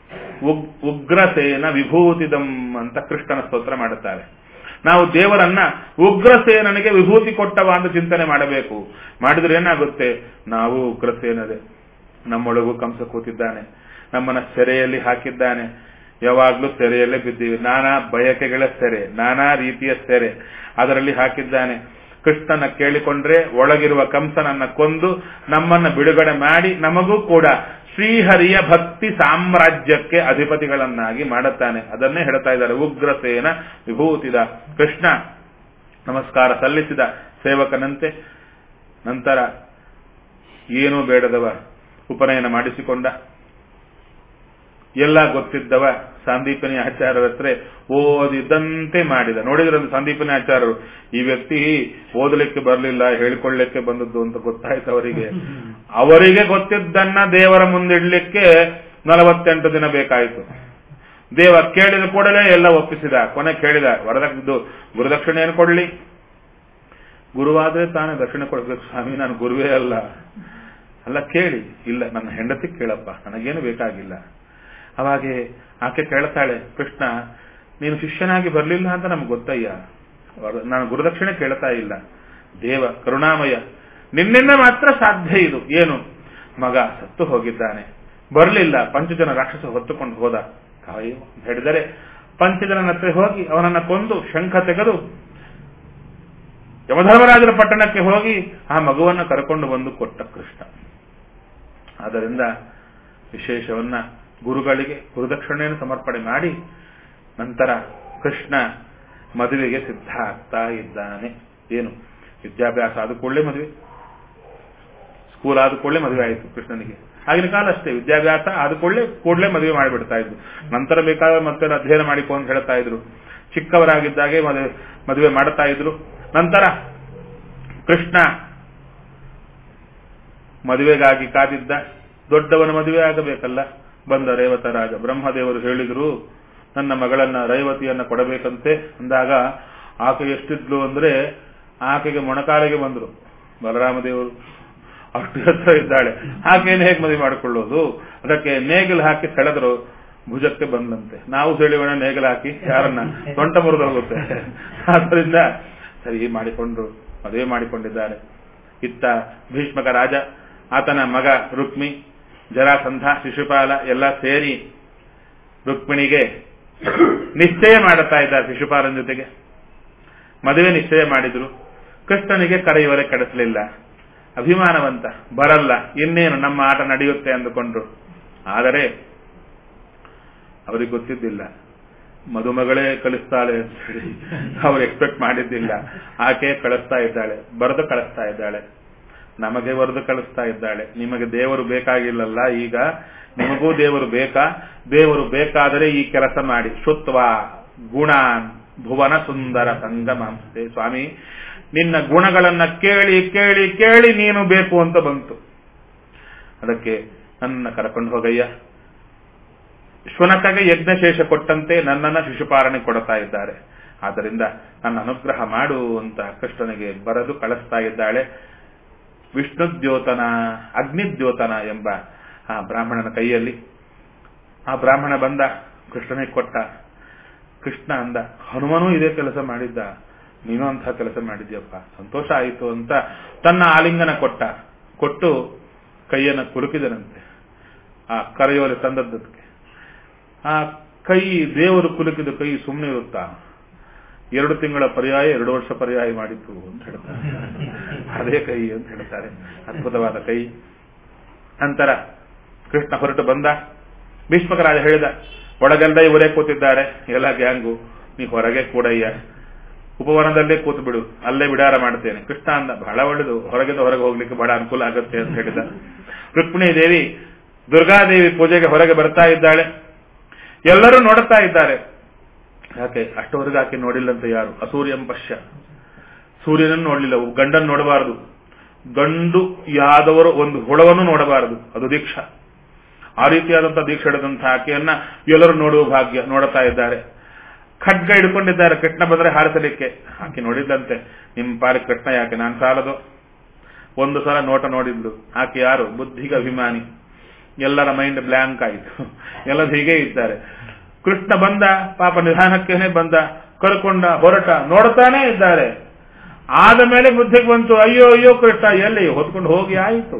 ಉಗ್ರಸೇನ ವಿಭೂತಿದಂ ಅಂತ ಕೃಷ್ಣನ ಸ್ತೋತ್ರ ಮಾಡುತ್ತಾರೆ ನಾವು ದೇವರನ್ನ ಉಗ್ರಸೇನನಿಗೆ ವಿಭೂತಿ ಕೊಟ್ಟವ ಅಂತ ಚಿಂತನೆ ಮಾಡಬೇಕು ಮಾಡಿದ್ರೆ ಏನಾಗುತ್ತೆ ನಾವು ಉಗ್ರಸೇನದೆ ನಮ್ಮೊಳಗೂ ಕಂಸ ಕೂತಿದ್ದಾನೆ ನಮ್ಮನ್ನ ಸೆರೆಯಲ್ಲಿ ಹಾಕಿದ್ದಾನೆ ಯಾವಾಗ್ಲೂ ಸೆರೆಯಲ್ಲೇ ಬಿದ್ದೀವಿ ನಾನಾ ಬಯಕೆಗಳ ಸೆರೆ ನಾನಾ ರೀತಿಯ ಸೆರೆ ಅದರಲ್ಲಿ ಹಾಕಿದ್ದಾನೆ ಕೃಷ್ಣನ ಕೇಳಿಕೊಂಡ್ರೆ ಒಳಗಿರುವ ಕಂಸನನ್ನ ಕೊಂದು ನಮ್ಮನ್ನ ಬಿಡುಗಡೆ ಮಾಡಿ ನಮಗೂ ಕೂಡ ಶ್ರೀಹರಿಯ ಭಕ್ತಿ ಸಾಮ್ರಾಜ್ಯಕ್ಕೆ ಅಧಿಪತಿಗಳನ್ನಾಗಿ ಮಾಡುತ್ತಾನೆ ಅದನ್ನೇ ಹೇಳ್ತಾ ಇದ್ದಾರೆ ಉಗ್ರಸೇನ ವಿಭೂತಿದ ಕೃಷ್ಣ ನಮಸ್ಕಾರ ಸಲ್ಲಿಸಿದ ಸೇವಕನಂತೆ ನಂತರ ಏನೂ ಬೇಡದವ ಉಪನಯನ ಮಾಡಿಸಿಕೊಂಡ ಎಲ್ಲ ಗೊತ್ತಿದ್ದವ ಸಂದೀಪನಿ ಆಚಾರ್ಯರ ಹತ್ರ ಓದಿದಂತೆ ಮಾಡಿದ ನೋಡಿದ್ರಂತ ಸಂದೀಪನಿ ಆಚಾರ್ಯರು ಈ ವ್ಯಕ್ತಿ ಓದಲಿಕ್ಕೆ ಬರಲಿಲ್ಲ ಹೇಳಿಕೊಳ್ಳಲಿಕ್ಕೆ ಬಂದದ್ದು ಅಂತ ಗೊತ್ತಾಯ್ತು ಅವರಿಗೆ ಅವರಿಗೆ ಗೊತ್ತಿದ್ದನ್ನ ದೇವರ ಮುಂದಿಡ್ಲಿಕ್ಕೆ ನಲವತ್ತೆಂಟು ದಿನ ಬೇಕಾಯಿತು ದೇವ ಕೇಳಿದ ಕೂಡಲೇ ಎಲ್ಲ ಒಪ್ಪಿಸಿದ ಕೊನೆ ಕೇಳಿದ ವರದಕ್ಷಿದ್ದು ಗುರುದಕ್ಷಿಣೆಯನ್ನು ಕೊಡ್ಲಿ ಗುರುವಾದ್ರೆ ತಾನೇ ದಕ್ಷಿಣೆ ಕೊಡ್ಬೇಕು ಸ್ವಾಮಿ ನಾನು ಗುರುವೇ ಅಲ್ಲ ಅಲ್ಲ ಕೇಳಿ ಇಲ್ಲ ನನ್ನ ಹೆಂಡತಿ ಕೇಳಪ್ಪ ನನಗೇನು ಬೇಕಾಗಿಲ್ಲ ಅವಾಗೆ ಆಕೆ ಕೇಳ್ತಾಳೆ ಕೃಷ್ಣ ನೀನು ಶಿಷ್ಯನಾಗಿ ಬರಲಿಲ್ಲ ಅಂತ ನಮ್ಗೆ ಗೊತ್ತಯ್ಯ ವರ- ನಾನು ಗುರುದಕ್ಷಿಣೆ ಕೇಳ್ತಾ ಇಲ್ಲ ದೇವ ಕರುಣಾಮಯ ನಿನ್ನಿಂದ ಮಾತ್ರ ಸಾಧ್ಯ ಇದು ಏನು ಮಗ ಸತ್ತು ಹೋಗಿದ್ದಾನೆ ಬರಲಿಲ್ಲ ಪಂಚಜನ ರಾಕ್ಷಸ ಹೊತ್ತುಕೊಂಡು ಹೋದ ಕಾಯೋ ಅಂತ ಹೇಳಿದರೆ ಪಂಚಜನನ ಹತ್ರ ಹೋಗಿ ಅವನನ್ನ ಕೊಂದು ಶಂಖ ತೆಗೆದು ಯಮಧರ್ಮರಾಜರ ಪಟ್ಟಣಕ್ಕೆ ಹೋಗಿ ಆ ಮಗುವನ್ನ ಕರ್ಕೊಂಡು ಬಂದು ಕೊಟ್ಟ ಕೃಷ್ಣ ಆದ್ದರಿಂದ ವಿಶೇಷವನ್ನ ಗುರುಗಳಿಗೆ ಗುರುದಕ್ಷಿಣೆಯನ್ನು ಸಮರ್ಪಣೆ ಮಾಡಿ ನಂತರ ಕೃಷ್ಣ ಮದುವೆಗೆ ಸಿದ್ಧ ಆಗ್ತಾ ಇದ್ದಾನೆ ಏನು ವಿದ್ಯಾಭ್ಯಾಸ ಆದ ಕೂಡಲೇ ಮದುವೆ ಸ್ಕೂಲ್ ಆದ ಕೂಡಲೇ ಮದುವೆ ಆಯಿತು ಕೃಷ್ಣನಿಗೆ ಆಗಿನ ಕಾಲ ಅಷ್ಟೇ ವಿದ್ಯಾಭ್ಯಾಸ ಆದ ಕೂಡಲೇ ಕೂಡಲೇ ಮದುವೆ ಮಾಡಿಬಿಡ್ತಾ ಇದ್ರು ನಂತರ ಬೇಕಾದ ಮತ್ತೆ ಅಧ್ಯಯನ ಮಾಡಿಕೊ ಅಂತ ಹೇಳ್ತಾ ಇದ್ರು ಚಿಕ್ಕವರಾಗಿದ್ದಾಗೆ ಮದುವೆ ಮದುವೆ ಮಾಡ್ತಾ ಇದ್ರು ನಂತರ ಕೃಷ್ಣ ಮದುವೆಗಾಗಿ ಕಾದಿದ್ದ ದೊಡ್ಡವನ ಮದುವೆ ಆಗಬೇಕಲ್ಲ ಬಂದ ರೇವತ ರಾಜ ಬ್ರಹ್ಮದೇವರು ಹೇಳಿದ್ರು ನನ್ನ ಮಗಳನ್ನ ರೇವತಿಯನ್ನ ಕೊಡಬೇಕಂತೆ ಅಂದಾಗ ಆಕೆ ಎಷ್ಟಿದ್ಲು ಅಂದ್ರೆ ಆಕೆಗೆ ಮೊಣಕಾಲಿಗೆ ಬಂದ್ರು ಬಲರಾಮದೇವರು ಅಷ್ಟು ಹತ್ರ ಇದ್ದಾಳೆ ಆಕೆಯನ್ನು ಹೇಗೆ ಮದುವೆ ಮಾಡಿಕೊಳ್ಳೋದು ಅದಕ್ಕೆ ನೇಗಿಲು ಹಾಕಿ ಸೆಳೆದ್ರು ಭುಜಕ್ಕೆ ಬಂದಂತೆ ನಾವು ಸೆಳೆಯೋಣ ನೇಗಿಲು ಹಾಕಿ ಯಾರನ್ನ ಸೊಂಟ ಮುರಿದು ಹೋಗುತ್ತೆ ಆದ್ದರಿಂದ ಸರಿ ಮಾಡಿಕೊಂಡ್ರು ಮದುವೆ ಮಾಡಿಕೊಂಡಿದ್ದಾರೆ ಇತ್ತ ಭೀಷ್ಮಕ ರಾಜ ಆತನ ಮಗ ರುಕ್ಮಿ ಜರಾಸಂಧ ಶಿಶುಪಾಲ ಎಲ್ಲ ಸೇರಿ ರುಕ್ಮಿಣಿಗೆ ನಿಶ್ಚಯ ಮಾಡುತ್ತಾ ಇದ್ದಾರೆ ಶಿಶುಪಾಲನ ಜೊತೆಗೆ ಮದುವೆ ನಿಶ್ಚಯ ಮಾಡಿದ್ರು ಕೃಷ್ಣನಿಗೆ ಕರೆಯುವರೆ ಕಡಿಸಲಿಲ್ಲ ಅಭಿಮಾನವಂತ ಬರಲ್ಲ ಇನ್ನೇನು ನಮ್ಮ ಆಟ ನಡೆಯುತ್ತೆ ಅಂದುಕೊಂಡ್ರು ಆದರೆ ಅವರಿಗೆ ಗೊತ್ತಿದ್ದಿಲ್ಲ ಮದುಮಗಳೇ ಕಳಿಸ್ತಾಳೆ ಅಂತ ಹೇಳಿ ಅವ್ರು ಎಕ್ಸ್ಪೆಕ್ಟ್ ಮಾಡಿದ್ದಿಲ್ಲ ಆಕೆ ಕಳಿಸ್ತಾ ಇದ್ದಾಳೆ ಬರೆದು ಕಳಿಸ್ತಾ ಇದ್ದಾಳೆ ನಮಗೆ ಬರೆದು ಕಳಿಸ್ತಾ ಇದ್ದಾಳೆ ನಿಮಗೆ ದೇವರು ಬೇಕಾಗಿಲ್ಲಲ್ಲ ಈಗ ನಿಮಗೂ ದೇವರು ಬೇಕಾ ದೇವರು ಬೇಕಾದರೆ ಈ ಕೆಲಸ ಮಾಡಿ ಶುತ್ವ ಗುಣಾನ್ ಭುವನ ಸುಂದರ ಸಂಗಮಾಂಸತೆ ಸ್ವಾಮಿ ನಿನ್ನ ಗುಣಗಳನ್ನ ಕೇಳಿ ಕೇಳಿ ಕೇಳಿ ನೀನು ಬೇಕು ಅಂತ ಬಂತು ಅದಕ್ಕೆ ನನ್ನ ಕರ್ಕೊಂಡು ಹೋಗಯ್ಯ ಶುನಕಗೆ ಯಜ್ಞಶೇಷ ಕೊಟ್ಟಂತೆ ನನ್ನನ್ನ ಶಿಶುಪಾಲನೆ ಕೊಡ್ತಾ ಇದ್ದಾರೆ ಆದ್ದರಿಂದ ನನ್ನ ಅನುಗ್ರಹ ಮಾಡು ಅಂತ ಕೃಷ್ಣನಿಗೆ ಬರೆದು ಕಳಿಸ್ತಾ ಇದ್ದಾಳೆ ವಿಷ್ಣುದ್ಯೋತನ ಅಗ್ನಿದ್ಯೋತನ ಎಂಬ ಆ ಬ್ರಾಹ್ಮಣನ ಕೈಯಲ್ಲಿ ಆ ಬ್ರಾಹ್ಮಣ ಬಂದ ಕೃಷ್ಣನಿಗೆ ಕೊಟ್ಟ ಕೃಷ್ಣ ಅಂದ ಹನುಮನೂ ಇದೇ ಕೆಲಸ ಮಾಡಿದ್ದ ನೀನು ಅಂತಹ ಕೆಲಸ ಮಾಡಿದ್ಯಪ್ಪ ಸಂತೋಷ ಆಯಿತು ಅಂತ ತನ್ನ ಆಲಿಂಗನ ಕೊಟ್ಟ ಕೊಟ್ಟು ಕೈಯನ್ನು ಕುಲುಕಿದನಂತೆ ಆ ಕರೆಯೋಲೆ ತಂದದ್ದಕ್ಕೆ ಆ ಕೈ ದೇವರು ಕುಲುಕಿದ ಕೈ ಸುಮ್ಮನೆ ಇರುತ್ತಾ ಎರಡು ತಿಂಗಳ ಪರ್ಯಾಯ ಎರಡು ವರ್ಷ ಪರ್ಯಾಯ ಮಾಡಿತ್ತು ಅಂತ ಹೇಳ್ತಾರೆ ಅದೇ ಕೈ ಅಂತ ಹೇಳ್ತಾರೆ ಅದ್ಭುತವಾದ ಕೈ ನಂತರ ಕೃಷ್ಣ ಹೊರಟು ಬಂದ ಭೀಷ್ಮಕರಾಜ ಹೇಳಿದ ಒಳಗೆಲ್ಲ ಇವರೇ ಕೂತಿದ್ದಾರೆ ಎಲ್ಲ ಗ್ಯಾಂಗು ನೀ ಹೊರಗೆ ಕೂಡಯ್ಯ ಉಪವನದಲ್ಲೇ ಕೂತು ಬಿಡು ಅಲ್ಲೇ ಬಿಡಾರ ಮಾಡ್ತೇನೆ ಕೃಷ್ಣ ಅಂದ ಬಹಳ ಒಳ್ಳೆದು ಹೊರಗಿಂದ ಹೊರಗೆ ಹೋಗ್ಲಿಕ್ಕೆ ಬಹಳ ಅನುಕೂಲ ಆಗುತ್ತೆ ಅಂತ ಹೇಳಿದ ರುಕ್ಮಿಣಿ ದೇವಿ ದುರ್ಗಾದೇವಿ ಪೂಜೆಗೆ ಹೊರಗೆ ಬರ್ತಾ ಇದ್ದಾಳೆ ಎಲ್ಲರೂ ನೋಡುತ್ತಾ ಇದ್ದಾರೆ ಯಾಕೆ ಅಷ್ಟವರೆಗೆ ಆಕೆ ನೋಡಿಲ್ಲಂತ ಯಾರು ಅಸೂರ್ಯಂ ಪಶ್ಯ ಸೂರ್ಯನನ್ನು ನೋಡಲಿಲ್ಲ ಗಂಡನ್ನು ನೋಡಬಾರದು ಗಂಡು ಯಾದವರು ಒಂದು ಹುಳವನ್ನು ನೋಡಬಾರದು ಅದು ದೀಕ್ಷಾ ಆ ರೀತಿಯಾದಂತಹ ದೀಕ್ಷೆ ಹಿಡಿದಂತಹ ಆಕೆಯನ್ನ ಎಲ್ಲರೂ ನೋಡುವ ಭಾಗ್ಯ ನೋಡುತ್ತಾ ಇದ್ದಾರೆ ಖಡ್ಗ ಹಿಡ್ಕೊಂಡಿದ್ದಾರೆ ಕೃಷ್ಣ ಬಂದ್ರೆ ಹಾರಿಸಲಿಕ್ಕೆ ಆಕೆ ನೋಡಿದ್ದಂತೆ ನಿಮ್ಮ ಪಾರಿ ಕೃಷ್ಣ ಯಾಕೆ ನಾನು ಸಾಲದು ಒಂದು ಸಲ ನೋಟ ನೋಡಿದ್ಲು ಆಕೆ ಯಾರು ಬುದ್ಧಿಗೆ ಅಭಿಮಾನಿ ಎಲ್ಲರ ಮೈಂಡ್ ಬ್ಲ್ಯಾಂಕ್ ಆಯಿತು ಎಲ್ಲರೂ ಹೀಗೆ ಇದ್ದಾರೆ ಕೃಷ್ಣ ಬಂದ ಪಾಪ ನಿಧಾನಕ್ಕೇನೆ ಬಂದ ಕರ್ಕೊಂಡ ಹೊರಟ ನೋಡ್ತಾನೆ ಇದ್ದಾರೆ ಆದ ಮೇಲೆ ಬುದ್ಧಿಗೆ ಬಂತು ಅಯ್ಯೋ ಅಯ್ಯೋ ಕೃಷ್ಣ ಎಲ್ಲಿ ಹೊತ್ಕೊಂಡು ಹೋಗಿ ಆಯಿತು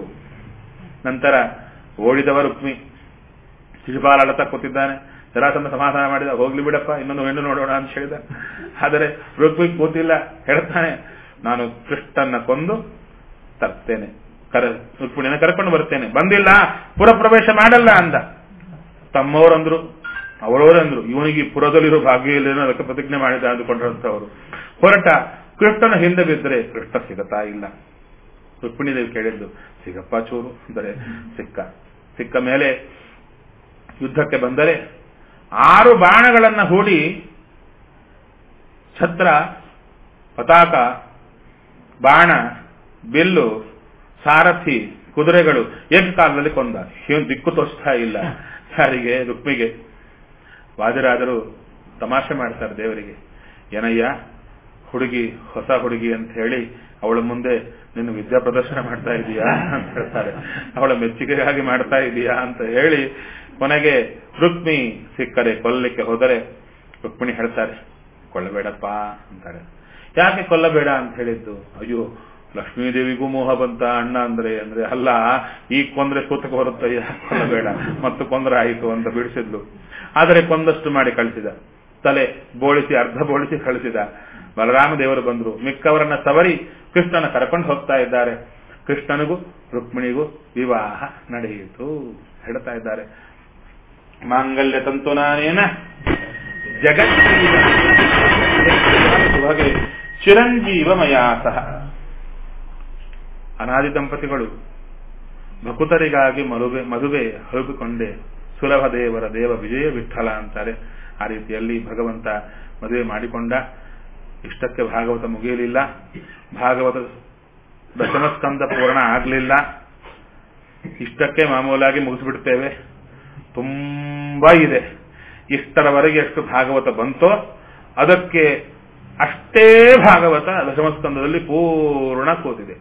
ನಂತರ ಓಡಿದವ ರುಕ್ಮಿ ಶಿಶುಪಾಲ ಅಳತಾ ಕೂತಿದ್ದಾನೆ ಜರಾಸಂಧ ಸಮಾಧಾನ ಮಾಡಿದ ಹೋಗ್ಲಿ ಬಿಡಪ್ಪ ಇನ್ನೊಂದು ಹೆಣ್ಣು ನೋಡೋಣ ಅಂತ ಹೇಳಿದ ಆದರೆ ರುಕ್ಮಿ ಕೂತಿಲ್ಲ ಹೇಳ್ತಾನೆ ನಾನು ಕೃಷ್ಣನ್ನ ಕೊಂದು ತರ್ತೇನೆ ಕರ ರುಕ್ಮಿಣಿನ ಕರ್ಕೊಂಡು ಬರ್ತೇನೆ ಬಂದಿಲ್ಲ ಪುರ ಪ್ರವೇಶ ಮಾಡಲ್ಲ ಅಂದ ತಮ್ಮವರಂದ್ರು ಅವರವರಂದ್ರು ಇವನಿಗೆ ಪುರದಲ್ಲಿರೋ ಭಾಗ್ಯ ಇಲ್ಲ ಅದಕ್ಕೆ ಪ್ರತಿಜ್ಞೆ ಮಾಡಿದ ಅಂದುಕೊಂಡಿರುವಂತವರು ಹೊರಟ ಕೃಷ್ಣನ ಹಿಂದೆ ಬಿದ್ದರೆ ಕೃಷ್ಣ ಸಿಗತಾ ಇಲ್ಲ ರುಕ್ಮಿಣಿದೇವಿ ಕೇಳಿದ್ದು ಸಿಗಪ್ಪ ಚೂರು ಅಂದರೆ ಸಿಕ್ಕ ಸಿಕ್ಕ ಮೇಲೆ ಯುದ್ಧಕ್ಕೆ ಬಂದರೆ ಆರು ಬಾಣಗಳನ್ನ ಹೂಡಿ ಛತ್ರ ಪತಾಕ ಬಾಣ ಬಿಲ್ಲು ಸಾರಥಿ ಕುದುರೆಗಳು ಏಕಕಾಲದಲ್ಲಿ ಕೊಂದ ಏನು ದಿಕ್ಕು ತೋರಿಸ್ತಾ ಇಲ್ಲ ಯಾರಿಗೆ ರುಕ್ಮಿಗೆ ವಾದಿರಾದರು ತಮಾಷೆ ಮಾಡ್ತಾರೆ ದೇವರಿಗೆ ಏನಯ್ಯ ಹುಡುಗಿ ಹೊಸ ಹುಡುಗಿ ಅಂತ ಹೇಳಿ ಅವಳ ಮುಂದೆ ನಿನ್ನ ವಿದ್ಯಾ ಪ್ರದರ್ಶನ ಮಾಡ್ತಾ ಇದೀಯಾ ಅಂತ ಹೇಳ್ತಾರೆ ಅವಳ ಮೆಚ್ಚುಗೆಗಾಗಿ ಮಾಡ್ತಾ ಇದೀಯಾ ಅಂತ ಹೇಳಿ ಕೊನೆಗೆ ರುಕ್ಮಿ ಸಿಕ್ಕರೆ ಕೊಲ್ಲಲಿಕ್ಕೆ ಹೋದರೆ ರುಕ್ಮಿಣಿ ಹೇಳ್ತಾರೆ ಕೊಲ್ಲಬೇಡಪ್ಪ ಅಂತಾರೆ ಯಾಕೆ ಕೊಲ್ಲಬೇಡ ಅಂತ ಹೇಳಿದ್ದು ಅಯ್ಯೋ ಲಕ್ಷ್ಮೀದೇವಿಗೂ ಮೋಹ ಬಂತ ಅಣ್ಣ ಅಂದ್ರೆ ಅಂದ್ರೆ ಅಲ್ಲ ಈಗ ಕೊಂದ್ರೆ ಸೂತಕ್ಕೆ ಬರುತ್ತೆ ಯಾಕೆ ಕೊಲ್ಲಬೇಡ ಮತ್ತು ಕೊಂದ್ರೆ ಆಯಿತು ಅಂತ ಬಿಡಿಸಿದ್ಲು ಆದರೆ ಕೊಂದಷ್ಟು ಮಾಡಿ ಕಳಿಸಿದ ತಲೆ ಬೋಳಿಸಿ ಅರ್ಧ ಬೋಳಿಸಿ ಕಳಿಸಿದ ಬಲರಾಮ ದೇವರು ಬಂದ್ರು ಮಿಕ್ಕವರನ್ನ ಸವರಿ ಕೃಷ್ಣನ ಕರ್ಕೊಂಡು ಹೋಗ್ತಾ ಇದ್ದಾರೆ ಕೃಷ್ಣನಿಗೂ ರುಕ್ಮಿಣಿಗೂ ವಿವಾಹ ನಡೆಯಿತು ಹೇಳ್ತಾ ಇದ್ದಾರೆ ಮಾಂಗಲ್ಯ ತಂತುನಾನೇನ ಜಗಜ್ಜೀವ ಹಾಗೆ ಚಿರಂಜೀವಮಯಾ ಸಹ ಅನಾದಿ ದಂಪತಿಗಳು ಭಕುತರಿಗಾಗಿ ಮರುವೆ ಮದುವೆ ಹರಬಿಕೊಂಡೆ ಸುಲಭ ದೇವರ ದೇವ ವಿಜಯ ವಿಠಲ ಅಂತಾರೆ ಆ ರೀತಿಯಲ್ಲಿ ಭಗವಂತ ಮದುವೆ ಮಾಡಿಕೊಂಡ ಇಷ್ಟಕ್ಕೆ ಭಾಗವತ ಮುಗಿಯಲಿಲ್ಲ ಭಾಗವತ ದಶಮಸ್ಕಂದ ಪೂರ್ಣ ಆಗಲಿಲ್ಲ ಇಷ್ಟಕ್ಕೆ ಮಾಮೂಲಾಗಿ ಮುಗಿಸ್ಬಿಡ್ತೇವೆ ತುಂಬಾ ಇದೆ ಇಷ್ಟರವರೆಗೆ ಎಷ್ಟು ಭಾಗವತ ಬಂತೋ ಅದಕ್ಕೆ ಅಷ್ಟೇ ಭಾಗವತ ದಶಮಸ್ಕಂದದಲ್ಲಿ ಪೂರ್ಣ ಕೂತಿದೆ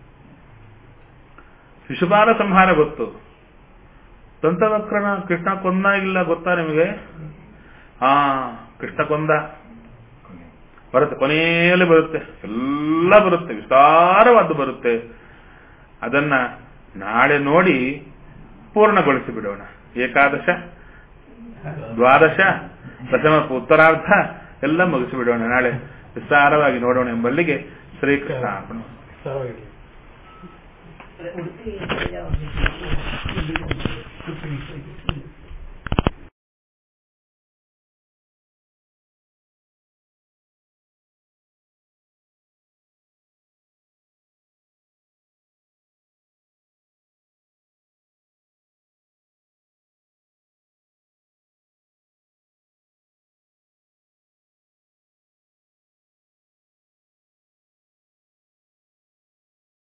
ಶಿಶುಪಾಲ ಸಂಹಾರ ಗೊತ್ತು ದಂತವಕ್ರನ ಕೃಷ್ಣ ಕೊಂದ ಇಲ್ಲ ಗೊತ್ತಾ ನಿಮಗೆ ಹಾ ಕೃಷ್ಣ ಕೊಂದ ಬರುತ್ತೆ ಕೊನೆಯಲ್ಲಿ ಬರುತ್ತೆ ಎಲ್ಲ ಬರುತ್ತೆ ವಿಸ್ತಾರವಾದ್ದು ಬರುತ್ತೆ ಅದನ್ನ ನಾಳೆ ನೋಡಿ ಪೂರ್ಣಗೊಳಿಸಿ ಬಿಡೋಣ ಏಕಾದಶ ದ್ವಾದಶ ದಶಮ ಉತ್ತರಾರ್ಧ ಎಲ್ಲ ಮುಗಿಸಿಬಿಡೋಣ ನಾಳೆ ವಿಸ್ತಾರವಾಗಿ ನೋಡೋಣ ಎಂಬಲ್ಲಿಗೆ ಶ್ರೀಕೃಷ್ಣ ಅರ್ಪಣ ಸರ್ವಾಗಿ ಉಡುಪಿ